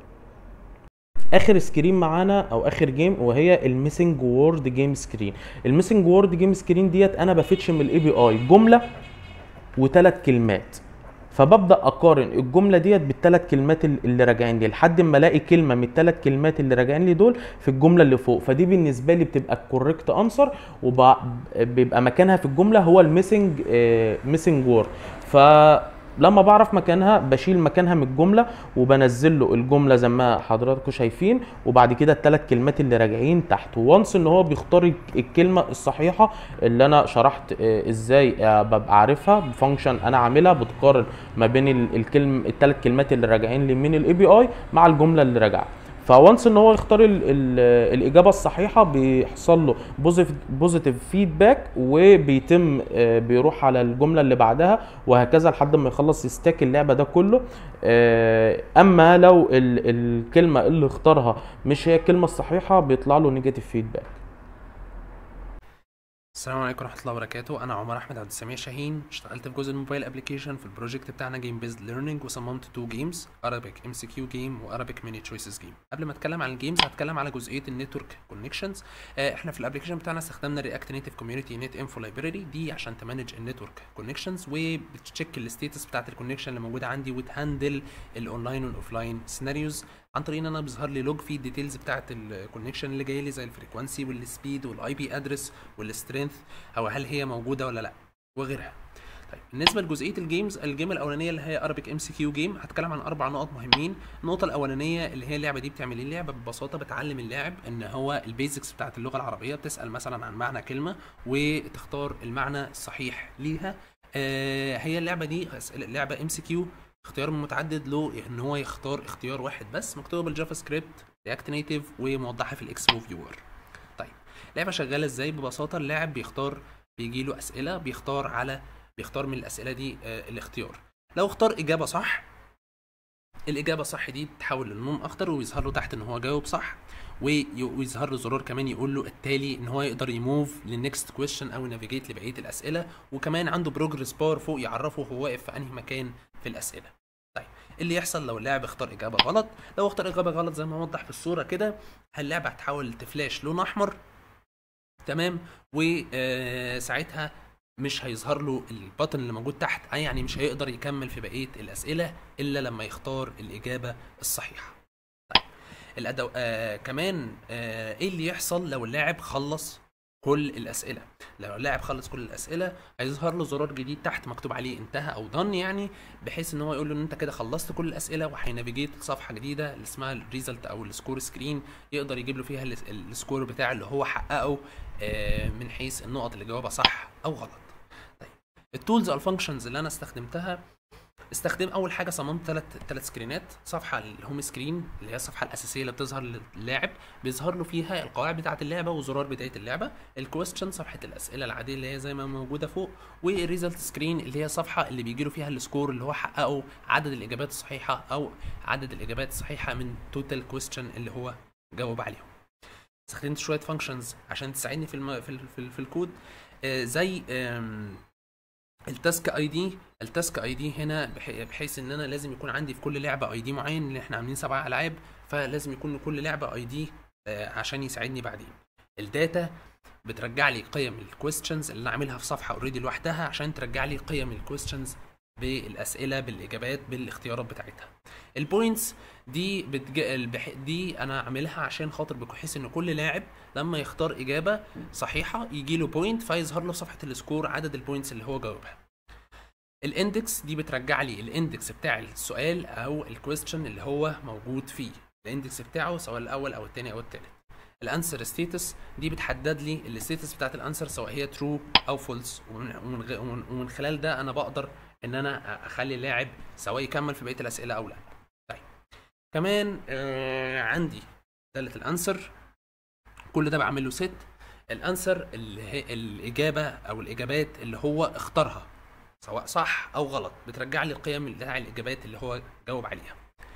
اخر سكرين معانا او اخر جيم وهي الميسنج وورد جيم سكرين الميسنج وورد جيم سكرين ديت انا بفتش من الاي بي اي جمله وثلاث كلمات فببدا اقارن الجمله ديت بالثلاث كلمات ال- اللي راجعين لي لحد ما الاقي كلمه من الثلاث كلمات اللي راجعين لي دول في الجمله اللي فوق فدي بالنسبه لي بتبقى الكوريكت انسر وبيبقى مكانها في الجمله هو الميسنج ميسنج وورد فلما بعرف مكانها بشيل مكانها من الجمله وبنزل له الجمله زي ما حضراتكم شايفين وبعد كده الثلاث كلمات اللي راجعين تحت وانس ان هو بيختار الك- الكلمه الصحيحه اللي انا شرحت آه، ازاي آه، ببقى عارفها بفانكشن انا عاملها بتقارن ما بين ال- الكلم الثلاث كلمات اللي راجعين لي من الاي بي اي مع الجمله اللي راجعه فوانس ان هو يختار ال ال الاجابه الصحيحه بيحصل له بوزيتيف فيدباك وبيتم آه، بيروح على الجمله اللي بعدها وهكذا لحد ما يخلص يستاك اللعبه ده كله آه، اما لو ال الكلمه اللي اختارها مش هي الكلمه الصحيحه بيطلع له نيجاتيف فيدباك السلام عليكم ورحمة الله وبركاته أنا عمر أحمد عبد السميع شاهين اشتغلت في جزء الموبايل ابلكيشن في البروجكت بتاعنا جيم بيزد ليرنينج وصممت تو جيمز Arabic ام سي كيو جيم وارابيك ميني تشويسز جيم قبل ما اتكلم عن الجيمز هتكلم على جزئية النتورك كونكشنز احنا في الابلكيشن بتاعنا استخدمنا رياكت نيتف كوميونتي نت انفو لايبراري دي عشان تمانج النتورك كونكشنز وبتشيك الستيتس بتاعت الكونكشن اللي موجودة عندي وتهندل الاونلاين والاوفلاين سيناريوز عن طريق ان انا بيظهر لي لوج فيه الديتيلز بتاعت الكونكشن اللي جاي لي زي الفريكوانسي والسبيد والاي بي ادرس والسترينث او هل هي موجوده ولا لا وغيرها طيب بالنسبه لجزئيه الجيمز الجيم الاولانيه اللي هي ارابيك ام سي كيو جيم هتكلم عن اربع نقط مهمين النقطه الاولانيه اللي هي اللعبه دي بتعمل ايه اللعبه ببساطه بتعلم اللاعب ان هو البيزكس بتاعت اللغه العربيه بتسال مثلا عن معنى كلمه وتختار المعنى الصحيح ليها آه هي اللعبه دي أسئلة- لعبه ام سي كيو اختيار متعدد له ان هو يختار اختيار واحد بس مكتوبه بالجافا سكريبت رياكت نيتيف وموضحه في الاكسبو فيور طيب اللعبه شغاله ازاي ببساطه اللاعب بيختار بيجي له اسئله بيختار على بيختار من الاسئله دي آه الاختيار لو اختار اجابه صح الاجابه صح دي تتحول للون اخضر ويظهر له تحت ان هو جاوب صح وي- ويظهر له زرار كمان يقول له التالي ان هو يقدر يموف للنكست كويشن او نافيجيت لبقيه الاسئله وكمان عنده بروجرس بار فوق يعرفه هو واقف في انهي مكان في الاسئله طيب إيه اللي يحصل لو اللاعب اختار اجابه غلط لو اختار اجابه غلط زي ما موضح في الصوره كده اللعبه هتحول تفلاش لون احمر تمام وساعتها مش هيظهر له البطن اللي موجود تحت أي يعني مش هيقدر يكمل في بقيه الاسئله الا لما يختار الاجابه الصحيحه طيب الأدو... آه كمان آه ايه اللي يحصل لو اللاعب خلص كل الاسئله لو اللاعب خلص كل الاسئله هيظهر له زرار جديد تحت مكتوب عليه انتهى او done يعني بحيث ان هو يقول له ان انت كده خلصت كل الاسئله وهينافيجيت صفحه جديده اللي اسمها الريزلت او السكور سكرين يقدر يجيب له فيها ال- السكور بتاع اللي هو حققه آه، من حيث النقط اللي جاوبها صح او غلط طيب التولز او الفانكشنز اللي انا استخدمتها استخدم اول حاجه صممت ثلاث ثلاث سكرينات صفحه الهوم سكرين اللي هي الصفحه الاساسيه اللي بتظهر للاعب بيظهر له فيها القواعد بتاعه اللعبه وزرار بدايه اللعبه الكويستشن صفحه الاسئله العاديه اللي هي زي ما موجوده فوق والريزلت سكرين اللي هي صفحه اللي بيجي له فيها السكور اللي هو حققه عدد الاجابات الصحيحه او عدد الاجابات الصحيحه من توتال كويستشن اللي هو جاوب عليهم استخدمت شويه فانكشنز عشان تساعدني في الم... في, ال... في, ال... في الكود آه زي آم... التاسك اي دي التاسك اي دي هنا بح- بحيث ان انا لازم يكون عندي في كل لعبه اي دي معين اللي احنا عاملين سبع العاب فلازم يكون لكل لعبه اي دي عشان يساعدني بعدين الداتا بترجع لي قيم الكويستشنز اللي انا عاملها في صفحه اوريدي لوحدها عشان ترجع لي قيم الكويستشنز بالاسئله بالاجابات بالاختيارات بتاعتها البوينتس دي بتج... البح... دي انا عاملها عشان خاطر بحيث ان كل لاعب لما يختار اجابه صحيحه يجي له بوينت فيظهر له في صفحه السكور عدد البوينتس اللي هو جاوبها الاندكس دي بترجع لي الاندكس بتاع السؤال او الكويستشن اللي هو موجود فيه الاندكس بتاعه سواء الاول او الثاني او الثالث الانسر ستيتس دي بتحدد لي الستيتس بتاعت الانسر سواء هي ترو او فولس ومن, ومن, غ- ومن, ومن خلال ده انا بقدر ان انا اخلي اللاعب سواء يكمل في بقيه الاسئله او لا طيب كمان آه عندي داله الانسر كل ده بعمل له ست الانسر اللي هي الاجابه او الاجابات اللي هو اختارها سواء صح او غلط بترجع لي القيم بتاع الاجابات اللي هو جاوب عليها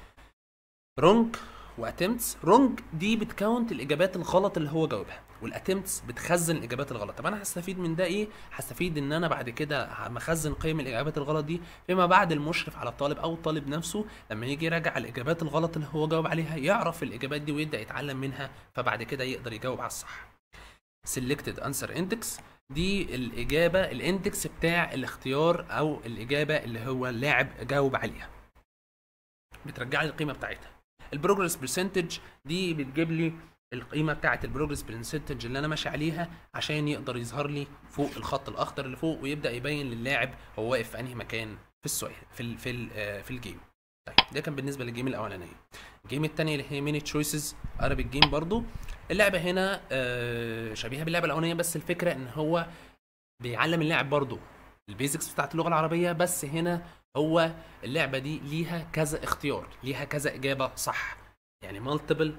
رونج واتمتس رونج دي بتكاونت الاجابات الغلط اللي هو جاوبها والاتمتس بتخزن الاجابات الغلط طب انا هستفيد من ده ايه هستفيد ان انا بعد كده مخزن قيم الاجابات الغلط دي فيما بعد المشرف على الطالب او الطالب نفسه لما يجي يراجع الاجابات الغلط اللي هو جاوب عليها يعرف الاجابات دي ويبدا يتعلم منها فبعد كده يقدر يجاوب على الصح selected answer index دي الإجابة الاندكس بتاع الاختيار أو الإجابة اللي هو اللاعب جاوب عليها بترجع لي القيمة بتاعتها البروجرس برسنتج دي بتجيب لي القيمة بتاعة البروجرس برسنتج اللي أنا ماشي عليها عشان يقدر يظهر لي فوق الخط الأخضر اللي فوق ويبدأ يبين للاعب هو واقف في أنهي مكان في السؤال في ال في ال في الجيم طيب ده كان بالنسبة للجيم الأولانية الجيم التانية اللي هي ميني تشويسز Arabic جيم برضو اللعبة هنا آه، شبيهة باللعبة الأولانية بس الفكرة إن هو بيعلم اللاعب برضو البيزكس بتاعت اللغة العربية بس هنا هو اللعبة دي ليها كذا اختيار ليها كذا إجابة صح يعني مالتيبل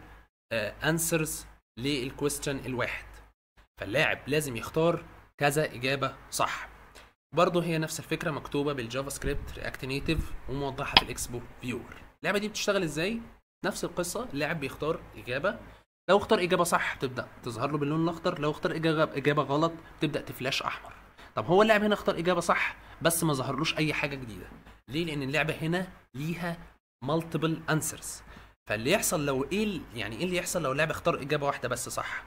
انسرز للكويستشن الواحد فاللاعب لازم يختار كذا إجابة صح برضه هي نفس الفكرة مكتوبة بالجافا سكريبت رياكت نيتيف وموضحة في الاكسبو فيور اللعبة دي بتشتغل ازاي؟ نفس القصة اللاعب بيختار إجابة لو اختار إجابة صح تبدأ تظهر له باللون الأخضر لو اختار إجابة إجابة غلط تبدأ تفلاش أحمر طب هو اللاعب هنا اختار إجابة صح بس ما ظهرلوش أي حاجة جديدة ليه؟ لأن اللعبة هنا ليها مالتيبل انسرز فاللي يحصل لو ايه ال- يعني ايه اللي يحصل لو اللاعب اختار إجابة واحدة بس صح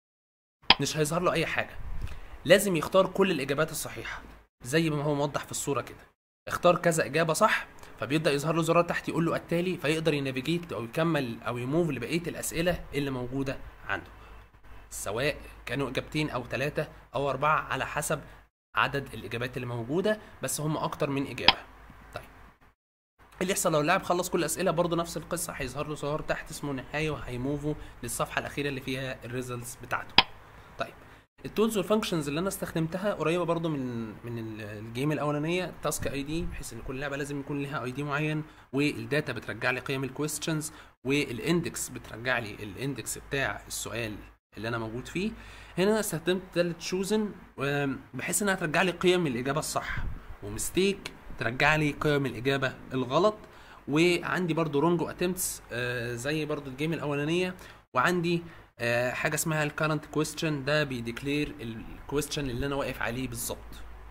مش هيظهر له أي حاجة لازم يختار كل الإجابات الصحيحة زي ما هو موضح في الصورة كده اختار كذا إجابة صح فبيبدأ يظهر له زرار تحت يقول له التالي فيقدر ينافيجيت أو يكمل أو يموف لبقية الأسئلة اللي موجودة عنده سواء كانوا إجابتين أو ثلاثة أو أربعة على حسب عدد الإجابات اللي موجودة بس هم أكتر من إجابة طيب اللي يحصل لو اللاعب خلص كل الأسئلة برضه نفس القصة هيظهر له زرار تحت اسمه نهاية وهيموفه للصفحة الأخيرة اللي فيها الريزلتس بتاعته طيب التولز والفانكشنز اللي انا استخدمتها قريبه برضو من من ال- الجيم الاولانيه تاسك اي دي بحيث ان كل لعبه لازم يكون لها اي دي معين والداتا بترجع لي قيم الكويستشنز والاندكس بترجع لي الاندكس بتاع السؤال اللي انا موجود فيه هنا استخدمت داله تشوزن بحيث انها ترجع لي قيم الاجابه الصح ومستيك ترجع لي قيم الاجابه الغلط وعندي برضو رونجو اتمتس زي برضو الجيم الاولانيه وعندي آه، حاجه اسمها الكارنت كويستشن ده بيديكلير الكويستشن اللي انا واقف عليه بالظبط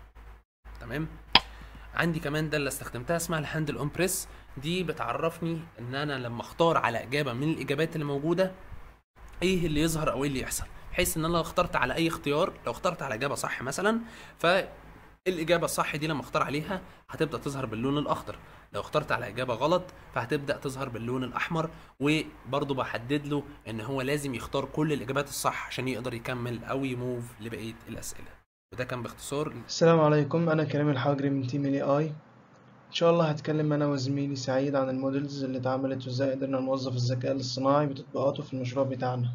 تمام عندي كمان ده اللي استخدمتها اسمها الهاندل اون بريس دي بتعرفني ان انا لما اختار على اجابه من الاجابات اللي موجوده ايه اللي يظهر او ايه اللي يحصل بحيث ان انا لو اخترت على اي اختيار لو اخترت على اجابه صح مثلا فالاجابه الصح دي لما اختار عليها هتبدا تظهر باللون الاخضر لو اخترت على اجابه غلط فهتبدا تظهر باللون الاحمر وبرضه بحدد له ان هو لازم يختار كل الاجابات الصح عشان يقدر يكمل او يموف لبقيه الاسئله وده كان باختصار السلام عليكم أنا كريم الحاجري من تيم الاي اي إن شاء الله هتكلم أنا وزميلي سعيد عن المودلز اللي اتعملت وإزاي قدرنا نوظف الذكاء الاصطناعي بتطبيقاته في المشروع بتاعنا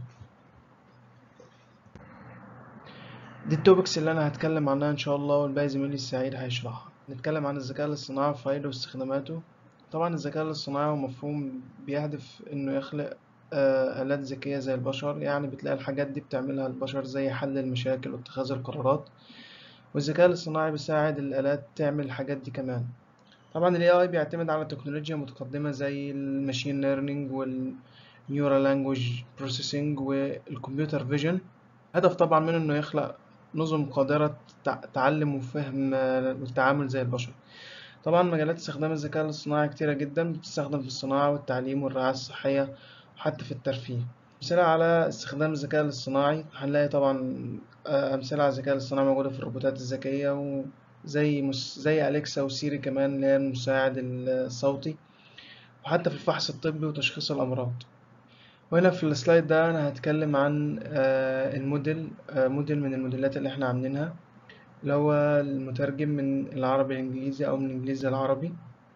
دي التوبكس اللي أنا هتكلم عنها إن شاء الله والباقي زميلي السعيد هيشرحها نتكلم عن الذكاء الاصطناعي وفوائده واستخداماته طبعا الذكاء الاصطناعي هو مفهوم بيهدف إنه يخلق آه، آلات ذكية زي البشر يعني بتلاقي الحاجات دي بتعملها البشر زي حل المشاكل واتخاذ القرارات والذكاء الاصطناعي بيساعد الآلات تعمل الحاجات دي كمان طبعا ال AI بيعتمد على تكنولوجيا متقدمة زي الماشين ليرنينج والنيورال لانجوج بروسيسنج والكمبيوتر فيجن هدف طبعا منه انه يخلق نظم قادرة تع- تعلم وفهم آه، والتعامل زي البشر طبعا مجالات استخدام الذكاء الاصطناعي كتيرة جدا بتستخدم في الصناعة والتعليم والرعاية الصحية وحتى في الترفيه أمثلة على استخدام الذكاء الاصطناعي هنلاقي طبعا آه، أمثلة على الذكاء الاصطناعي موجودة في الروبوتات الذكية زي مس... زي أليكسا وسيري كمان اللي هي المساعد الصوتي وحتى في الفحص الطبي وتشخيص الأمراض وهنا في السلايد ده أنا هتكلم عن آه، الموديل آه، موديل من الموديلات اللي احنا عاملينها اللي هو المترجم من العربي الإنجليزي أو من الإنجليزي العربي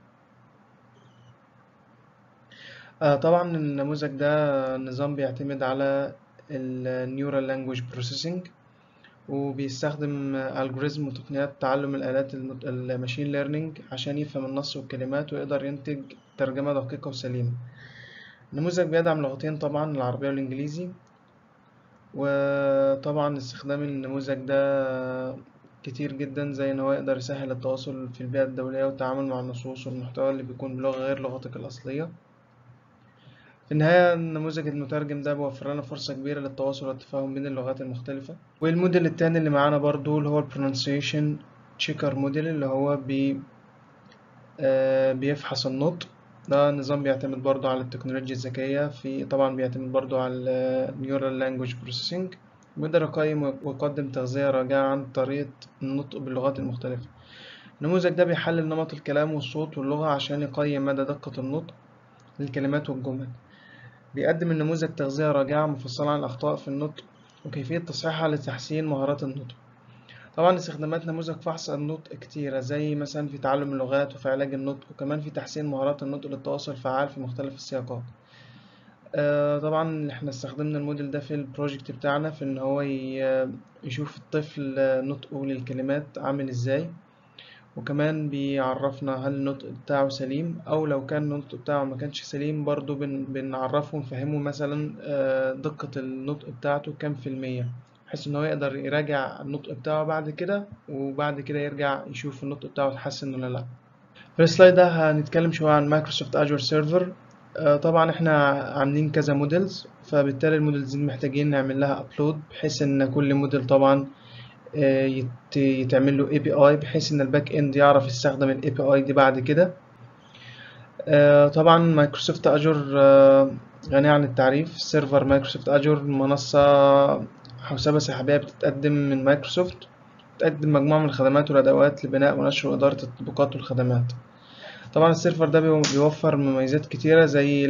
آه، طبعا النموذج ده نظام بيعتمد على ال Neural Language Processing وبيستخدم ألجوريزم وتقنيات تعلم الآلات المت- الماشين ليرنينج عشان يفهم النص والكلمات ويقدر ينتج ترجمة دقيقة وسليمة النموذج بيدعم لغتين طبعا العربية والإنجليزي وطبعا استخدام النموذج ده كتير جدا زي إن هو يقدر يسهل التواصل في البيئة الدولية والتعامل مع النصوص والمحتوى اللي بيكون بلغة غير لغتك الأصلية في النهاية النموذج المترجم ده بيوفر لنا فرصة كبيرة للتواصل والتفاهم بين اللغات المختلفة والموديل التاني اللي معانا برضو اللي هو ال Pronunciation Checker موديل اللي هو بي آه بيفحص النطق ده نظام بيعتمد برضو على التكنولوجيا الذكية في طبعا بيعتمد برضو على ال Neural Language Processing بيقدر يقيم ويقدم تغذية راجعة عن طريقة النطق باللغات المختلفة النموذج ده بيحلل نمط الكلام والصوت واللغة عشان يقيم مدى دقة النطق للكلمات والجمل بيقدم النموذج تغذية راجعة مفصلة عن الأخطاء في النطق وكيفية تصحيحها لتحسين مهارات النطق طبعا استخدامات نموذج فحص النطق كتيرة زي مثلا في تعلم اللغات وفي علاج النطق وكمان في تحسين مهارات النطق للتواصل الفعال في مختلف السياقات آه، طبعا احنا استخدمنا الموديل ده في البروجكت بتاعنا في ان هو ي- يشوف الطفل نطقه للكلمات عامل ازاي وكمان بيعرفنا هل النطق بتاعه سليم او لو كان النطق بتاعه ما كانش سليم برضو بن بنعرفه ونفهمه مثلا آه، دقة النطق بتاعته كام في المية بحيث ان هو يقدر يراجع النطق بتاعه بعد كده وبعد كده يرجع يشوف النطق بتاعه اتحسن ولا لا في السلايد ده هنتكلم شوية عن مايكروسوفت اجور سيرفر طبعا احنا عاملين كذا موديلز فبالتالي الموديلز دي محتاجين نعمل لها ابلود بحيث ان كل موديل طبعا آه، يت- يتعمل له اي بي اي بحيث ان الباك اند يعرف يستخدم الاي بي اي دي بعد كده آه، طبعا مايكروسوفت اجور آه، غنية عن التعريف سيرفر مايكروسوفت اجور منصة حوسبة سحابية بتتقدم من مايكروسوفت بتقدم مجموعة من الخدمات والأدوات لبناء ونشر وإدارة التطبيقات والخدمات طبعا السيرفر ده بيو- بيوفر مميزات كتيرة زي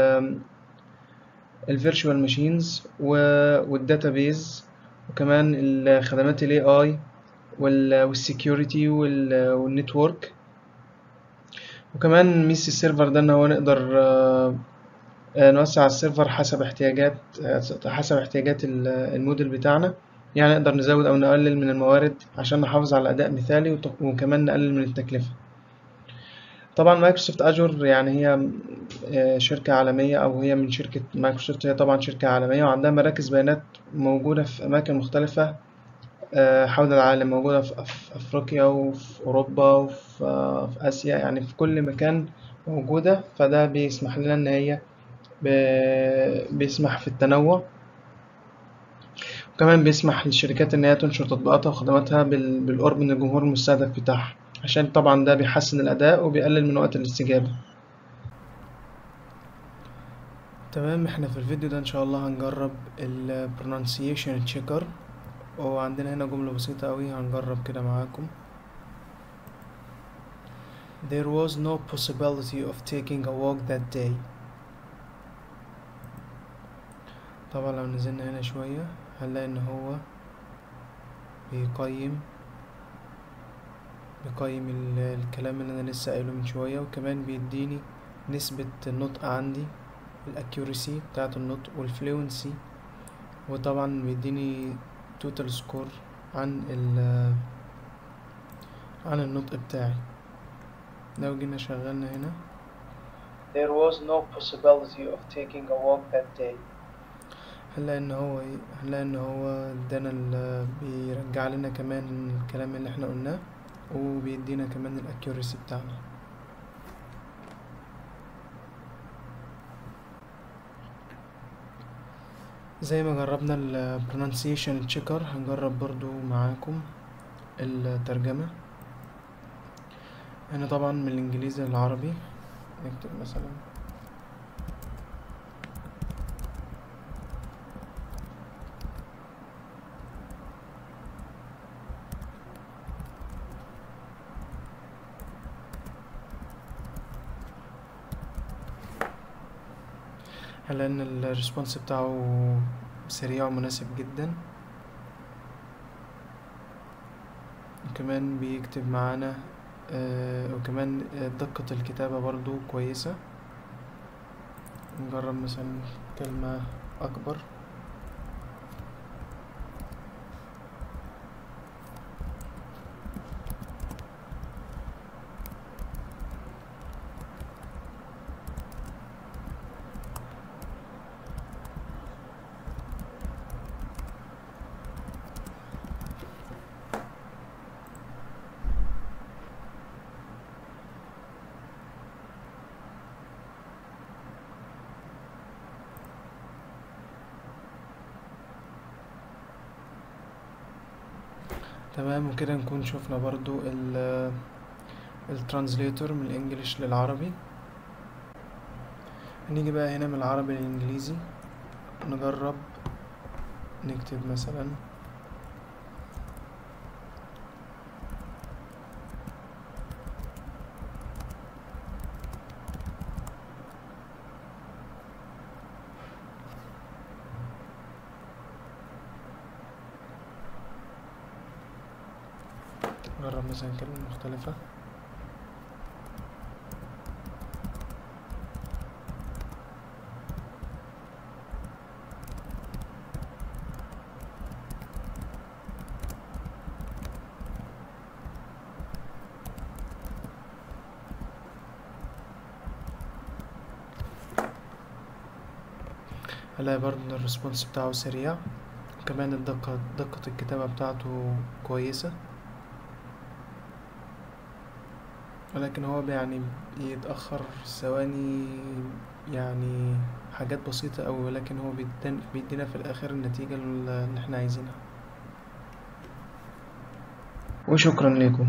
الفيرتشوال ماشينز والداتابيز وكمان الخدمات الاي اي والسكيورتي والنتورك وكمان ميزة السيرفر ده ان هو نقدر آه، آه، نوسع السيرفر حسب احتياجات آه، حسب احتياجات ال- الموديل بتاعنا يعني نقدر نزود او نقلل من الموارد عشان نحافظ على اداء مثالي وت- وكمان نقلل من التكلفة طبعا مايكروسوفت اجور يعني هي آه، شركة عالمية او هي من شركة مايكروسوفت هي طبعا شركة عالمية وعندها مراكز بيانات موجودة في اماكن مختلفة آه، حول العالم موجودة في أف- أفريقيا وفي أوروبا وفي آه، في آسيا يعني في كل مكان موجودة فده بيسمح لنا إن هي ب- بيسمح في التنوع وكمان بيسمح للشركات إن هي تنشر تطبيقاتها وخدماتها بال- بالقرب من الجمهور المستهدف بتاعها عشان طبعا ده بيحسن الأداء وبيقلل من وقت الاستجابة تمام احنا في الفيديو ده ان شاء الله هنجرب ال pronunciation checker وعندنا هنا جملة بسيطة أوي هنجرب كده معاكم There was no possibility of taking a walk that day طبعا لو نزلنا هنا شوية هنلاقي إن هو بيقيم بيقيم ال- الكلام اللي أنا لسه قايله من شوية وكمان بيديني نسبة النطق عندي الاكيوريسي بتاعة النطق والفلوينسي وطبعا بيديني توتال سكور عن ال عن النطق بتاعي لو جينا شغلنا هنا There was no possibility of taking a walk that day هنلاقي ان هو ايه هنلاقي ان هو ادانا ال- بيرجع لنا كمان الكلام اللي احنا قلناه وبيدينا كمان الاكيوريسي بتاعنا زي ما جربنا ال pronunciation checker هنجرب برضو معاكم الترجمة هنا طبعا من الانجليزي للعربي نكتب مثلا لأن الريسبونس بتاعه سريع ومناسب جدا وكمان بيكتب معانا آه وكمان دقة الكتابة برضو كويسة نجرب مثلا كلمة أكبر تمام وكده نكون شوفنا برضو ال الترانزليتور من الانجليش للعربي هنيجي بقى هنا من العربي للانجليزي نجرب نكتب مثلا نجرب مثلا كلمة مختلفة هلاقي برضه ان الريسبونس بتاعه سريع وكمان الدقة دقة الكتابة بتاعته كويسة ولكن هو يعني بيتأخر ثواني يعني حاجات بسيطة أوي ولكن هو بيدن- بيدينا في الآخر النتيجة اللي احنا عايزينها وشكرا لكم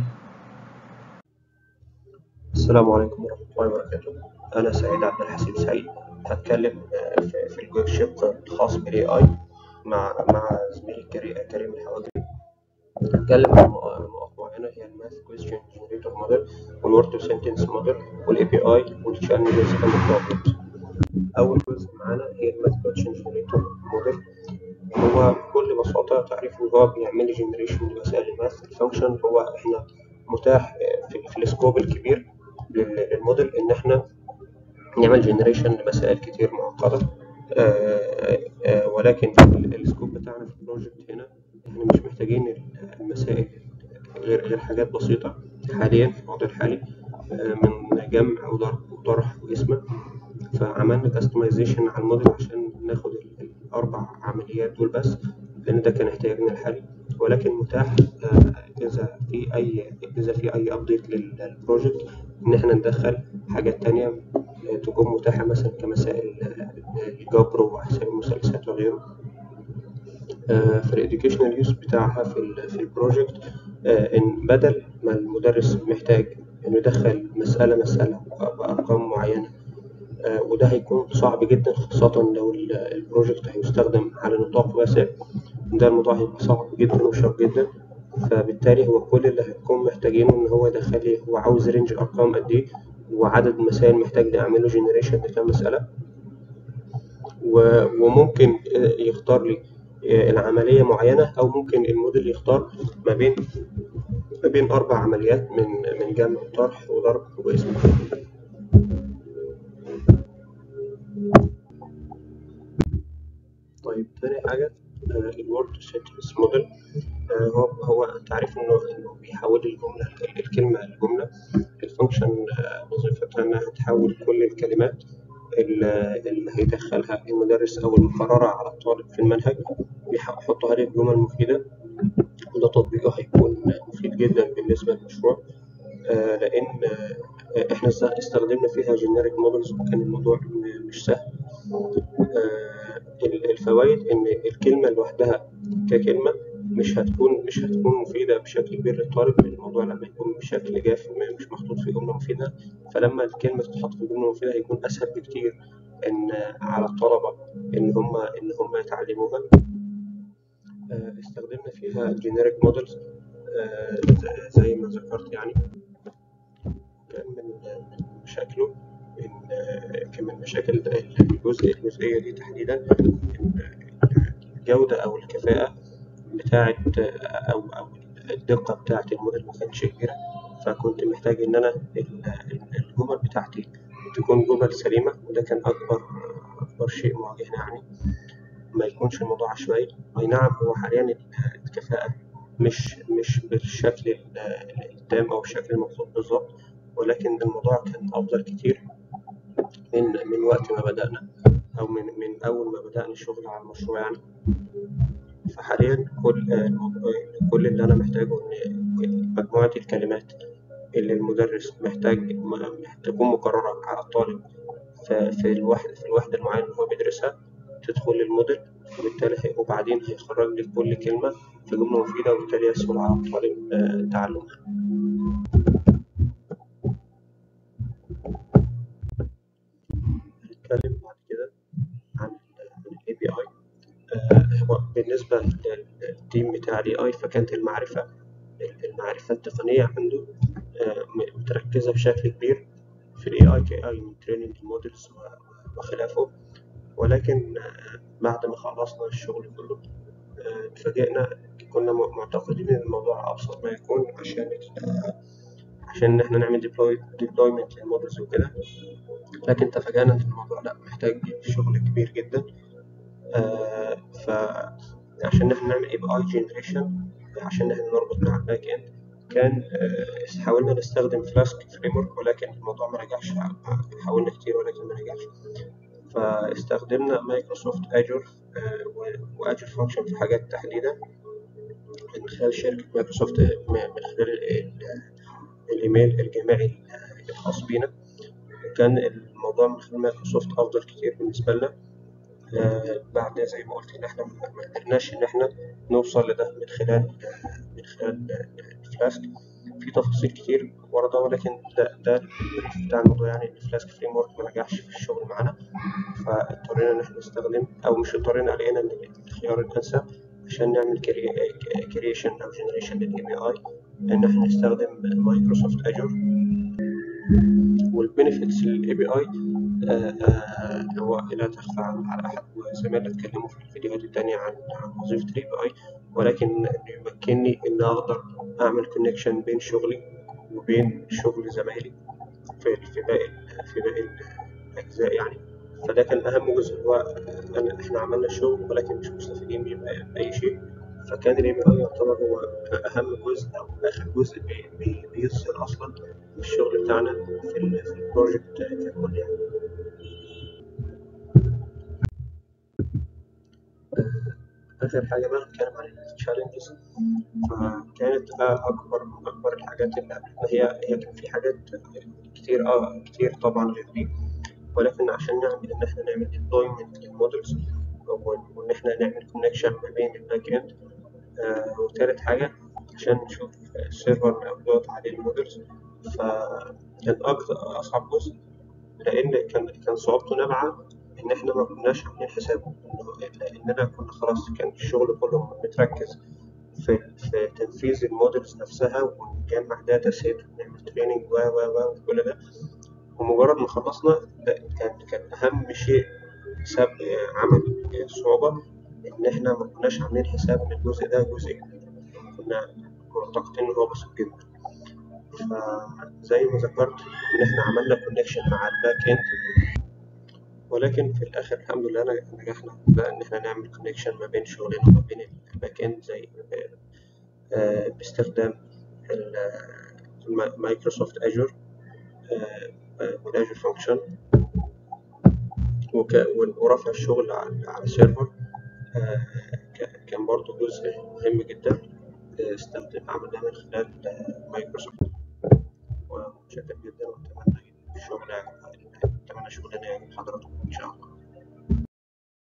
السلام عليكم ورحمة الله وبركاته أنا سعيد عبد الحسيب سعيد هتكلم آه، في في الجزء الشق الخاص بالاي اي مع مع زميلي كري- كريم الحواجري هتكلم عن نقط نقط معينة هي الماث كويستشن جنريتور موديل والورد تو سنتنس موديل والاي بي اي والشانلز اند بروبلمز أول جزء معانا هي الماث كويستشن جنريتور موديل هو بكل بساطة تعريف إن هو بيعمل لي جنريشن لمسائل الماث الفانكشن هو إحنا متاح آه، في, في السكوب الكبير لل- للموديل إن إحنا نعمل جنريشن لمسائل كتير معقدة آه، آه، ولكن ال- السكوب بتاعنا في البروجكت هنا احنا مش محتاجين ال- المسائل غير غير حاجات بسيطة حاليا في الوضع الحالي آه، من جمع وضرب وطرح وقسمة فعملنا كاستمايزيشن على الموديل عشان ناخد ال- الأربع عمليات دول بس لأن ده كان احتياجنا الحالي ولكن متاح آه، إذا في أي إذا في أي أبديت للبروجكت إن إحنا ندخل حاجات تانية آه، تكون متاحة مثلا كمسائل آه، الجبر وأحساب المثلثات وغيره آه، في الإديوكيشنال يوز بتاعها في ال في البروجكت آه، إن بدل ما المدرس محتاج إنه يدخل مسألة مسألة بأرقام معينة آه، وده هيكون صعب جدا خاصة لو ال- البروجكت هيستخدم على نطاق واسع ده الموضوع هيبقى صعب جدا وشاق جدا فبالتالي هو كل اللي هيكون محتاجينه إن هو يدخل لي هو عاوز رينج أرقام قد إيه وعدد مسائل محتاج نعمله جنريشن لكام مسألة و- وممكن آه، يختار لي آه، العملية معينة أو ممكن الموديل يختار ما بين ما بين أربع عمليات من من جمع وطرح وضرب وقسم طيب تاني حاجة الورد سنتنس موديل هو هو تعريف إنه إنه بيحول الجملة الكلمة لجملة الفانكشن وظيفتها إنها تحول كل الكلمات اللي اللي هيدخلها المدرس أو المقررة على الطالب في المنهج بيحطها لي بجمل مفيدة وده تطبيقه هيكون مفيد جدا بالنسبة للمشروع آه، لأن آه، إحنا است- استخدمنا فيها جينيريك مودلز وكان الموضوع م- مش سهل آه، ال- الفوائد إن الكلمة لوحدها ككلمة مش هتكون مش هتكون مفيدة بشكل كبير للطالب لأن الموضوع لما يكون بشكل جاف م- مش محطوط في جملة مفيدة فلما الكلمة تتحط في جملة مفيدة هيكون أسهل بكتير إن على الطلبة إن هم إن هم يتعلموها آه، استخدمنا فيها جينيريك مودلز زي ما ذكرت يعني كان من من مشاكله ال- كان من المشاكل الجزء الجزئية دي تحديدا الجودة أو الكفاءة بتاعة أو أو الدقة بتاعة الموديل ما كانتش كبيرة فكنت محتاج إن أنا ال- الجمل بتاعتي تكون جمل سليمة وده كان أكبر أكبر شيء مواجهنا يعني ما يكونش الموضوع عشوائي أي نعم هو حاليا الكفاءة مش مش بالشكل ال- التام أو الشكل المطلوب بالظبط ولكن الموضوع كان أفضل كتير من من وقت ما بدأنا أو من من أول ما بدأنا الشغل على المشروع يعني فحاليا كل الموضوع كل اللي أنا محتاجه إن مجموعة الكلمات اللي المدرس محتاج م- تكون مكررة على الطالب في في الوحدة في الوحدة المعينة اللي هو بيدرسها تدخل للموديل وبالتالي هي- وبعدين هيخرج لك كل كلمة في جملة مفيدة وبالتالي يسهل على الطالب آه، تعلمها. هنتكلم بعد كده عن عن ال API آه، هو بالنسبة للتيم بتاع ال AI فكانت المعرفة المعرفة التقنية عنده آه، متركزة بشكل كبير في ال AI ك AI من training المودلز وخلافه ولكن آه، بعد ما خلصنا الشغل كله آه، اتفاجئنا كنا م- معتقدين إن الموضوع أبسط ما يكون عشان ال- عشان إن إحنا نعمل deploy deployment للمودلز وكده لكن تفاجأنا إن الموضوع لأ محتاج شغل كبير جدا آه، فعشان إحنا نعمل API generation عشان إحنا نربط مع الباك إند كان آه، حاولنا نستخدم فلاسك فريم ورك ولكن الموضوع ما نجحش حاولنا كتير ولكن ما نجحش فاستخدمنا مايكروسوفت اجور واجور فانكشن في حاجات تحديدا من خلال شركة مايكروسوفت م- من خلال ال- الايميل الجامعي الخاص بينا كان الموضوع من خلال مايكروسوفت افضل كتير بالنسبة لنا آه، بعد زي ما قلت ان احنا ما ما قدرناش ان احنا نوصل لده من خلال من خلال الفلاسك في تفاصيل كتير ورا ده ولكن ده ده البريف بتاع الموضوع يعني ان الفلاسك فريم ورك ما نجحش في الشغل معانا فاضطرينا ان احنا نستخدم او مش اضطرينا لقينا ان الخيار الانسب عشان نعمل كرييشن او جنريشن للاي بي اي ان احنا نستخدم مايكروسوفت اجور والبنفيتس للاي بي اي هو لا تخفى على احد وزمايلنا اتكلموا في الفيديوهات التانية عن عن وظيفة الاي بي اي ولكن إنه يمكنني ان اقدر اعمل كونكشن بين شغلي وبين شغل زمايلي في في باقي في باقي الاجزاء يعني فده كان اهم جزء هو أنا احنا عملنا الشغل ولكن مش مستفيدين بيه باي شيء فكان الاي بي اي يعتبر هو اهم جزء او اخر جزء بي- بي- بيظهر اصلا الشغل بتاعنا في ال- في البروجكت ككل يعني آخر حاجة بقى نتكلم عن التشالنجز فكانت بقى أكبر من أكبر الحاجات اللي قابلتنا هي هي كان في حاجات كتير أه كتير طبعا غير دي ولكن عشان نعمل إن إحنا نعمل deployment للمودلز وإن إحنا نعمل connection ما بين الباك إند آه وتالت حاجة عشان نشوف السيرفر اللي أبلود عليه المودلز فكان أكتر أصعب جزء لأن كان كان صعوبته نابعة إن إحنا ما كناش عاملين حسابه إن- إننا كنا خلاص كان الشغل كله متركز في في تنفيذ المودلز نفسها ونجمع داتا سيت ونعمل تريننج و و و وكل ده ومجرد ما خلصنا ده كان كان أهم شيء سبب عمل صعوبة إن إحنا ما كناش عاملين حساب إن الجزء ده جزء كبير كنا معتقدين إن هو بسيط جدا فزي ما ذكرت إن إحنا عملنا كونكشن مع الباك إند ولكن في الآخر الحمد لله نج- نجحنا بقى إن إحنا نعمل كونكشن ما بين شغلنا وما بين الباك إند زي آه، باستخدام ال- الم- مايكروسوفت أجور والأجور فانكشن ورفع الشغل على على سيرفر آه، ك- كان برضو جزء مهم جدا آه، استخدم عملناه من خلال آه، مايكروسوفت ومتشكر جدا وأتمنى الشغل يعجب- أتمنى شغلنا يعجب حضراتكم